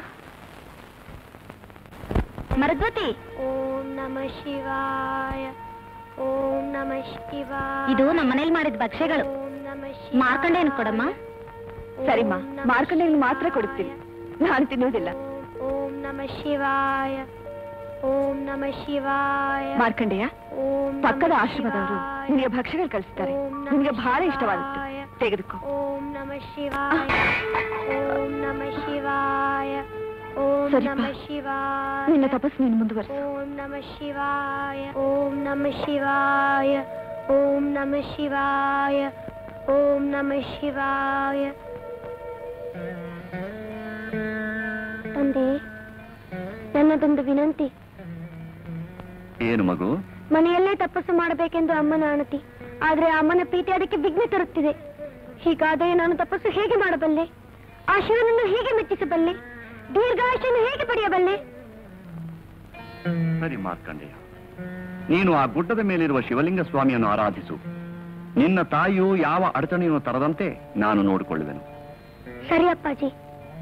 ಮರದ್ವತಿ ಓಂ ನಮಃ ಶಿವಾಯ ಓಂ ನಮಃ ಶಿವಾಯ ಇದು ನಮ್ಮ ಮನೇಲಿ ಮಾಡಿದ ಭಕ್ಷ್ಯಗಳು ಓಂ ನಮಃ ಮಾರ್ಕಂಡೇನು ಕೊಡಮ್ಮ ಸರಿಮ್ಮ ಮಾರ್ಕಂಡೇಯನ್ ಮಾತ್ರ ಕೊಡುತ್ತೀನಿ ನಾನು ತಿನ್ನುವುದಿಲ್ಲ ಓಂ ನಮಃ ಶಿವಾಯ ಓಂ ನಮಃ ಶಿವಾಯ ಮಾರ್ಕಂಡೇಯ ಓಂ ನಮಃ ಪಕ್ಕದ ಆಶ್ರಮದವರು ಶಿವಾಯ. ನಿನಗೆ ಭಕ್ಷ್ಯಗಳು ಕಳಿಸ್ತಾರೆ ಓಂ ನಮಃ ನಿನಗೆ ಬಹಳ ಇಷ್ಟವಾಗುತ್ತೆ ಶಿವಾಯ. ತೆಗೆದುಕೋ ಓಂ ನಮಃ ಶಿವಾಯ ಓಂ ನಮಃ ಶಿವಾಯ ಓಂ ಸರಿಪಾ. ನಮಃ ಶಿವಾಯ ನಿನ್ನ ತಪಸ್ಸು ನೀನು ಮುಂದುವರಿಸು ಓಂ ನಮಃ ಶಿವಾಯ ಓಂ ನಮಃ ಶಿವಾಯ ಓಂ ನಮಃ ಶಿವಾಯ ಓಂ ನಮಃ ಶಿವಾಯ ತಂದೆ ನನ್ನದೊಂದು ವಿನಂತಿ ಏನು ಮಗು ಮನೆಯಲ್ಲೇ ತಪಸ್ಸು ಮಾಡಬೇಕೆಂದು ಅಮ್ಮನ ಅಣತಿ ಆದ್ರೆ ಅಮ್ಮನ ಪ್ರೀತಿ ಅದಕ್ಕೆ ವಿಘ್ನ ತರುತ್ತಿದೆ ಹೀಗಾದರೆ ನಾನು ತಪಸ್ಸು ಹೇಗೆ ಮಾಡಬಲ್ಲೆ ಆ ಶಿವನನ್ನು ಹೇಗೆ ಮೆಚ್ಚಿಸಬಲ್ಲೆ ದೀರ್ಘಾಯುಷ್ಯನ್ನು ಹೇಗೆ ಪಡೆಯಬಲ್ಲೆ ಸರಿ ಮಾರ್ಕಂಡೇಯ ನೀನು ಆ ಗುಡ್ಡದ ಮೇಲಿರುವ ಶಿವಲಿಂಗ ಸ್ವಾಮಿಯನ್ನು ಆರಾಧಿಸು ನಿನ್ನ ತಾಯಿಯು ಯಾವ ಅಡಚಣೆಯನ್ನು ತರದಂತೆ ನಾನು ನೋಡಿಕೊಳ್ಳುವೆನು ಸರಿ ಅಪ್ಪಾಜಿ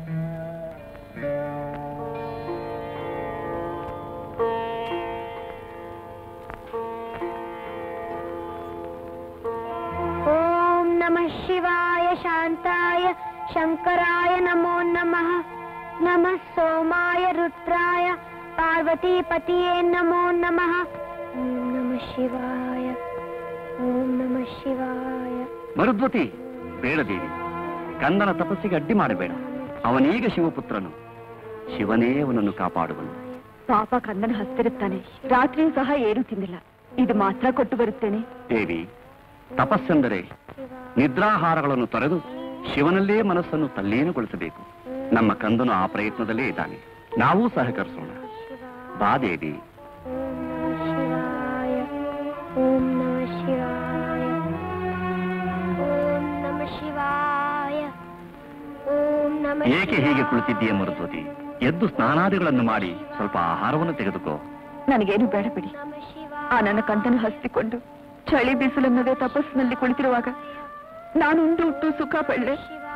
ಓಂ ನಮಃ ಶಿವಾಯ ಶಾಂತಾಯ ಶಂಕರಾಯ ನಮೋ ನಮಃ ನಮಃ ಸೋಮಾಯ ರುದ್ರಾಯ ಪಾರ್ವತೀಪತಿಯೇ ನಮೋ ನಮಃ ಓಂ ನಮಃ ಶಿವಾಯ ಓಂ ನಮಃ ಶಿವಾಯ ಮರುದ್ವತಿ ಬೇಡ ದೇವಿ ಕಂದನ ತಪಸ್ಸಿಗೆ ಅಡ್ಡಿ ಮಾಡಬೇಡ ಅವನೀಗ ಶಿವಪುತ್ರನು ಶಿವನೇ ಅವನನ್ನು ಕಾಪಾಡುವನು ಪಾಪ ಕಂದನ ಹಸ್ತಿರುತ್ತಾನೆ ರಾತ್ರಿಯೂ ಸಹ ಏನು ತಿಂದಿಲ್ಲ ಇದು ಮಾತ್ರ ಕೊಟ್ಟು ಬರುತ್ತೇನೆ ದೇವಿ ತಪಸ್ಸೆಂದರೆ ನಿದ್ರಾಹಾರಗಳನ್ನು ತೊರೆದು ಶಿವನಲ್ಲೇ ಮನಸ್ಸನ್ನು ತಲ್ಲೀನಗೊಳಿಸಬೇಕು ನಮ್ಮ ಕಂದನು ಆ ಪ್ರಯತ್ನದಲ್ಲೇ ಇದ್ದಾನೆ ನಾವೂ ಸಹಕರಿಸೋಣ ಬಾ ದೇವಿ ಓಂ ನಮಃ ಶಿವಾಯ ಓಂ ನಮಃ ಶಿವಾಯ ಓಂ ನಮಃ ಶಿವಾಯ ಓಂ ನಮಃ ಏಕೆ ಹೀಗೆ ಕುಳಿತಿದ್ದೀಯ ಮರುದ್ವತಿ ಎದ್ದು ಸ್ನಾನಾದಿಗಳನ್ನು ಮಾಡಿ ಸ್ವಲ್ಪ ಆಹಾರವನ್ನು ತೆಗೆದುಕೋ ನನಗೇನು ಬೇಡ ಬಿಡಿ ನಮಃ ಶಿವಾಯ ಆ ನನ್ನ ಕಂದನ ಹಸ್ತಿಕೊಂಡು ಚಳಿ ಬಿಸಿಲನ್ನದೇ ತಪಸ್ಸಿನಲ್ಲಿ ಕುಳಿತಿರುವಾಗ ನಾನು ಉಂಡು ಹುಟ್ಟು ಸುಖ ಪಡ್ಲೆ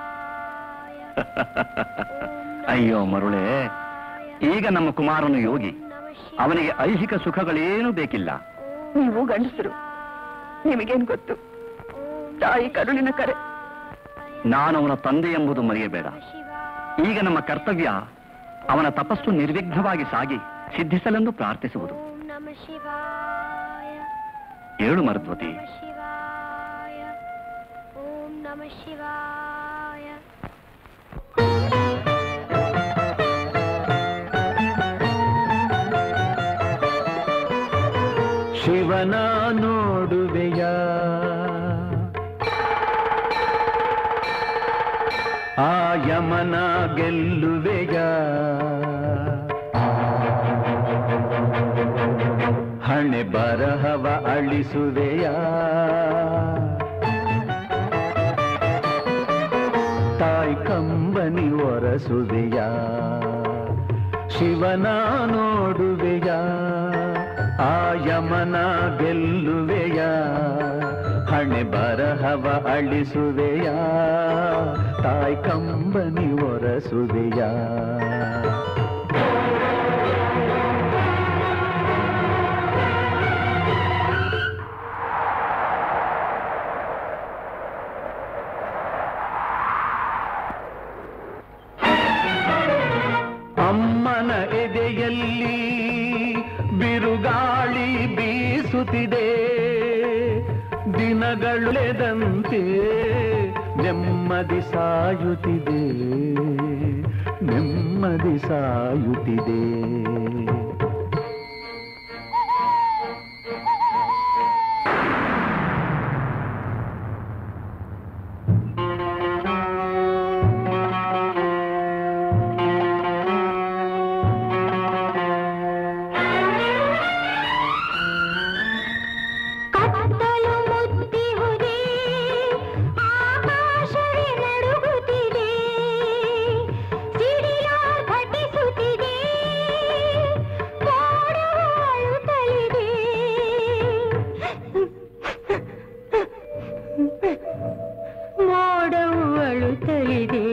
ಅಯ್ಯೋ ಮರುಳೆ ಈಗ ನಮ್ಮ ಕುಮಾರನು ಯೋಗಿ ಅವನಿಗೆ ಐಹಿಕ ಸುಖಗಳೇನೂ ಬೇಕಿಲ್ಲ ನೀವು ಗಂಡಸರು ನಿಮಗೇನು ಗೊತ್ತು ತಾಯಿ ಕರುಳಿನ ಕರೆ ನಾನು ಅವನ ತಂದೆ ಎಂಬುದು ಮರೆಯಬೇಡ ಈಗ ನಮ್ಮ ಕರ್ತವ್ಯ ಅವನ ತಪಸ್ಸು ನಿರ್ವಿಘ್ನವಾಗಿ ಸಾಗಿ ಸಿದ್ಧಿಸಲೆಂದು ಪ್ರಾರ್ಥಿಸುವುದು ಓಂ ನಮಃ ಶಿವಾಯ ಏಳು ಮರುದ್ವತಿ ನಮಃ ಶಿವಾಯ ಓಂ ನಮಃ ಶಿವಾಯ ಶಿವನ ನೋಡುವೆಯ ಆ ಯಮನ ಗೆಲ್ಲುವೆಯ ಹಣೆ ಬರಹವ ಅಳಿಸುವೆಯ ತಾಯಿ ಕಂಬನಿ ಒರಸುವೆಯ ಶಿವನ ನೋಡುವೆಯ ಆ ಯಮನ ಗೆಲ್ಲುವೆಯ ಹಣೆ ಬರಹವ ಅಳಿಸುವೆಯ ತಾಯಿ ಕಂಬನಿ ಒರಸುವೆಯ ಎದೆಯಲ್ಲಿ ಬಿರುಗಾಳಿ ಬೀಸುತ್ತಿದೆ ದಿನಗಳೆದಂತೆ ನೆಮ್ಮದಿ ಸಾಯುತ್ತಿದೆ ನೆಮ್ಮದಿ ಸಾಯುತ್ತಿದೆ ಕತ್ತಲು ಮುತ್ತಿಹುದೇ ಆಕಾಶವೇ ನಡುಗುತ್ತಿದೆ ಸಿಡಿಲ ಘಟಿಸುತ್ತಿದೆ ಮೋಡವು ಅಳುತ್ತಲಿದೆ ಮೋಡವು ಅಳುತ್ತಲಿದೆ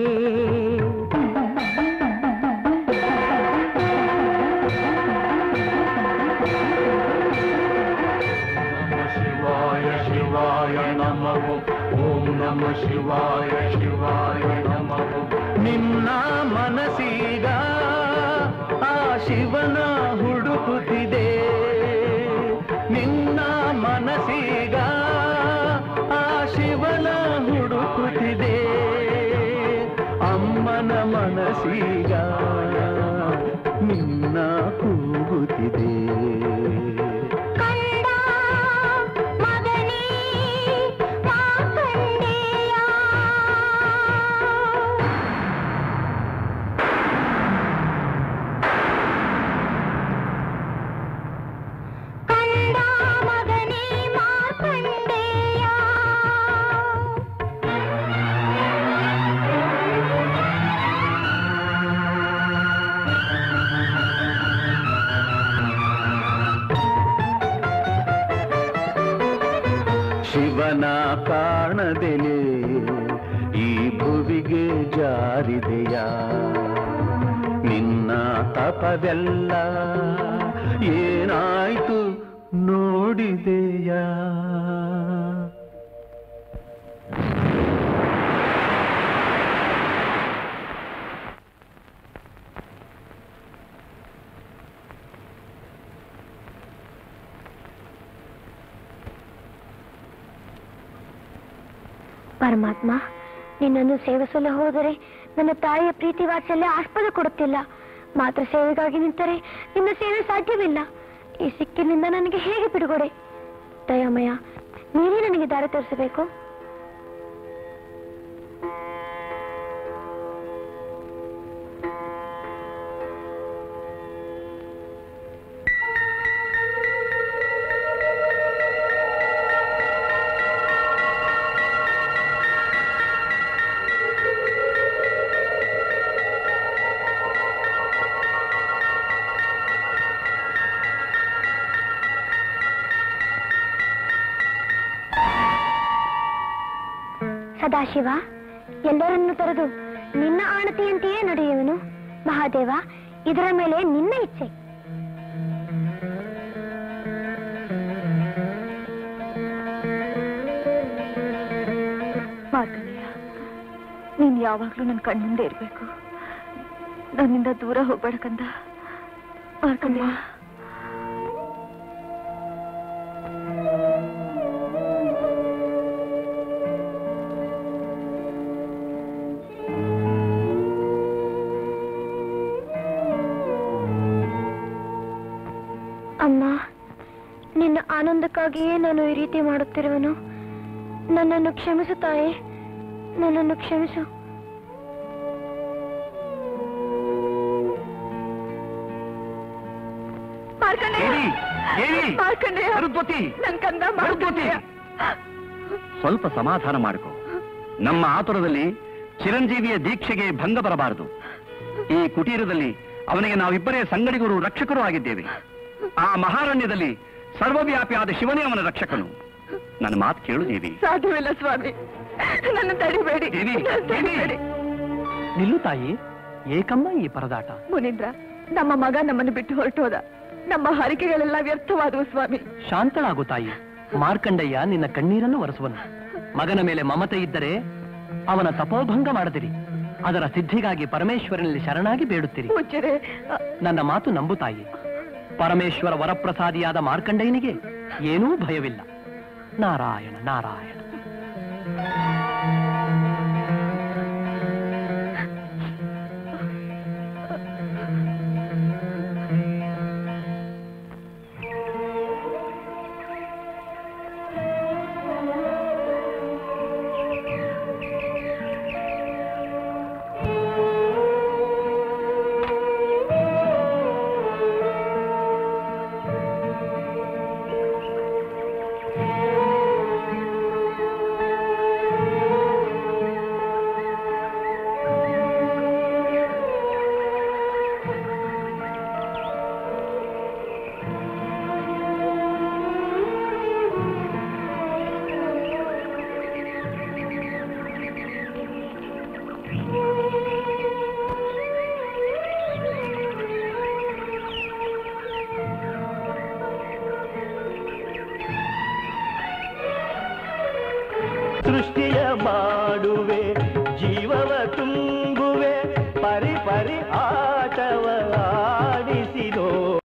ಶಿವಾಯ ಶಿವಾಯ ನಮಃ ಓಂ ನಮ ಶಿವಾಯ ಶಿವಾಯ ನಮಃ ನಿನ್ನ ಮನಸ್ಸೀಗ ಆ ಶಿವನ ಹುಡುಕುತ್ತಿದೆ ನಿನ್ನ ಮನಸ್ಸೀಗ ಆ ಶಿವನ ಹುಡುಕುತ್ತಿದೆ ಅಮ್ಮನ ಮನಸ್ಸೀಗ ನಿನ್ನ ಕೂಗುತ್ತಿದೆ ಕಂಡ ಮಗನೇ ಮಾರ್ಕಂಡೇಯ ಕಂಡ ಮಗನೇ ಮಾರ್ಕಂಡೇಯ ಶಿವನ ಕಾಣದೆಲೆ ಈ ಭುವಿಗೆ ಜಾರಿದೆಯ ನಿನ್ನ ತಪವೆಲ್ಲ ಏನಾಯ್ತು ನೋಡಿದೆಯಾ ಪರಮಾತ್ಮ ನಿನ್ನನ್ನು ಸೇವಿಸಲು ಹೋದರೆ ನನ್ನ ತಾಯಿಯ ಪ್ರೀತಿ ವಾತ್ಸಲ್ಯ ಆಸ್ಪದ ಕೊಡುತ್ತಿಲ್ಲ ಮಾತ್ರ ಸೇವೆಗಾಗಿ ನಿಂತರೆ ನಿನ್ನ ಸೇವೆ ಸಾಧ್ಯವಿಲ್ಲ ಈ ಸಿಕ್ಕಿನಿಂದ ನನಗೆ ಹೇಗೆ ಬಿಡುಗಡೆ ದಯಾಮಯ ನೀನೇ ನನಗೆ ದಾರಿ ತೋರಿಸಬೇಕು ಸದಾಶಿವ ಎಲ್ಲರನ್ನು ತೊರೆದು ನಿನ್ನ ಆಣತಿಯಂತೆಯೇ ನಡೆಯುವನು ಮಹಾದೇವ ಇದರ ಮೇಲೆ ನಿನ್ನ ಇಚ್ಛೆ ಮಾರ್ಕಂಡೇಯ ನೀನ್ ಯಾವಾಗ್ಲೂ ನನ್ನ ಕಣ್ಣಿಂದ ಇರ್ಬೇಕು ನನ್ನಿಂದ ದೂರ ಹೋಗ್ಬೇಡ ಕಂದ ಮಾರ್ಕಂಡೇಯ ಅಮ್ಮ ನಿನ್ನ ಆನಂದಕ್ಕಾಗಿಯೇ ನಾನು ಈ ರೀತಿ ಮಾಡುತ್ತಿರುವನು ನನ್ನನ್ನು ಕ್ಷಮಿಸು ತಾಯಿ ನನ್ನನ್ನು ಕ್ಷಮಿಸು ಮಾರ್ಕಂಡೇಯ ದೇವಿ, ದೇವಿ, ಮಾರ್ಕಂಡೇಯ ಸರಸ್ವತಿ, ನನ್ ಕಂದ ಸರಸ್ವತಿ. ಮಾರ್ಕಂಡೇಯ ಸ್ವಲ್ಪ ಸಮಾಧಾನ ಮಾಡಿಕೊ ನಮ್ಮ ಆತುರದಲ್ಲಿ ಚಿರಂಜೀವಿಯ ದೀಕ್ಷೆಗೆ ಭಂಗ ಬರಬಾರದು ಈ ಕುಟೀರದಲ್ಲಿ ಅವನಿಗೆ ನಾವಿಬ್ಬರೇ ಸಂಗಡಿಗರು ರಕ್ಷಕರು ಆಗಿದ್ದೇವೆ ಆ ಮಹಾರಣ್ಯದಲ್ಲಿ ಸರ್ವವ್ಯಾಪಿಯಾದ ಶಿವನೇ ಅವನ ರಕ್ಷಕನು ನನ್ನ ಮಾತು ಕೇಳು ದೇವಿ ಸಾಧ್ಯವಿಲ್ಲ ಸ್ವಾಮಿ ನನ್ನ ತಡಿಬೇಡಿ ದೇವಿ, ನನ್ನ ತಡಿಬೇಡಿ ನಿಲ್ಲು ತಾಯಿ ಏಕಮ್ಮ ಈ ಪರದಾಟ ಮುನೀಂದ್ರ ನಮ್ಮ ಮಗ ನಮ್ಮನ್ನು ಬಿಟ್ಟು ಹೊರಟೋದ ನಮ್ಮ ಹರಿಕೆಗಳೆಲ್ಲ ವ್ಯರ್ಥವಾದವು ಸ್ವಾಮಿ ಶಾಂತಳಾಗು ತಾಯಿ ಮಾರ್ಕಂಡಯ್ಯ ನಿನ್ನ ಕಣ್ಣೀರನ್ನು ಒರೆಸುವನು ಮಗನ ಮೇಲೆ ಮಮತೆ ಇದ್ದರೆ ಅವನ ತಪೋಭಂಗ ಮಾಡದಿರಿ ಅದರ ಸಿದ್ಧಿಗಾಗಿ ಪರಮೇಶ್ವರನಲ್ಲಿ ಶರಣಾಗಿ ಬೇಡುತ್ತೀರಿ ಪೂಜ್ಯರೇ ಅ, ನನ್ನ ಮಾತು ನಂಬು ತಾಯಿ ಪರಮೇಶ್ವರ ವರಪ್ರಸಾದಿಯಾದ ಮಾರ್ಕಂಡೇಯನಿಗೆ ಏನೂ ಭಯವಿಲ್ಲ ನಾರಾಯಣ ನಾರಾಯಣ ಸೃಷ್ಟಿಯ ಮಾಡುವೆ ಜೀವವ ತುಂಬುವೆ ಪರಿ ಪರಿ ಆಟವ ಆಡಿಸಿದೋ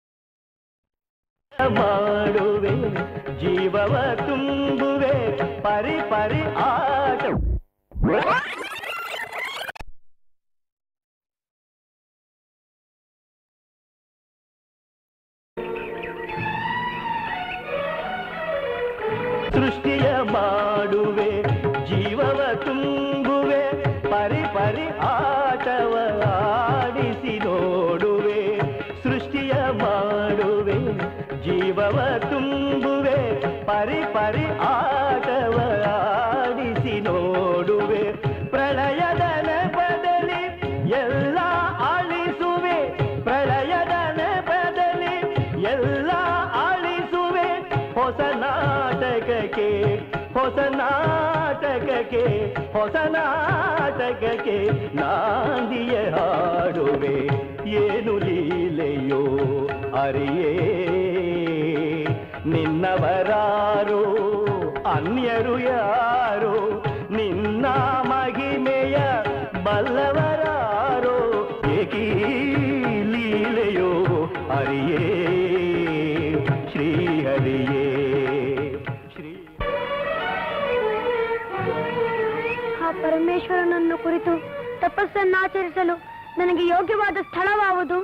ಮಾಡುವೆ ಜೀವವ ತುಂಬುವೆ ಪರಿ ಪರಿ ಆಟ ಸೃಷ್ಟಿಯ ಮಾಡುವೆ ಜೀವವ ತುಂಬುವೆ ಪರಿ ಪರಿ ಆಟವ ಆಡಿಸಿ ನೋಡುವೆ ಸೃಷ್ಟಿಯ ಮಾಡುವೆ ಜೀವವ ತುಂಬುವೆ ಪರಿ ಪರಿ ಆಟವ ಆಡಿಸಿ ನೋಡುವೆ ಪ್ರಳಯದ ನೆಪದಲ್ಲಿ ಎಲ್ಲ ಅಳಿಸುವೆ ಪ್ರಳಯದ ನೆಪದಲ್ಲಿ ಎಲ್ಲ ಅಳಿಸುವೆ ಹೊಸ ನಾಟಕಕ್ಕೆ ಹೊಸ ನಾಟಕಕ್ಕೆ ಹೊಸ ನಾಟಕಕ್ಕೆ ನಾಂದಿಯ ಹಾಡುವೆ ಏನು ಲೀಲೆಯೋ ಅರಿಯೇ ನಿನ್ನವರಾರೋ ಅನ್ಯರು ಯಾರೋ ನಿನ್ನ ಮಹಿಮೆಯ ಬಲ್ಲವರಾರೋ ಏಕೀ ಲೀಲೆಯೋ ಹರಿಯೇ ಶ್ರೀಹರಿಯೇ ಶ್ರೀ ಆ ಪರಮೇಶ್ವರನನ್ನು ಕುರಿತು ತಪಸ್ಸನ್ನಾಚರಿಸಲು ನನಗೆ ಯೋಗ್ಯವಾದ ಸ್ಥಳವಾವುದು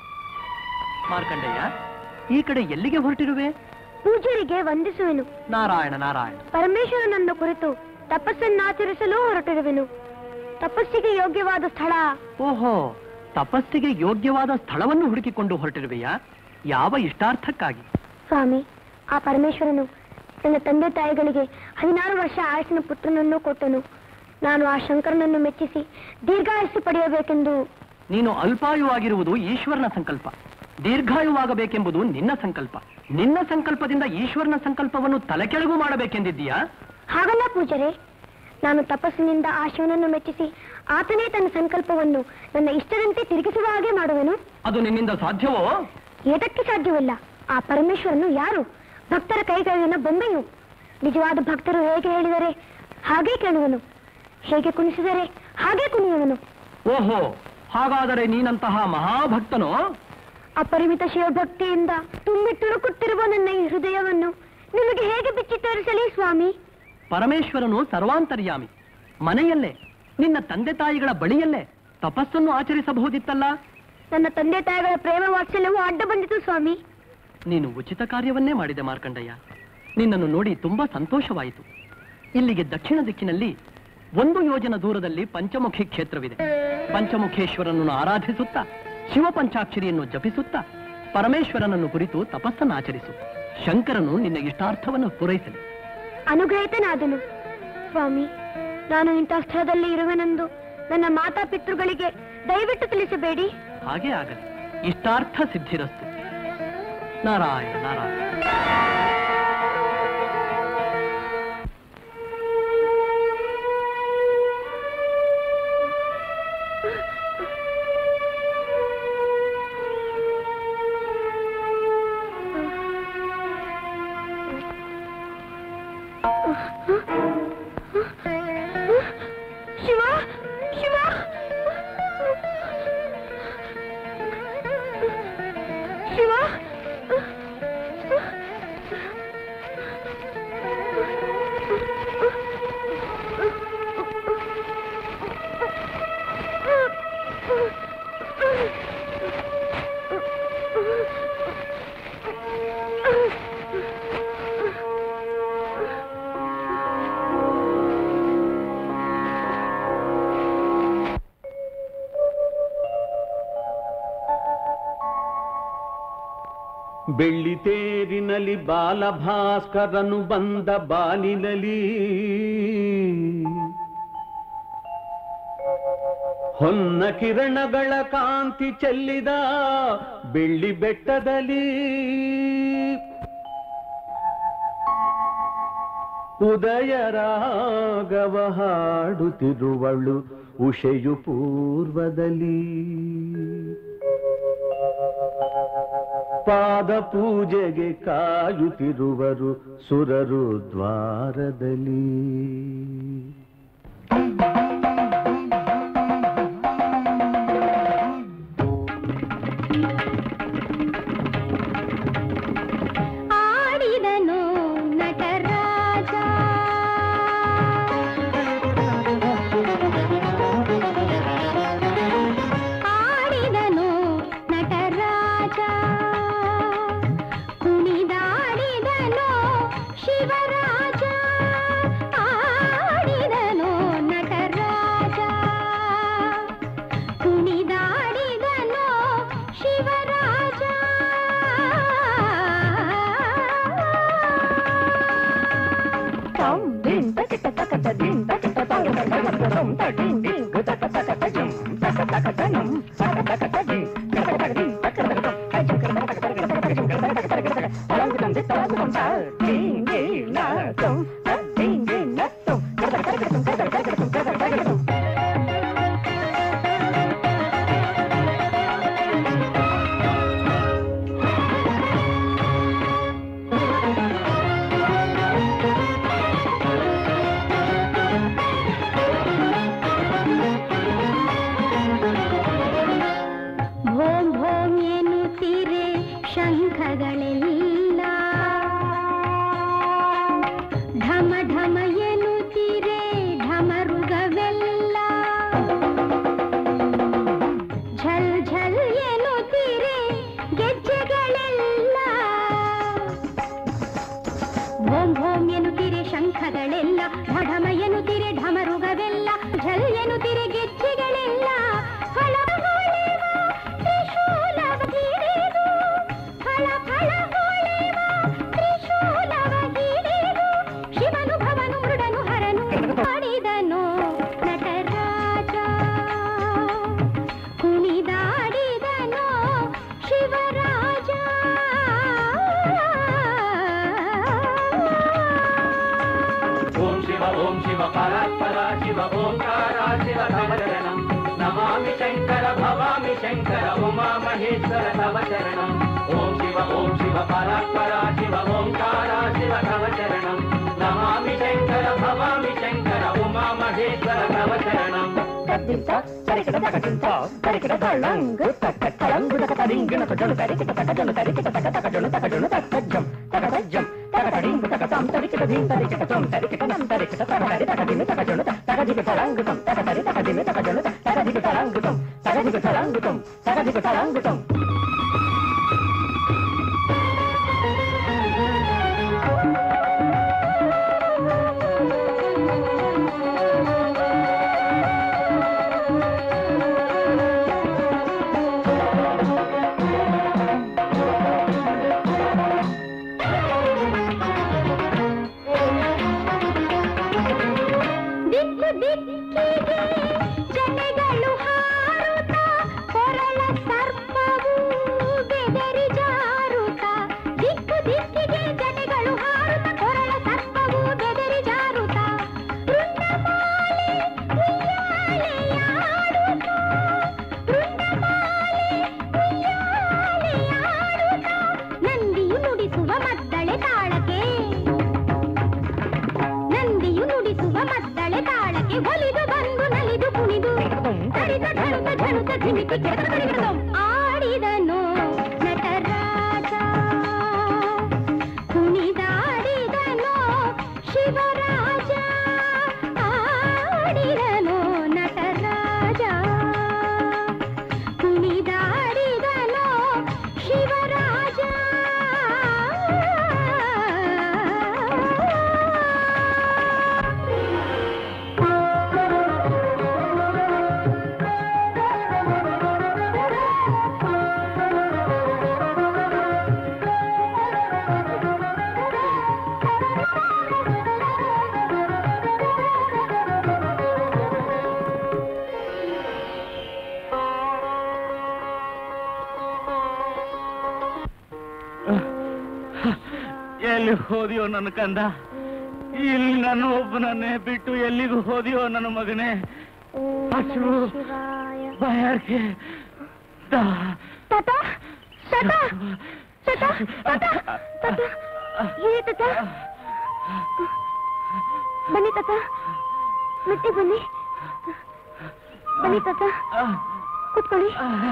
ಮಾರ್ಕಂಡೇಯ ಈ ಕಡೆ ಎಲ್ಲಿಗೆ ಹೊರಟಿರುವೆ ಪೂಜಾರಿಗೆ ವಂದಿಸುವೆನು ನಾರಾಯಣ ನಾರಾಯಣ ಪರಮೇಶ್ವರನನ್ನು ಕುರಿತು ತಪಸ್ಸನ್ನಾಚರಿಸಲು ಹೊರಟಿರುವೆನು ತಪಸ್ಸಿಗೆ ಯೋಗ್ಯವಾದ ಸ್ಥಳ ಓಹೋ ತಪಸ್ಸಿಗೆ ಯೋಗ್ಯವಾದ ಸ್ಥಳವನ್ನು ಹುಡುಕಿಕೊಂಡು ಹೊರಟಿರುವೆಯಾ ಯಾವ ಇಷ್ಟಾರ್ಥಕ್ಕಾಗಿ ಸ್ವಾಮಿ ಆ ಪರಮೇಶ್ವರನು ನನ್ನ ತಂದೆ ತಾಯಿಗಳಿಗೆ ಹದಿನಾರು ವರ್ಷ ಆಯಸ್ಸಿನ ಪುತ್ರನನ್ನು ಕೊಟ್ಟನು ನಾನು ಆ ಶಂಕರನನ್ನು ಮೆಚ್ಚಿಸಿ ದೀರ್ಘಾಯಸ್ಸು ಪಡೆಯಬೇಕೆಂದು ನೀನು ಅಲ್ಪಾಯುವಾಗಿರುವುದು ಈಶ್ವರನ ಸಂಕಲ್ಪ ದೀರ್ಘಾಯುವಾಗಬೇಕೆಂಬುದು ನಿನ್ನ ಸಂಕಲ್ಪ ನಿನ್ನ ಸಂಕಲ್ಪದಿಂದ ಈಶ್ವರನ ಸಂಕಲ್ಪವನ್ನು ತಲೆಕೆಳಗು ಮಾಡಬೇಕೆಂದಿದ್ದೀಯಾ ಹಾಗಲ್ಲ ಪೂಜರೆ ನಾನು ತಪಸ್ಸಿನಿಂದ ಆ ಶಿವನನ್ನು ಮೆಚ್ಚಿಸಿ ಆತನೇ ತನ್ನ ಸಂಕಲ್ಪವನ್ನು ನನ್ನ ಇಷ್ಟದಂತೆ ತಿರುಗಿಸುವ ಹಾಗೆ ಮಾಡುವೆನು ಅದು ನಿನ್ನಿಂದ ಸಾಧ್ಯವೋ ಏತಕ್ಕೆ ಸಾಧ್ಯವಿಲ್ಲ ಆ ಪರಮೇಶ್ವರನು ಯಾರು ಭಕ್ತರ ಕೈಗಳಿನ ಬೊಂಬೆಯು ನಿಜವಾದ ಭಕ್ತರು ಹೇಗೆ ಹೇಳಿದರೆ ಹಾಗೆ ಕೇಳುವನು ಹೇಗೆ ಕುಣಿಸಿದರೆ ಹಾಗೆ ಕುಣಿಯುವನು ಓಹೋ ಹಾಗಾದರೆ ನೀನಂತಹ ಮಹಾಭಕ್ತನೋ ಅಪರಿಮಿತ ಶಿವಭಕ್ತಿಯಿಂದ ತುಂಬಿ ತುಳುಕುತ್ತಿರುವ ನನ್ನ ಈ ಹೃದಯವನ್ನು ನಿಮಗೆ ಹೇಗೆ ಬಿಚ್ಚಿ ತೋರಿಸಲಿ ಸ್ವಾಮಿ ಪರಮೇಶ್ವರನು ಸರ್ವಾಂತರ್ಯಾಮಿ ಮನೆಯಲ್ಲೇ ನಿನ್ನ ತಂದೆ ತಾಯಿಗಳ ಬಳಿಯಲ್ಲೇ ತಪಸ್ಸನ್ನು ಆಚರಿಸಬಹುದಿತ್ತಲ್ಲ ನನ್ನ ತಂದೆ ತಾಯಿಗಳ ಪ್ರೇಮ ವಾತ್ಸಲ್ಯವು ಅಡ್ಡ ಬಂದಿತು ಸ್ವಾಮಿ ನೀನು ಉಚಿತ ಕಾರ್ಯವನ್ನೇ ಮಾಡಿದೆ ಮಾರ್ಕಂಡಯ್ಯ ನಿನ್ನನ್ನು ನೋಡಿ ತುಂಬಾ ಸಂತೋಷವಾಯಿತು ಇಲ್ಲಿಗೆ ದಕ್ಷಿಣ ದಿಕ್ಕಿನಲ್ಲಿ ಒಂದು ಯೋಜನ ದೂರದಲ್ಲಿ ಪಂಚಮುಖಿ ಕ್ಷೇತ್ರವಿದೆ ಪಂಚಮುಖೇಶ್ವರನನ್ನು ಆರಾಧಿಸುತ್ತಾ ಶಿವ ಪಂಚಾಕ್ಷರಿಯನ್ನು ಜಪಿಸುತ್ತಾ ಪರಮೇಶ್ವರನನ್ನು ಕುರಿತು ತಪಸ್ಸನ್ನು ಆಚರಿಸು ಶಂಕರನು ನಿನ್ನ ಇಷ್ಟಾರ್ಥವನ್ನು ಪೂರೈಸಲಿ ಅನುಗ್ರಹಿತನಾದನು ಸ್ವಾಮಿ ನಾನು ಇಂಥ ಸ್ಥಳದಲ್ಲಿ ಇರುವೆನೆಂದು ನನ್ನ ಮಾತಾ ಪಿತೃಗಳಿಗೆ ದಯವಿಟ್ಟು ತಿಳಿಸಬೇಡಿ ಹಾಗೆ ಆಗಲಿ ಇಷ್ಟಾರ್ಥ ಸಿದ್ಧಿರಸ್ತು ನಾರಾಯಣ ನಾರಾಯಣ ಶಿವ ಶಿವ ಬೆಳ್ಳಿ ತೇರಿನಲ್ಲಿ ಬಾಲಭಾಸ್ಕರನು ಬಂದ ಬಾಲಿನಲಿ ಹೊನ್ನ ಕಿರಣಗಳ ಕಾಂತಿ ಚೆಲ್ಲಿದ ಬೆಳ್ಳಿ ಬೆಟ್ಟದಲ್ಲಿ ಉದಯ ರಾಗವ ಹಾಡುತ್ತಿರುವಳು ಉಷೆಯು ಪೂರ್ವದಲ್ಲಿ ಪಾದ ಪೂಜೆಗೆ ಕಾಯುತ್ತಿರುವರು ಸುರರು ದ್ವಾರದಲ್ಲಿ ಆಡಿದನು ನಟರಾಜ ಆಡಿದನು ನಟರಾಜ ಕುಣಿದಾಡಿದನು ಶಿವರಾಜ ಆಡಿದನು ನಟರಾಜ ಕುಣಿದಾಡಿದನು ಶಿವರಾಜ ಭೋಂ ಭೋಂ ಎನ್ನುತ್ತೀರೆ ಶಂಖಗಳೆಲ್ಲ ಢಮ ಢಮ ಎನ್ನುತ್ತೀರೆ ಢಮರುಗವೆಲ್ಲ ಝಲ್ ಝಲ್ ಎನ್ನುತ್ತೀರೆ ಗೆಜ್ಜೆಗಳೆಲ್ಲ ಭೋಂ ಭೋಂ ಎನ್ನುತ್ತೀರೆ ಶಂಖಗಳೆಲ್ಲ ಢಮ ಎನ್ನುತ್ತೀರೆ ಢಮರುಗವೆಲ್ಲ ಝಲ್ ಎನ್ನುತ್ತೀರೆ ಗೆಜ್ಜೆಗಳೆಲ್ಲ ಫಳ ಹೊಳೆವ ತ್ರಿಶೂಲವ ಹಿಡಿದು ಫಳ ಫಳ ಹೊಳೆವ ತ್ರಿಶೂಲವ ಹಿಡಿದು ಶಿವನು ಭವನು ಮೃಡನು ಹರನು ಮಾಡಿದನು ನಟರಾಜ ಕುಣಿದಾಡಿದನು ಶಿವರಾಜ ಓಂ ಶಿವ ಓಂ ಶಿವ ಪರಾತ್ಪರ ಶಿವ ಓಂಕಾರ ಶಿವ ತವಚರಣಂ ನಮಾಮಿ ಶಂಕರ ಭವಾಮಿ ಶಂಕರ ಉಮಾ ಮಹೇಶ್ವರ ತವ ಚರಣಂ ಓಂ ಶಿವ ಓಂ ಶಿವ ಪರಾತ್ಪರ ಶಿವ ಓಂಕಾರ ಶಿವ ತವಚರಣಂ ನಮಾಮಿ ಶಂಕರ ಭವಾಮಿ ಶಂಕರ ಉಮಾ ಮಹೇಶ್ವರ ತವ ಚರಣಂ ದಿಕ್ಕು ದಿಕ್ಕಿಗೆ ಜನೆಗಳು ಹಾರುತ್ತ ಕೊರಳ ಸರ್ಪವು ಬೆದರಿ ಜಾರುತ್ತ ದಿಕ್ಕು ದಿಕ್ಕಿಗೆ ಜನೆಗಳು ಹಾರುತ್ತ ಕೊರಳ ಸರ್ಪವು ಬೆದರಿ ಜಾರುತ್ತ ವೃಂದಮಾಲೆ ಉಯ್ಯಾಲೆಯಾಡುತ್ತ ವೃಂದಮಾಲೆ ಉಯ್ಯಾಲೆಯಾಡುತ್ತ ನಂದಿಯು ನುಡಿಸುವ ಮದ್ದಳೆ ತಾಳಕ್ಕೆ ನಂದಿಯು ನುಡಿಸುವ ಮದ್ದಳೆ ತಾಳಕ್ಕೆ ಒಲಿದು ಬಂದು ನಲಿದು ಕುಣಿದು ತಡಿದ ಧನುತ ಧನುತ ಧಿಮಿತಿ ಕೆರಕಡಿಗದು ಆಡಿದನು ನಟರಾಜ ಕುಣಿದಾಡಿದನು ಶಿವರಾಜ ಆಡಿದನು ನಟರಾಜ ಕುಣಿದಾಡಿದನು ಶಿವರಾಜ ಎಲ್ಲಿ ಹೋದಿಯೋ ನನ್ನ ಕಂದ ಇಲ್ಲಿ ನನ್ನ ಒಬ್ಬನನ್ನೇ ಬಿಟ್ಟು ಎಲ್ಲಿಗೂ ಹೋದಿಯೋ ನನ್ನ ಮಗನೇ ಹಸು ಬಾಯಾರಿಕೆ ದಾ ತಾತ ತಾತ ತಾತ ತಾತ ತಾತ ಏ ತಾತ ಬನ್ನಿ ತಾತ ಮೆಟ್ಟಿ ಬನ್ನಿ ಬನ್ನಿ ತಾತ ಕೂತ್ಕೊಳ್ಳಿ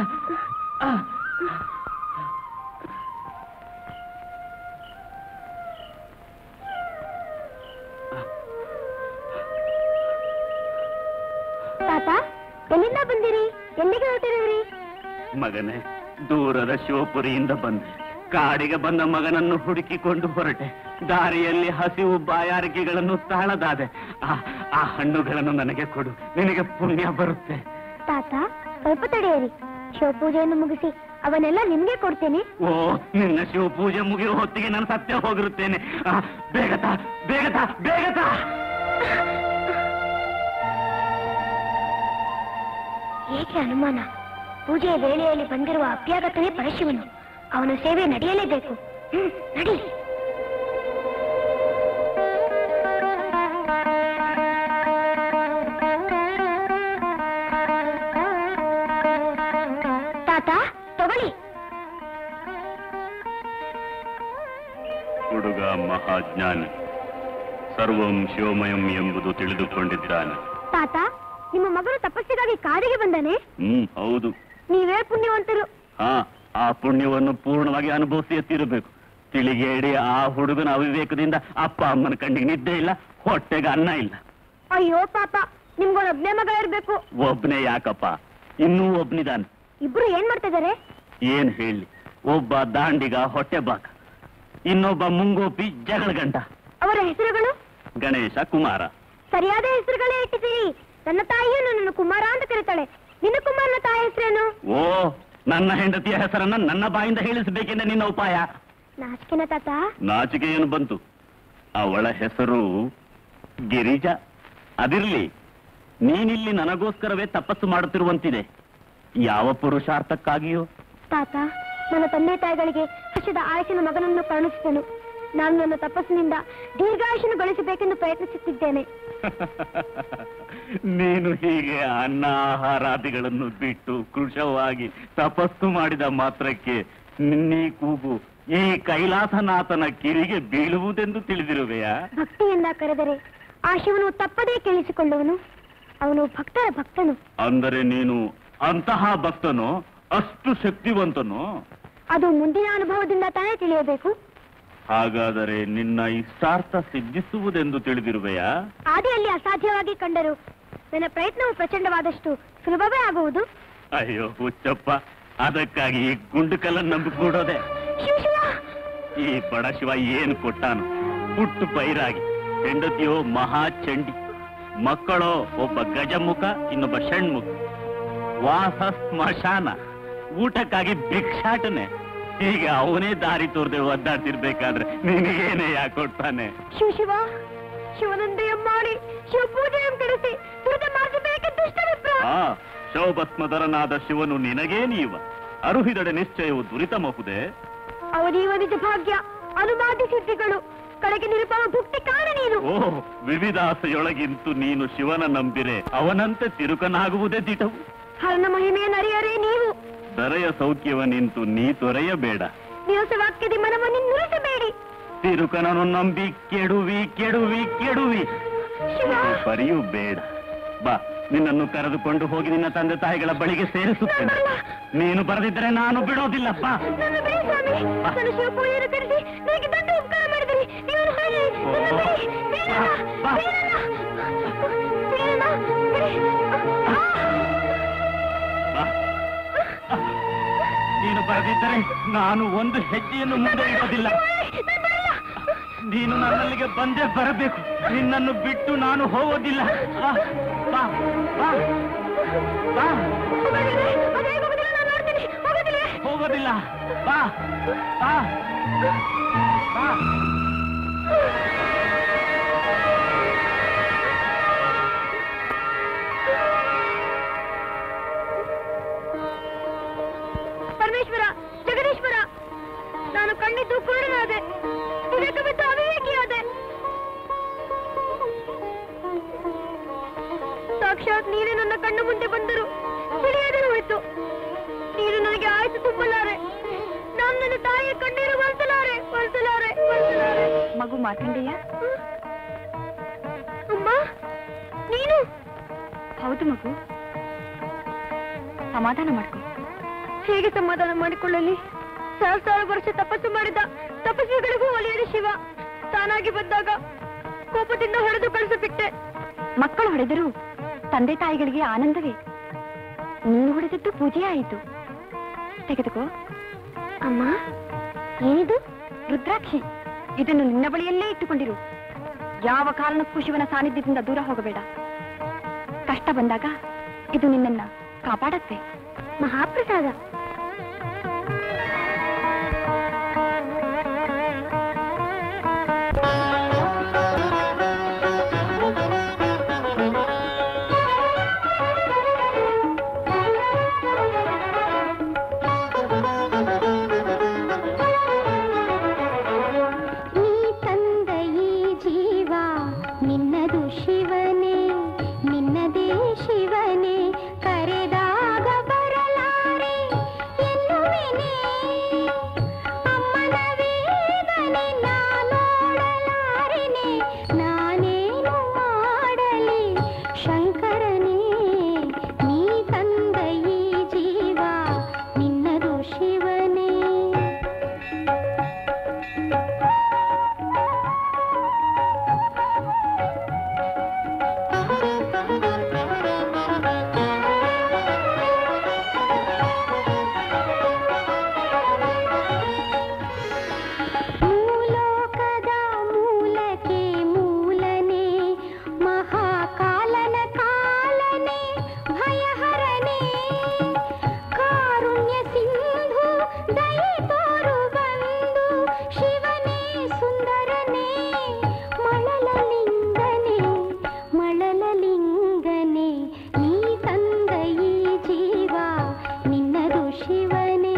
ತಾತ ಎಲ್ಲಿಂದ ಬಂದಿರಿ ಎಲ್ಲಿಗೆ ಹೊರಟಿರುವಿರಿ ಮಗನೇ ದೂರದ ಶಿವಪುರಿಯಿಂದ ಬಂದೆ ಕಾಡಿಗೆ ಬಂದ ಮಗನನ್ನು ಹುಡುಕಿಕೊಂಡು ಹೊರಟೆ ದಾರಿಯಲ್ಲಿ ಹಸಿವು ಬಾಯಾರಿಕೆಗಳನ್ನು ತಾಳದಾದೆ ಆ ಆ ಹಣ್ಣುಗಳನ್ನು ನನಗೆ ಕೊಡು ನಿನಗೆ ಪುಣ್ಯ ಬರುತ್ತೆ ತಾತ ಸ್ವಲ್ಪ ತಡೆಯಿರಿ ಶಿವಪೂಜೆಯನ್ನು ಮುಗಿಸಿ ಅವನ್ನೆಲ್ಲ ನಿಮ್ಗೆ ಕೊಡ್ತೇನೆ ಓ ನಿನ್ನ ಶಿವ ಪೂಜೆ ಮುಗಿಯುವ ಹೊತ್ತಿಗೆ ನಾನು ಸತ್ಯ ಹೋಗಿರುತ್ತೇನೆ ಆ, ಬೇಗ ತಾ ಬೇಗ ತಾ ಬೇಗ ತಾ ಏಕೆ ಅನುಮಾನ ಪೂಜೆಯ ವೇಳೆಯಲ್ಲಿ ಬಂದಿರುವ ಅಭ್ಯಾಗತನೇ ಪರಶಿವನು ಅವನ ಸೇವೆ ನಡೆಯಲೇಬೇಕು ಹ್ಮ್ ನಡಿ ತಾತ ತಗೊಳ್ಳಿ ಹುಡುಗ ಮಹಾಜ್ಞಾನಿ ಸರ್ವಂ ಶಿವಮಯಂ ಎಂಬುದು ತಿಳಿದುಕೊಂಡಿದ್ದಾನೆ ತಾತ ನಿಮ್ಮ ಮಗನು ತಪಸ್ಸಿಗಾಗಿ ಕಾಡಿಗೆ ಬಂದಾನೆ ಹ್ಮ್ ಹೌದು ನೀವೇ ಪುಣ್ಯವಂತರು ಹಾ ಆ ಪುಣ್ಯವನ್ನು ಪೂರ್ಣವಾಗಿ ಅನುಭವಿಸಿಯೇ ತೀರಬೇಕು ತಿಳಿಗೇಡಿ ಆ ಹುಡುಗನ ಅವಿವೇಕದಿಂದ ಅಪ್ಪ ಅಮ್ಮನ ಕಣ್ಣಿಗೆ ನಿದ್ದೆ ಇಲ್ಲ ಹೊಟ್ಟೆಗೆ ಅನ್ನ ಇಲ್ಲ ಅಯ್ಯೋ ಪಾಪ ನಿಮ್ಗೊಂದೊಬ್ನೇ ಮಗ ಇರ್ಬೇಕು ಒಬ್ನೇ ಯಾಕಪ್ಪ ಇನ್ನೂ ಒಬ್ನಿದಾನೆ ಇಬ್ರು ಏನ್ ಮಾಡ್ತಾ ಇದಾರೆ ಏನ್ ಹೇಳಿ ಒಬ್ಬ ದಾಂಡಿಗ ಹೊಟ್ಟೆ ಬಾಕ ಇನ್ನೊಬ್ಬ ಮುಂಗೋಪಿ ಜಗಳ ಗಂಟ ಅವರ ಹೆಸರುಗಳು ಗಣೇಶ ಕುಮಾರ ಸರಿಯಾದ ಹೆಸರುಗಳೇ ಇಟ್ಟಿದ್ದೀರಿ ನನ್ನ ತಾಯಿಯು ನನ್ನನ್ನು ಕುಮಾರ ಅಂತ ಕರೀತಾಳೆ ನಿನ್ನ ಕುಮಾರನ ತಾಯಿ ಹೆಸರೇನು ಓ ನನ್ನ ಹೆಂಡತಿಯ ಹೆಸರನ್ನ ನನ್ನ ಬಾಯಿಂದ ಹೇಳಿಸಬೇಕೆಂದ ನಿನ್ನ ಉಪಾಯ ನಾಚಿಕೆನ ತಾತ ನಾಚಿಕೆ ಏನು ಬಂತು ಅವಳ ಹೆಸರು ಗಿರಿಜಾ ಅದಿರ್ಲಿ ನೀನಿಲ್ಲಿ ನನಗೋಸ್ಕರವೇ ತಪಸ್ಸು ಮಾಡುತ್ತಿರುವಂತಿದೆ ಯಾವ ಪುರುಷಾರ್ಥಕ್ಕಾಗಿಯೋ ತಾತ ನನ್ನ ತಂದೆ ತಾಯಿಗಳಿಗೆ ಹಸಿದ ಆಯುಷನ ಮಗನನ್ನು ಕರುಣಿಸಿದನು ನಾನು ನನ್ನ ತಪಸ್ಸಿನಿಂದ ದೀರ್ಘಾಯುಷನ್ನು ಗಳಿಸಬೇಕೆಂದು ಪ್ರಯತ್ನಿಸುತ್ತಿದ್ದೇನೆ ನೀನು ಹೀಗೆ ಅನ್ನ ಆಹಾರಾದಿಗಳನ್ನು ಬಿಟ್ಟು ಕೃಶವಾಗಿ ತಪಸ್ಸು ಮಾಡಿದ ಮಾತ್ರಕ್ಕೆ ನಿನ್ನೀ ಕೂಗು ಈ ಕೈಲಾಸನಾಥನ ಕಿರಿಗೆ ಬೀಳುವುದೆಂದು ತಿಳಿದಿರುವೆಯಾ ಭಕ್ತಿಯಿಂದ ಕರೆದರೆ ಆ ಶಿವನು ತಪ್ಪದೇ ಕೇಳಿಸಿಕೊಳ್ಳುವನು ಅವನು ಭಕ್ತರ ಭಕ್ತನು ಅಂದರೆ ನೀನು ಅಂತಹ ಭಕ್ತನು ಅಷ್ಟು ಶಕ್ತಿವಂತನು ಅದು ಮುಂದಿನ ಅನುಭವದಿಂದ ತಾನೇ ತಿಳಿಯಬೇಕು ಹಾಗಾದರೆ ನಿನ್ನ ಇಷ್ಟಾರ್ಥ ಸಿದ್ಧಿಸುವುದೆಂದು ತಿಳಿದಿರುವೆಯಾ ಆದಿಯಲ್ಲಿ ಅಸಾಧ್ಯವಾಗಿ ಕಂಡರು ನನ್ನ ಪ್ರಯತ್ನವು ಪ್ರಚಂಡವಾದಷ್ಟು ಸುಲಭವೇ ಆಗುವುದು ಅಯ್ಯೋ ಹುಚ್ಚಪ್ಪ ಅದಕ್ಕಾಗಿ ಈ ಗುಂಡುಕಲ್ಲನ್ನು ನಂಬಿಕೊಡೋದೆ ಶಿವ ಶಿವ ಈ ಬಡ ಶಿವ ಏನು ಕೊಟ್ಟಾನು ಹುಟ್ಟು ಪೈರಾಗಿ ಹೆಂಡತಿಯೋ ಮಹಾ ಚಂಡಿ ಮಕ್ಕಳೋ ಒಬ್ಬ ಗಜಮುಖ ಇನ್ನೊಬ್ಬ ಷಣ್ಮುಖ ವಾಸ ಸ್ಮಶಾನ ಊಟಕ್ಕಾಗಿ ಭಿಕ್ಷಾಟನೆ ಹೀಗೆ ಅವನೇ ದಾರಿ ತೋರದೆ ಒದ್ದಾಡ್ತಿರ್ಬೇಕಾದ್ರೆ ನಿನಗೇನೆ ಯಾಕೆ ಕೊಡ್ತಾನೆ ಶಿವ ಶಿವ ಶಿವನಂದಯ ಮಾಡಿ ಶಿವ ಪೂಜೆಯನ್ನು ಕರೆಸಿ ದುರಿತ ಮಾಡಿಸಬೇಕೆ ದುಷ್ಟ ವಿಪ್ರ ಆ ಶೋಭಸ್ಮಧರನಾದ ಶಿವನು ನಿನಗೇ ನೀವ ಅರುಹಿದಡೆ ನಿಶ್ಚಯವು ದುರಿತಮಹುದೇ ಅವನೀವ ನಿಜ ಭಾಗ್ಯ ಅನುಮಾದಿ ಸಿದ್ಧಿಗಳು ಕಡೆಗೆ ನಿರುಪಮ ಭುಕ್ತಿ ಕಾಣ ನೀನು ಓ ವಿವಿಧಾಸೆಯೊಳಗಿಂತು ನೀನು ಶಿವನ ನಂಬಿರೆ ಅವನಂತೆ ತಿರುಕನಾಗುವುದೇ ದಿಟವು ಹರನ ಮಹಿಮೆಯನ್ನು ಅರಿಯರೇ ನೀವು ದರೆಯ ಸೌಖ್ಯವ ನಿಂತು ನೀ ತೊರೆಯಬೇಡ ನಿರಸ ವಾಕ್ಯದಿ ಮನವನ್ನು ನುರಿಸಬೇಡಿ ತಿರುಕನನ್ನು ನಂಬಿ ಕೆಡುವಿ ಕೆಡುವಿ ಕೆಡುವಿ ಶಿವ ಪರಿಯೂ ಬೇಡ ಬಾ ನಿನ್ನನ್ನು ಕರೆದುಕೊಂಡು ಹೋಗಿ ನಿನ್ನ ತಂದೆ ತಾಯಿಗಳ ಬಳಿಗೆ ಸೇರಿಸುತ್ತೇನೆ ನೀನು ಬರೆದಿದ್ದರೆ ನಾನು ಬಿಡೋದಿಲ್ಲ ಬಾ ನನ್ನ ಬಿಡಿ ಸ್ವಾಮಿ ನನ್ನ ಶಿವ ಪೂಜೆಯನ್ನು ಕರೆಸಿ ನನಗೆ ದೊಡ್ಡ ಉಪಕಾರ ಮಾಡಿದಿರಿ ನೀವು ಹಾಗೆ ನನ್ನ ಬಿಡಿ ಬೇಡಣ್ಣ, ಬಾ. ಬೇಡಣ್ಣ. ಬೇಡಣ್ಣ, ಬಿಡಿ. ಆ! ಬಾ. ನೀನು ಬರೆದಿದ್ದರೆ ನಾನು ಒಂದು ಹೆಜ್ಜೆಯನ್ನು ಮುಂದೆ ಇಡೋದಿಲ್ಲ ನೀನು ನನ್ನಲ್ಲಿಗೆ ಬಂದೇ ಬರಬೇಕು ನಿನ್ನನ್ನು ಬಿಟ್ಟು ನಾನು ಹೋಗೋದಿಲ್ಲ ಬಾ, ಬಾ, ಬಾ, ಬಾ. ಹೋಗೋದಿಲ್ಲ, ಅದೇ ಹೋಗೋದಿಲ್ಲ, ನಾನು ನೋಡ್ತೀನಿ, ಹೋಗೋದಿಲ್ಲ. ಹೋಗೋದಿಲ್ಲ ಬಾ ಬಾ ಬಾ ಪರಮೇಶ್ವರ ಜಗದೀಶ್ವರ ನಾನು ಕಂಡಿದ್ದು ಕುರುಡನಾದೆ ವಿವೇಕ ಬಿಟ್ಟು ಬಂದರು ತಿಳಿಯದೇ ಹೋಯ್ತು ನೀನು ನನಗೆ ಆಯ್ತು ತುಂಬಲಾರೆ ನಾನು ನನ್ನ ತಾಯಿಯ ಕಣ್ಣೀರು ಒರೆಸಲಾರೆ ಒರೆಸಲಾರೆ ಒರೆಸಲಾರೆ ಮಗು ಮಾತಂಡೆಯ ಅಮ್ಮ ನೀನು ಹೌದು ಮಗು ಸಮಾಧಾನ ಮಾಡ್ಕೊ ಹೇಗೆ ಸಮಾಧಾನ ಮಾಡಿಕೊಳ್ಳಲಿ ಸಾವಿರ ಸಾವಿರ ವರ್ಷ ತಪಸ್ಸು ಮಾಡಿದ ತಪಸ್ವಿಗಳಿಗೂ ಒಲಿಯದ ಶಿವ ತಾನಾಗಿ ಬಂದಾಗ ಕೋಪದಿಂದ ಹೊಡೆದು ಕಳಿಸಿಬಿಟ್ಟೆ ಮಕ್ಕಳು ಹೊಡೆದರೂ ತಂದೆ ತಾಯಿಗಳಿಗೆ ಆನಂದವೇ ನೀನು ಹೊಡೆದದ್ದು ಪೂಜೆ ಆಯಿತು ತೆಗೆದುಕೋ ಅಮ್ಮ ಏನಿದು ರುದ್ರಾಕ್ಷಿ ಇದನ್ನು ನಿನ್ನ ಬಳಿಯಲ್ಲೇ ಇಟ್ಟುಕೊಂಡಿರು ಯಾವ ಕಾರಣಕ್ಕೂ ಶಿವನ ಸಾನ್ನಿಧ್ಯದಿಂದ ದೂರ ಹೋಗಬೇಡ ಕಷ್ಟ ಬಂದಾಗ ಇದು ನಿನ್ನನ್ನ ಕಾಪಾಡತ್ತೆ ಮಹಾಪ್ರಸಾದ ನೀ ತಂದ ಈ ಜೀವ ನಿನ್ನದು ಶಿವನೇ ನಿನ್ನದೇ ಶಿವನೇ ಕರೆದಾಗ ಬರಲಾರೆ ಎನ್ನುವೆನೇ ಅಮ್ಮನ ವೇದನೆ ನಾನೋಡಲಾರೆನೆ ನಾನೇನು ಮಾಡಲಿ ಶಂಕರನೇ ನೀ ತಂದ ಈ ಜೀವ ನಿನ್ನದು ಶಿವನೇ ಮೂಲೋಕದ ಮೂಲಕ್ಕೆ ಮೂಲನೆ ಮಹಾಕಾಲನ ಕಾಲನೆ ಭಯಹರನೆ ಕಾರುಣ್ಯ ಸಿಂಧು ದಯೆ ತೋರು ಬಂದು ಶಿವನೇ ಸುಂದರನೇ ಮಳಲಲಿಂಗನೆ ಮಳಲಲಿಂಗನೆ ನೀ ತಂದ ಈ ಜೀವ ನಿನ್ನದು ಶಿವನೇ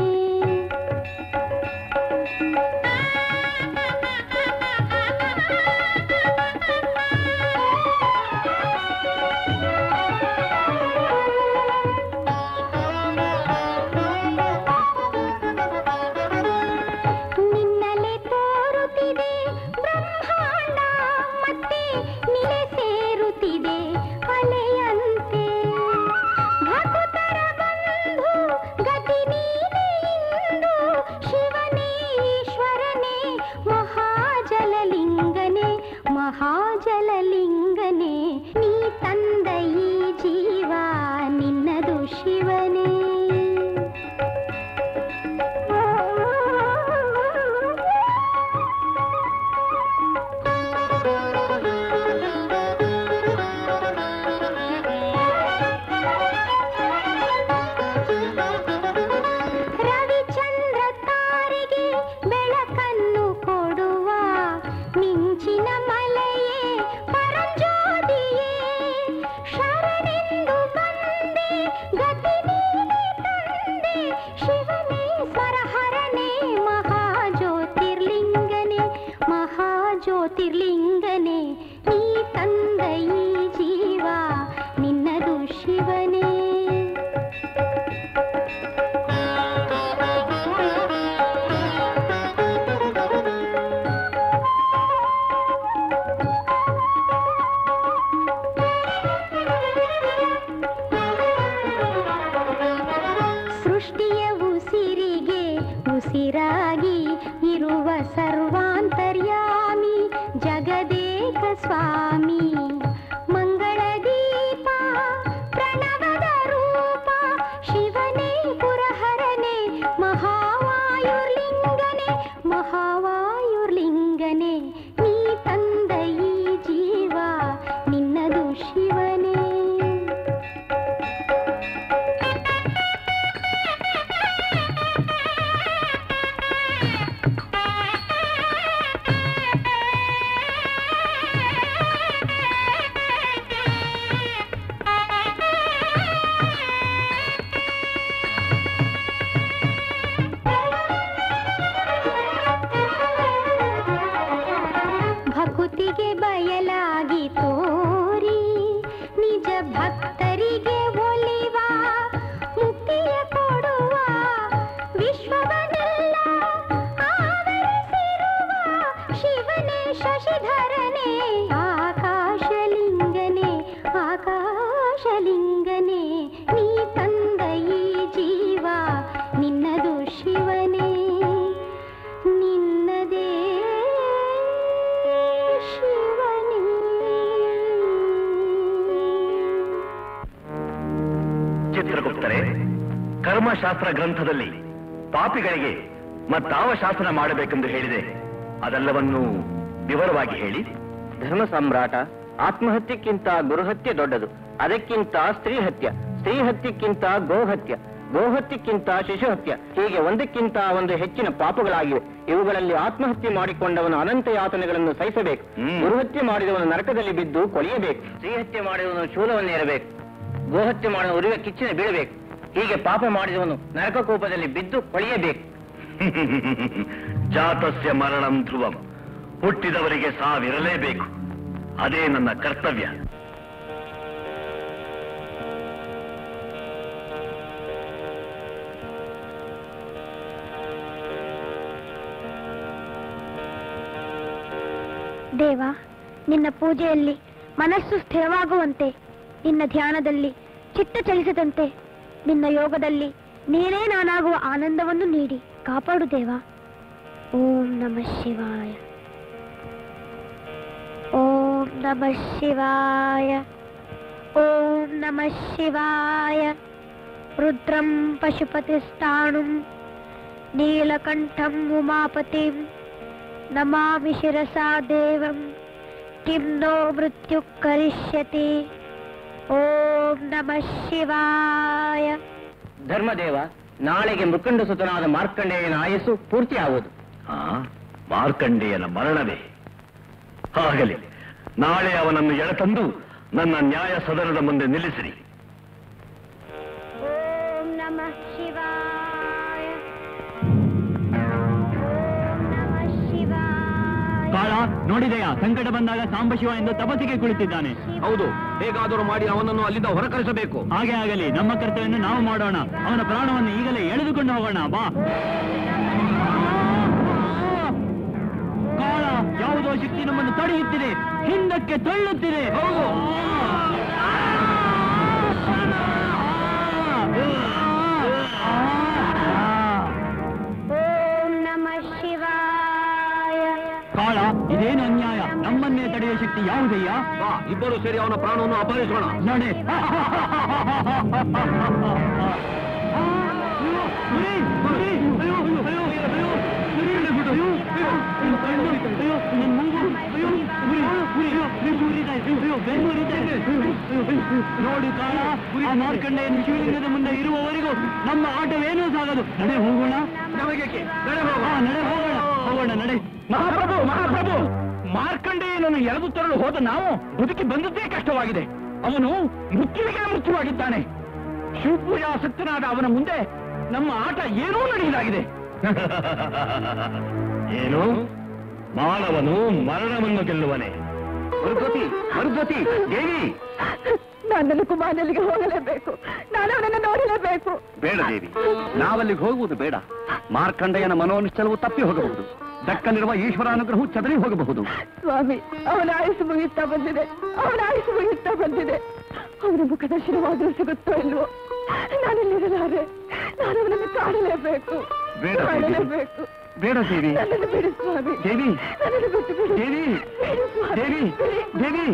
ನಿನ್ನಲೆ ತೋರುತ್ತಿದೆ ಬ್ರಹ್ಮಾಂಡ ಮತ್ತೆ ನಿಲೆ ಸೇರುತ್ತಿದೆ ಅಲೆಯಂತೆ ಭಕ್ತರ ಬಂಧು ಗತಿ ನೀನೆ ಇಂದು ಶಿವನೇ ಈಶ್ವರನೇ ಮಹಾಜಲಲಿಂಗನೇ ಮಹಾಜಲಲಿಂಗನೇ ನೀ ತಂದ ಈ ಜೀವ ನಿನ್ನದು ಶಿವನೇ ರವಿಚಂದ್ರ ತಾರೆಗೆ ಬೆಳಕನ್ನು ಕೊಡುವ ಮಿಂಚಿನ ಮಲೆಯೇ ಪರಂಜ್ಯೋತಿಯೇ ಶರಣೆಂದು ಬಂದೆ ಗತಿ ನೀನೆ ತಂದೆ ಶಿವನೇ ಸ್ವರಹರನೇ ಮಹಾಜ್ಯೋತಿರ್ಲಿಂಗನೇ ಮಹಾಜ್ಯೋತಿರ್ಲಿಂಗನೇ ನೀ ತಂದ ಈ ಜೀವ ನಿನ್ನದು ಶಿವನೇ ಸೃಷ್ಟಿಯ ಉಸಿರಿಗೆ ಉಸಿರಾಗಿ ಇರುವ ಸರ್ವಾಂತರ್ಯಾಮಿ ಜಗದೇಕ ಸ್ವಾಮಿ ಮಂಗಳ ದೀಪ ಪ್ರಣವದ ರೂಪ ಶಿವನೇ ಪುರಹರನೇ ಮಹಾವಾಯುರ್ಲಿಂಗನೇ ಮಹಾವಾಯುರ್ಲಿಂಗನೇ ನೀ ತಂದ ಈ ಜೀವ ನಿನ್ನದು ಶಿವನೇ ಧರ್ಮಶಾಸ್ತ್ರ ಗ್ರಂಥದಲ್ಲಿ ಪಾಪಿಗಳಿಗೆ ಮತ್ತಾವ ಶಾಸನ ಮಾಡಬೇಕೆಂದು ಹೇಳಿದೆ ಅದೆಲ್ಲವನ್ನೂ ವಿವರವಾಗಿ ಹೇಳಿ ಧರ್ಮ ಸಾಮ್ರಾಟ ಆತ್ಮಹತ್ಯಕ್ಕಿಂತ ಗುರುಹತ್ಯೆ ದೊಡ್ಡದು ಅದಕ್ಕಿಂತ ಸ್ತ್ರೀ ಹತ್ಯ ಸ್ತ್ರೀ ಹತ್ಯಕ್ಕಿಂತ ಗೋಹತ್ಯ ಗೋಹತ್ಯಕ್ಕಿಂತ ಶಿಶು ಹತ್ಯ ಹೀಗೆ ಒಂದಕ್ಕಿಂತ ಒಂದು ಹೆಚ್ಚಿನ ಪಾಪಗಳಾಗಿವೆ ಇವುಗಳಲ್ಲಿ ಆತ್ಮಹತ್ಯೆ ಮಾಡಿಕೊಂಡವನು ಅನಂತ ಯಾತನೆಗಳನ್ನು ಸಹಿಸಬೇಕು ಹ್ಮ್. ಗುರುಹತ್ಯೆ ಮಾಡಿದವನು ನರಕದಲ್ಲಿ ಬಿದ್ದು ಕೊಳೆಯಬೇಕು ಸ್ತ್ರೀ ಹತ್ಯೆ ಮಾಡಿದವನು ಶೂಲವನ್ನೇರಬೇಕು ಗೋಹತ್ಯೆ ಮಾಡಿದ ಉರಿಯ ಕಿಚ್ಚನೆ ಬೀಳಬೇಕು ಹೀಗೆ ಪಾಪ ಮಾಡಿದವನು ನರಕ ಕೂಪದಲ್ಲಿ ಬಿದ್ದು ಕೊಳೆಯಬೇಕು ಜಾತಸ್ಯ ಮರಣಂ ಧ್ರುವಂ ಹುಟ್ಟಿದವರಿಗೆ ಸಾವಿರಲೇಬೇಕು ಅದೇ ನನ್ನ ಕರ್ತವ್ಯ ದೇವ ನಿನ್ನ ಪೂಜೆಯಲ್ಲಿ ಮನಸ್ಸು ಸ್ಥಿರವಾಗುವಂತೆ ನಿನ್ನ ಧ್ಯಾನದಲ್ಲಿ ಚಿತ್ತ ಚಲಿಸದಂತೆ ನಿನ್ನ ಯೋಗದಲ್ಲಿ ನೀನೇ ನಾನಾಗುವ ಆನಂದವನ್ನು ನೀಡಿ ಕಾಪಾಡು ದೇವ ಓಂ ನಮಃ ಶಿವಾಯ ಓಂ ನಮಃ ಶಿವಾಯ ಓಂ ನಮಃ ಶಿವಾಯ ರುದ್ರಂ ಪಶುಪತಿಸ್ಥಾಣುಂ ನೀಲಕಂಠಂ ಉಮಾಪತಿಂ ನಮಾಮಿ ಶಿರಸಾ ದೇವಂ ಕಿಂ ನೋ ಮೃತ್ಯು ಕರಿಷ್ಯತಿ ಓಂ ನಮಃ ಶಿವಾಯ ಧರ್ಮದೇವ ನಾಳೆಗೆ ಮೃಕಂಡ ಸುತನಾದ ಮಾರ್ಕಂಡೇಯನ ಆಯಸ್ಸು ಪೂರ್ತಿಯಾಗುವುದು ಆ ಮಾರ್ಕಂಡೇಯನ ಮರಣವೇ ಆಗಲಿ ನಾಳೆ ಅವನನ್ನು ಎಳೆತಂದು ನನ್ನ ನ್ಯಾಯ ಸದನದ ಮುಂದೆ ನಿಲ್ಲಿಸಿರಿ ಓಂ ನಮಃ ಶಿವಾಯ ಓಂ ನಮಃ ಶಿವಾಯ ಕಾಳ ನೋಡಿದೆಯಾ ಸಂಕಟ ಬಂದಾಗ ಸಾಂಬಶಿವ ಎಂದು ತಪಸ್ಸಿಗೆ ಕುಳಿತಿದ್ದಾನೆ ಹೌದು ಹೇಗಾದರೂ ಮಾಡಿ ಅವನನ್ನು ಅಲ್ಲಿಂದ ಹೊರಕಳಿಸಬೇಕು ಹಾಗೆ ಆಗಲಿ ನಮ್ಮ ಕರ್ತವ್ಯವನ್ನು ನಾವು ಮಾಡೋಣ ಅವನ ಪ್ರಾಣವನ್ನು ಈಗಲೇ ಎಳೆದುಕೊಂಡು ಹೋಗೋಣ ಬಾ ಕಾಳ ಯಾವುದೋ ಶಕ್ತಿ ನಮ್ಮನ್ನು ತಡೆಯುತ್ತಿದೆ ಹಿಂದಕ್ಕೆ ತಳ್ಳುತ್ತಿದೆ ಓಂ ನಮಃ ಶಿವಾಯ ಕಾಳ ಇದೇನು ಅನ್ಯಾಯ ನಮ್ಮನ್ನೇ ತಡೆಯುವ ಶಕ್ತಿ ಯಾವುದಯ್ಯ ಇಬ್ಬರು ಸೇರಿ ಅವನ ಪ್ರಾಣವನ್ನು ಅಪಹರಿಸೋಣ ನಡೆ ನೋಡಿ ಕಾಳ ಆ ಮಾರ್ಕಂಡೆಯನ್ನು ಶಿವಲಿಂಗದ ಮುಂದೆ ಇರುವವರೆಗೂ ನಮ್ಮ ಆಟವೇನೂ ಸಾಗದು ನಡೆ ಹೋಗೋಣ ನಮಗೆ ನಡೆ ಹಾ, ನಡೆ ಹೋಗೋಣ ಹೋಗೋಣ ನಡೆ ಮಹಾಪ್ರಭು ಮಹಾಪ್ರಭು ಮಾರ್ಕಂಡೇಯನನ್ನು ಎಳೆದು ತರಲು ಹೋದ ನಾವು ಬದುಕಿ ಬಂದದ್ದೇ ಕಷ್ಟವಾಗಿದೆ ಅವನು ಮೃತ್ಯುವಿಗೆ ಮೃತ್ಯುವಾಗಿದ್ದಾನೆ ಶಿವಪೂಜಾಸಕ್ತನಾದ ಅವನ ಮುಂದೆ ನಮ್ಮ ಆಟ ಏನೂ ನಡೆಯಲಾಗಿದೆ ಏನು ಮಾನವನು ಮರಣವನ್ನು ಗೆಲ್ಲುವನೆ ಮರುದ್ವತಿ ಮರುದ್ವತಿ ದೇವಿ ನನ್ನನ್ನು ಕುಮಾರನಿಗೆ ಹೋಗಲೇಬೇಕು ನಾನು ಅವನನ್ನು ನೋಡಲೇಬೇಕು ಬೇಡ ದೇವಿ ನಾವಲ್ಲಿಗೆ ಹೋಗುವುದು ಬೇಡ ಮಾರ್ಕಂಡೆಯನ ಮನೋನಿಶ್ಚಲವು ತಪ್ಪಿ ಹೋಗಬಹುದು ದಕ್ಕಲಿರುವ ಈಶ್ವರಾನುಗ್ರಹವು ಚದರಿ ಹೋಗಬಹುದು ಸ್ವಾಮಿ ಅವನ ಆಯುಸ್ಸು ಮುಗಿಯುತ್ತಾ ಬಂದಿದೆ ಅವನ ಆಯುಸ್ಸು ಮುಗಿಯುತ್ತಾ ಬಂದಿದೆ ಅವನ ಮುಖದರ್ಶನವಾದರೂ ಸಿಗುತ್ತೋ ಇಲ್ವೋ ನಾನಿಲ್ಲಿರಲಾರೆ ನಾನು ಅವನನ್ನು ಕಾಣಲೇಬೇಕು ಬೇಡ ದೇವಿ. ಕಾಣಲೇಬೇಕು ಬೇಡ ದೇವಿ ನನ್ನನ್ನು ಬಿಡಿ ಸ್ವಾಮಿ ದೇವಿ ನನ್ನನ್ನು ಬಿಟ್ಟು ಬಿಡಿ ದೇವಿ ಬಿಡಿ ಸ್ವಾಮಿ. ದೇವಿ ದೇವಿ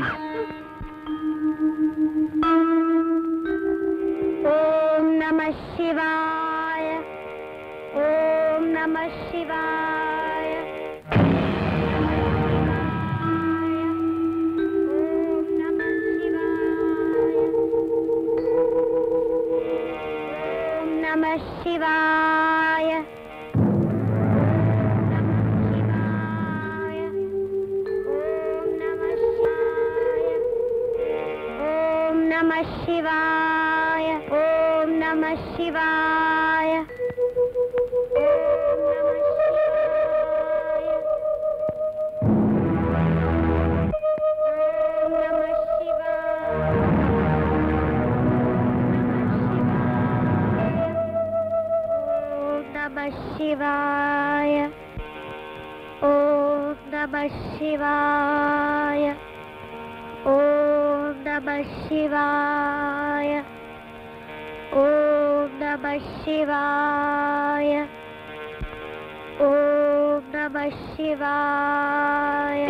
ಓಂ ನಮಃ ಶಿವಾಯ ಓಂ ನಮಃ ಶಿವಾಯ ಓಂ ನಮಃ ಶಿವಾಯ ಓಂ ನಮಃ ಶಿವಾಯ ಓಂ ನಮಃ ಶಿವಾಯ ಓಂ ನಮಃ ಶಿವಾಯ ಓಂ ನಮಃ ಶಿವಾಯ ಓಂ ನಮಃ ಶಿವಾಯ ಓಂ ನಮಃ ಶಿವಾಯ ಓಂ ನಮಃ ಶಿವಾಯ ಓಂ ನಮಃ ಶಿವಾಯ ಓಂ ನಮಃ ಶಿವಾಯ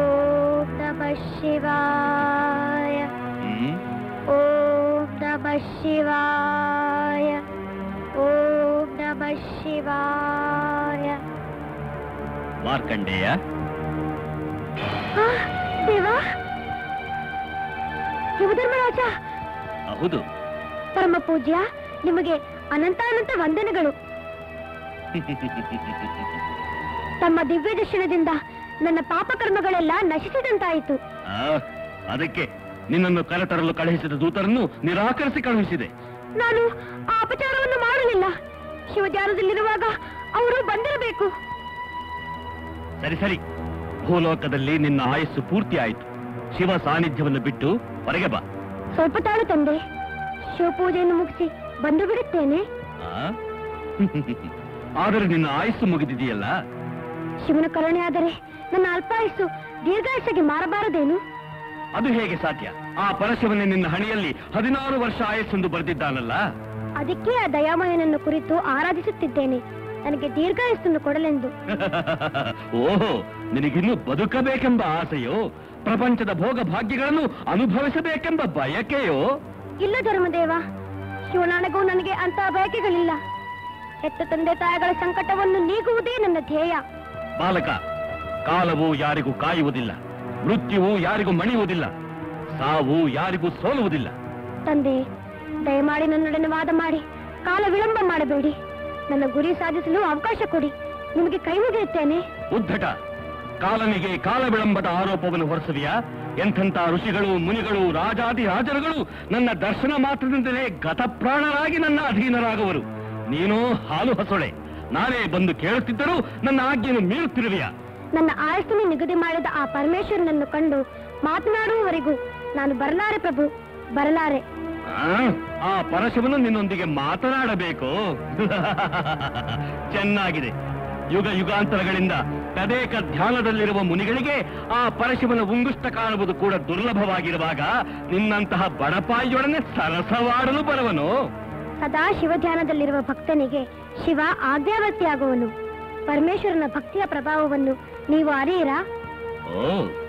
ಓಂ ನಮಃ ಶಿವಾಯ ಓಂ ನಮಃ ಶಿವಾಯ ಓಂ ನಮಃ ಶಿವಾಯ ಮಾರ್ಕಂಡೇಯ ಆ, ದೇವ ಯುವಧರ್ಮರಾಜ ಹೌದು ಪರಮ ಪೂಜ್ಯ ನಿಮಗೆ ಅನಂತ ಅನಂತ ವಂದನೆಗಳು ತಮ್ಮ ದಿವ್ಯ ದರ್ಶನದಿಂದ ನನ್ನ ಪಾಪಕರ್ಮಗಳೆಲ್ಲ ನಶಿಸಿದಂತಾಯಿತು ಆ, ಅದಕ್ಕೆ ನಿನ್ನನ್ನು ಕರೆತರಲು ಕಳುಹಿಸಿದ ದೂತರನ್ನು ನಿರಾಕರಿಸಿ ಕಳುಹಿಸಿದೆ ನಾನು ಆ ಅಪಚಾರವನ್ನು ಮಾಡಲಿಲ್ಲ ಶಿವಧ್ಯಾನದಲ್ಲಿರುವಾಗ ಅವರು ಬಂದಿರಬೇಕು ಸರಿ ಸರಿ ಭೂಲೋಕದಲ್ಲಿ ನಿನ್ನ ಆಯಸ್ಸು ಪೂರ್ತಿ ಆಯಿತು ಶಿವ ಸಾನ್ನಿಧ್ಯವನ್ನು ಬಿಟ್ಟು ಹೊರಗೆ ಬಾ ಸ್ವಲ್ಪ ತಾಳು ತಂದೆ ಶಿವಪೂಜೆಯನ್ನು ಮುಗಿಸಿ ಬಂದು ಬಿಡುತ್ತೇನೆ ಆ? ಆದರೆ ನಿನ್ನ ಆಯಸ್ಸು ಮುಗಿದಿದೆಯಲ್ಲ ಶಿವನ ಕರುಣೆ ಆದರೆ ನನ್ನ ಅಲ್ಪಾಯಸ್ಸು ದೀರ್ಘಾಯಸ್ಸಿಗೆ ಮಾರಬಾರದೇನು ಅದು ಹೇಗೆ ಸಾಧ್ಯ ಆ ಪರಶಿವನೇ ನಿನ್ನ ಹಣೆಯಲ್ಲಿ ಹದಿನಾರು ವರ್ಷ ಆಯಸ್ಸೆಂದು ಬರೆದಿದ್ದಾನಲ್ಲ ಅದಕ್ಕೆ ಆ ದಯಾಮಯನನ್ನು ಕುರಿತು ಆರಾಧಿಸುತ್ತಿದ್ದೇನೆ ನನಗೆ ದೀರ್ಘಾಯಸ್ಸನ್ನು ಕೊಡಲೆಂದು ಓಹೋ ನಿನಗಿನ್ನೂ ಬದುಕಬೇಕೆಂಬ ಆಸೆಯೋ ಪ್ರಪಂಚದ ಭೋಗ ಭಾಗ್ಯಗಳನ್ನು ಅನುಭವಿಸಬೇಕೆಂಬ ಬಯಕೆಯೋ ಇಲ್ಲ ಧರ್ಮದೇವ ಶಿವನಾಣಗೂ ನನಗೆ ಅಂತಹ ಬಯಕೆಗಳಿಲ್ಲ ಹೆತ್ತ ತಂದೆ ತಾಯಿಗಳ ಸಂಕಟವನ್ನು ನೀಗುವುದೇ ನನ್ನ ಧ್ಯೇಯ ಬಾಲಕ ಕಾಲವು ಯಾರಿಗೂ ಕಾಯುವುದಿಲ್ಲ ಮೃತ್ಯುವು ಯಾರಿಗೂ ಮಣಿಯುವುದಿಲ್ಲ ಸಾವು ಯಾರಿಗೂ ಸೋಲುವುದಿಲ್ಲ ತಂದೆ ದಯಮಾಡಿ ನನ್ನೊಡನೆ ವಾದ ಮಾಡಿ ಕಾಲ ವಿಳಂಬ ಮಾಡಬೇಡಿ ನನ್ನ ಗುರಿ ಸಾಧಿಸಲು ಅವಕಾಶ ಕೊಡಿ ನಿಮಗೆ ಕೈ ಮುಗಿಯುತ್ತೇನೆ ಉದ್ಧಟ ಕಾಲನಿಗೆ ಕಾಲ ವಿಳಂಬದ ಆರೋಪವನ್ನು ಹೊರಸುವಿಯಾ ಎಂಥೆಂಥ ಋಷಿಗಳು ಮುನಿಗಳು ರಾಜಾದಿ ರಾಜರುಗಳು ನನ್ನ ದರ್ಶನ ಮಾತ್ರದಿಂದಲೇ ಗತಪ್ರಾಣರಾಗಿ ನನ್ನ ಅಧೀನರಾಗುವರು ನೀನು ಹಾಲು ಹಸೊಳೆ ನಾನೇ ಬಂದು ಕೇಳುತ್ತಿದ್ದರೂ ನನ್ನ ಆಜ್ಞೆಯನ್ನು ಮೀರುತ್ತಿರುವೆಯಾ ನನ್ನ ಆಯಸ್ಸನ್ನು ನಿಗದಿ ಮಾಡಿದ ಆ ಪರಮೇಶ್ವರನನ್ನು ಕಂಡು ಮಾತನಾಡುವವರೆಗೂ ನಾನು ಬರಲಾರೆ ಪ್ರಭು ಬರಲಾರೆ ಆ, ಆ ಪರಶಿವನು ನಿನ್ನೊಂದಿಗೆ ಮಾತನಾಡಬೇಕು ಚೆನ್ನಾಗಿದೆ ಯುಗ ಯುಗಾಂತರಗಳಿಂದ ತದೇಕ ಧ್ಯಾನದಲ್ಲಿರುವ ಮುನಿಗಳಿಗೆ ಆ ಪರಶಿವನ ಉಂಗುಷ್ಟ ಕಾಣುವುದು ಕೂಡ ದುರ್ಲಭವಾಗಿರುವಾಗ ನಿನ್ನಂತಹ ಬಡಪಾಯಿಯೊಡನೆ ಸರಸವಾಡಲು ಬರುವನು ಸದಾ ಶಿವಧ್ಯಾನದಲ್ಲಿರುವ ಭಕ್ತನಿಗೆ ಶಿವ ಆಜ್ಞಾವರ್ತಿಯಾಗುವನು ಪರಮೇಶ್ವರನ ಭಕ್ತಿಯ ಪ್ರಭಾವವನ್ನು ನೀವು ಅರಿಯಿರಾ ಓ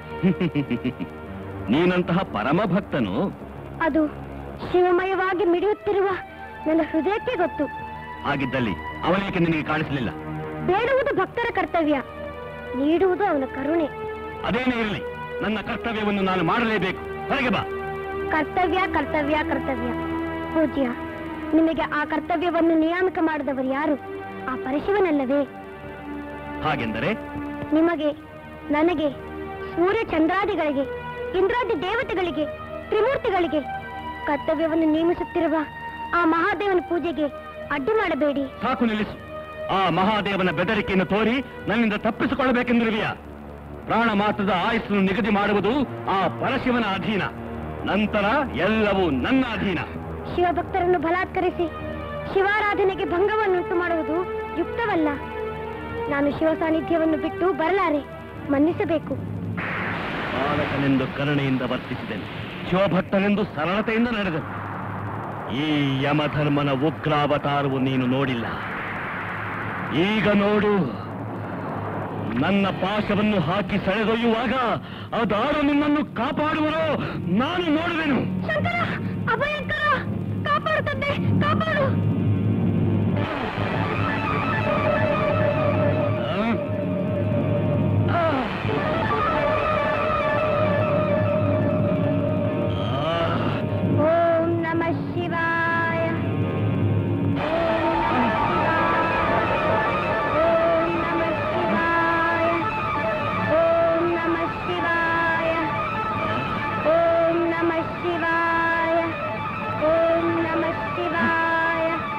ನೀನಂತಹ ಪರಮ ಭಕ್ತನು ಅದು ಶಿವಮಯವಾಗಿ ಮಿಡಿಯುತ್ತಿರುವ ನನ್ನ ಹೃದಯಕ್ಕೆ ಗೊತ್ತು ಹಾಗಿದ್ದಲ್ಲಿ ಅವನೇಕೆ ನಿನಗೆ ಕಾಣಿಸಲಿಲ್ಲ ಬೇಡುವುದು ಭಕ್ತರ ಕರ್ತವ್ಯ ನೀಡುವುದು ಅವನ ಕರುಣೆ ಅದೇನೇ ಇರಲಿ ನನ್ನ ಕರ್ತವ್ಯವನ್ನು ನಾನು ಮಾಡಲೇಬೇಕು ಹೊರಗೆ ಬಾ ಕರ್ತವ್ಯ ಕರ್ತವ್ಯ ಕರ್ತವ್ಯ ಪೂಜ್ಯ ನಿಮಗೆ ಆ ಕರ್ತವ್ಯವನ್ನು ನಿಯಾಮಕ ಮಾಡಿದವರು ಯಾರು ಆ ಪರಶಿವನಲ್ಲವೇ ಹಾಗೆಂದರೆ ನಿಮಗೆ ನನಗೆ ಸೂರ್ಯ ಚಂದ್ರಾದಿಗಳಿಗೆ ಇಂದ್ರಾದಿ ದೇವತೆಗಳಿಗೆ ತ್ರಿಮೂರ್ತಿಗಳಿಗೆ ಕರ್ತವ್ಯವನ್ನು ನೇಮಿಸುತ್ತಿರುವ ಆ ಮಹಾದೇವನ ಪೂಜೆಗೆ ಅಡ್ಡಿ ಮಾಡಬೇಡಿ ಸಾಕು ನಿಲ್ಲಿಸು ಆ ಮಹಾದೇವನ ಬೆದರಿಕೆಯನ್ನು ತೋರಿ ನನ್ನಿಂದ ತಪ್ಪಿಸಿಕೊಳ್ಳಬೇಕೆಂದಿರುವೆಯಾ ಪ್ರಾಣ ಮಾತ್ರದ ಆಯಸ್ಸನ್ನು ನಿಗದಿ ಮಾಡುವುದು ಆ ಪರಶಿವನ ಅಧೀನ ನಂತರ ಎಲ್ಲವೂ ನನ್ನ ಅಧೀನ ಶಿವಭಕ್ತರನ್ನು ಬಲಾತ್ಕರಿಸಿ ಶಿವಾರಾಧನೆಗೆ ಭಂಗವನ್ನುಂಟು ಮಾಡುವುದು ಯುಕ್ತವಲ್ಲ ನಾನು ಶಿವ ಸಾನ್ನಿಧ್ಯವನ್ನು ಬಿಟ್ಟು ಬರಲಾರೆ ಮನ್ನಿಸಬೇಕು ಬಾಲಕನೆಂದು ಕರುಣೆಯಿಂದ ವರ್ತಿಸಿದೆನು ಶಿವಭಕ್ತನೆಂದು ಸರಳತೆಯಿಂದ ನಡೆದನು ಈ ಯಮಧರ್ಮನ ಉಗ್ರಾವತಾರವು ನೀನು ನೋಡಿಲ್ಲ ಈಗ ನೋಡು ನನ್ನ ಪಾಶವನ್ನು ಹಾಕಿ ಸೆಳೆದೊಯ್ಯುವಾಗ ಅದಾರು ನಿನ್ನನ್ನು ಕಾಪಾಡುವರೋ ನಾನು ನೋಡುವೆನು ಶಂಕರ ಅಭಯಂಕರ ಕಾಪಾಡು ತಂದೆ ಕಾಪಾಡು ಆ? ಆ. ಓಂ ನಮಃ ಶಿವಾಯ ಓಂ ನಮಃ ಶಿವಾಯ ಓಂ ನಮಃ ಶಿವಾಯ ಓಂ ನಮಃ ಶಿವಾಯ ಓಂ ನಮಃ ಶಿವಾಯ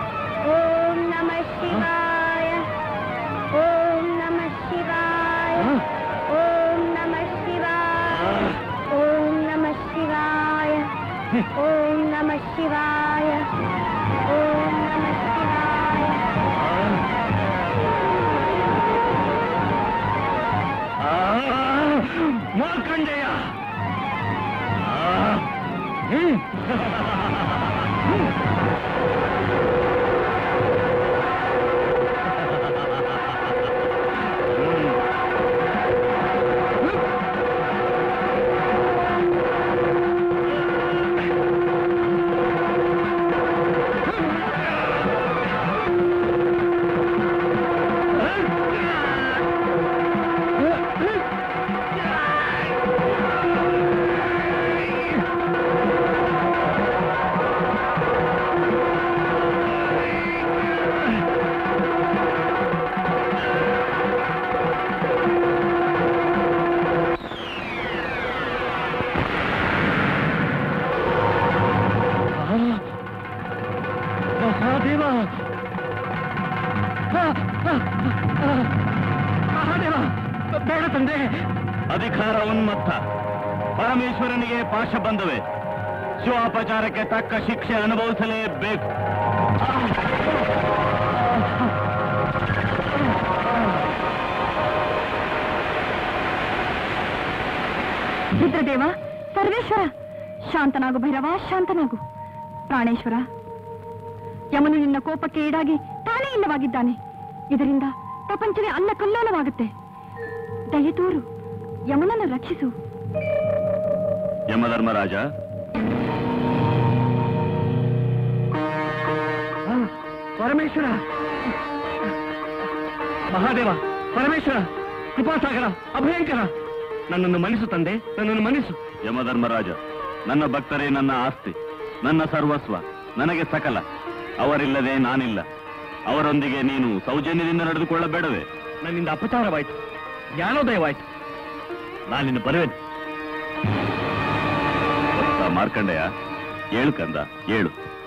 ಮಹಾದೇವ ಬೇಡ ತಂದೆ ಅಧಿಕಾರ ಉನ್ಮತ್ತ ಪರಮೇಶ್ವರನಿಗೆ ಪಾಶ ಬಂದವೆ ಶಿವಾಪಚಾರಕ್ಕೆ ತಕ್ಕ ಶಿಕ್ಷೆ ಅನುಭವಿಸಲೇಬೇಕು ರುದ್ರದೇವ ಸರ್ವೇಶ್ವರ ಶಾಂತನಾಗು ಭೈರವ ಶಾಂತನಾಗು ಪ್ರಾಣೇಶ್ವರ ಯಮನು ನಿನ್ನ ಕೋಪಕ್ಕೆ ಈಡಾಗಿ ತಾನೇ ಇಲ್ಲವಾಗಿದ್ದಾನೆ ಇದರಿಂದ ಪ್ರಪಂಚವೇ ಅಲ್ಲ ಕಲ್ಲೋಲವಾಗುತ್ತೆ ದಯತೋರು ಯಮನನ್ನು ರಕ್ಷಿಸು ಯಮಧರ್ಮರಾಜ ಪರಮೇಶ್ವರ ಮಹಾದೇವ ಪರಮೇಶ್ವರ ಕೃಪಾಸಾಗರ ಅಭಯಂಕರ ನನ್ನನ್ನು ಮನಿಸು ತಂದೆ ನನ್ನನ್ನು ಮನಿಸು ಯಮಧರ್ಮರಾಜ ನನ್ನ ಭಕ್ತರೇ ನನ್ನ ಆಸ್ತಿ ನನ್ನ ಸರ್ವಸ್ವ ನನಗೆ ಸಕಲ ಅವರಿಲ್ಲದೆ ನಾನಿಲ್ಲ ಅವರೊಂದಿಗೆ ನೀನು ಸೌಜನ್ಯದಿಂದ ನಡೆದುಕೊಳ್ಳಬೇಡವೇ ನನ್ನಿಂದ ಅಪಚಾರವಾಯಿತು ಜ್ಞಾನೋದಯವಾಯಿತು ನಾನಿನ್ನು ಬರುವೆನು ಭಕ್ತ ಮಾರ್ಕಂಡೆಯ ಏಳು ಕಂದ ಏಳು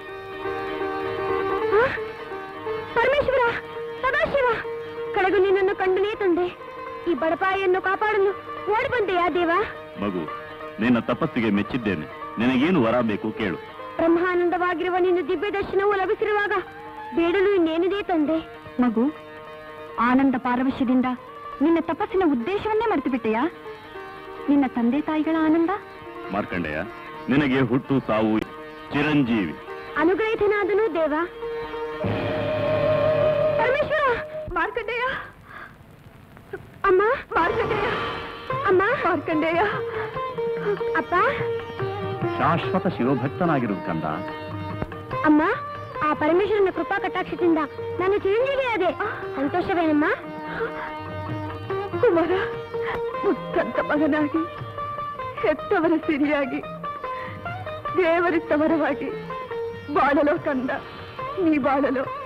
ಪರಮೇಶ್ವರ ಸದಾಶಿವ ಕಡೆಗೂ ನಿನ್ನನ್ನು ಕಂಡನೇ ತಂದೆ ಈ ಬಡಪಾಯಿಯನ್ನು ಕಾಪಾಡಲು ಓಡಿ ಬಂದೆಯಾ ದೇವ ಮಗು ನಿನ್ನ ತಪಸ್ಸಿಗೆ ಮೆಚ್ಚಿದ್ದೇನೆ ನಿನಗೇನು ವರ ಬೇಕು ಕೇಳು ಬ್ರಹ್ಮಾನಂದವಾಗಿರುವ ನಿನ್ನ ದಿವ್ಯ ದರ್ಶನವು ಲಭಿಸಿರುವಾಗ ಬೇಡಲು ಇನ್ನೇನಿದೆ ತಂದೆ ಮಗು ಆನಂದ ಪಾರವಶ್ಯದಿಂದ ನಿನ್ನ ತಪಸ್ಸಿನ ಉದ್ದೇಶವನ್ನೇ ಮರೆತು ಬಿಟ್ಟೆಯಾ ನಿನ್ನ ತಂದೆ ತಾಯಿಗಳ ಆನಂದ ಮಾರ್ಕಂಡೆಯ ನಿನಗೆ ಹುಟ್ಟು ಸಾವು ಚಿರಂಜೀವಿ ಅನುಗ್ರಹಿತನಾದನು ದೇವ ಪರಮೇಶ್ವರ ಮಾರ್ಕಂಡೇಯ ಅಮ್ಮ ಮಾರ್ಕಂಡೇಯ ಅಮ್ಮ ಮಾರ್ಕಂಡೇಯ ಅಪ್ಪ ಶಾಶ್ವತ ಶಿವಭಕ್ತನಾಗಿರು ಕಂದ ಅಮ್ಮ ಆ ಪರಮೇಶ್ವರನ ಕೃಪಾ ಕಟಾಕ್ಷದಿಂದ ನಾನು ಚಿರಂಜೀವಿಯಾದೆ ಸಂತೋಷವೇನಮ್ಮ ಕುಮಾರ ಮುತ್ತಂತ ಮಗನಾಗಿ ಹೆತ್ತವರ ಸಿರಿಯಾಗಿ ದೇವರಿತ್ತ ವರವಾಗಿ ಬಾಳಲೋ ಕಂದ ನೀ ಬಾಳಲೋ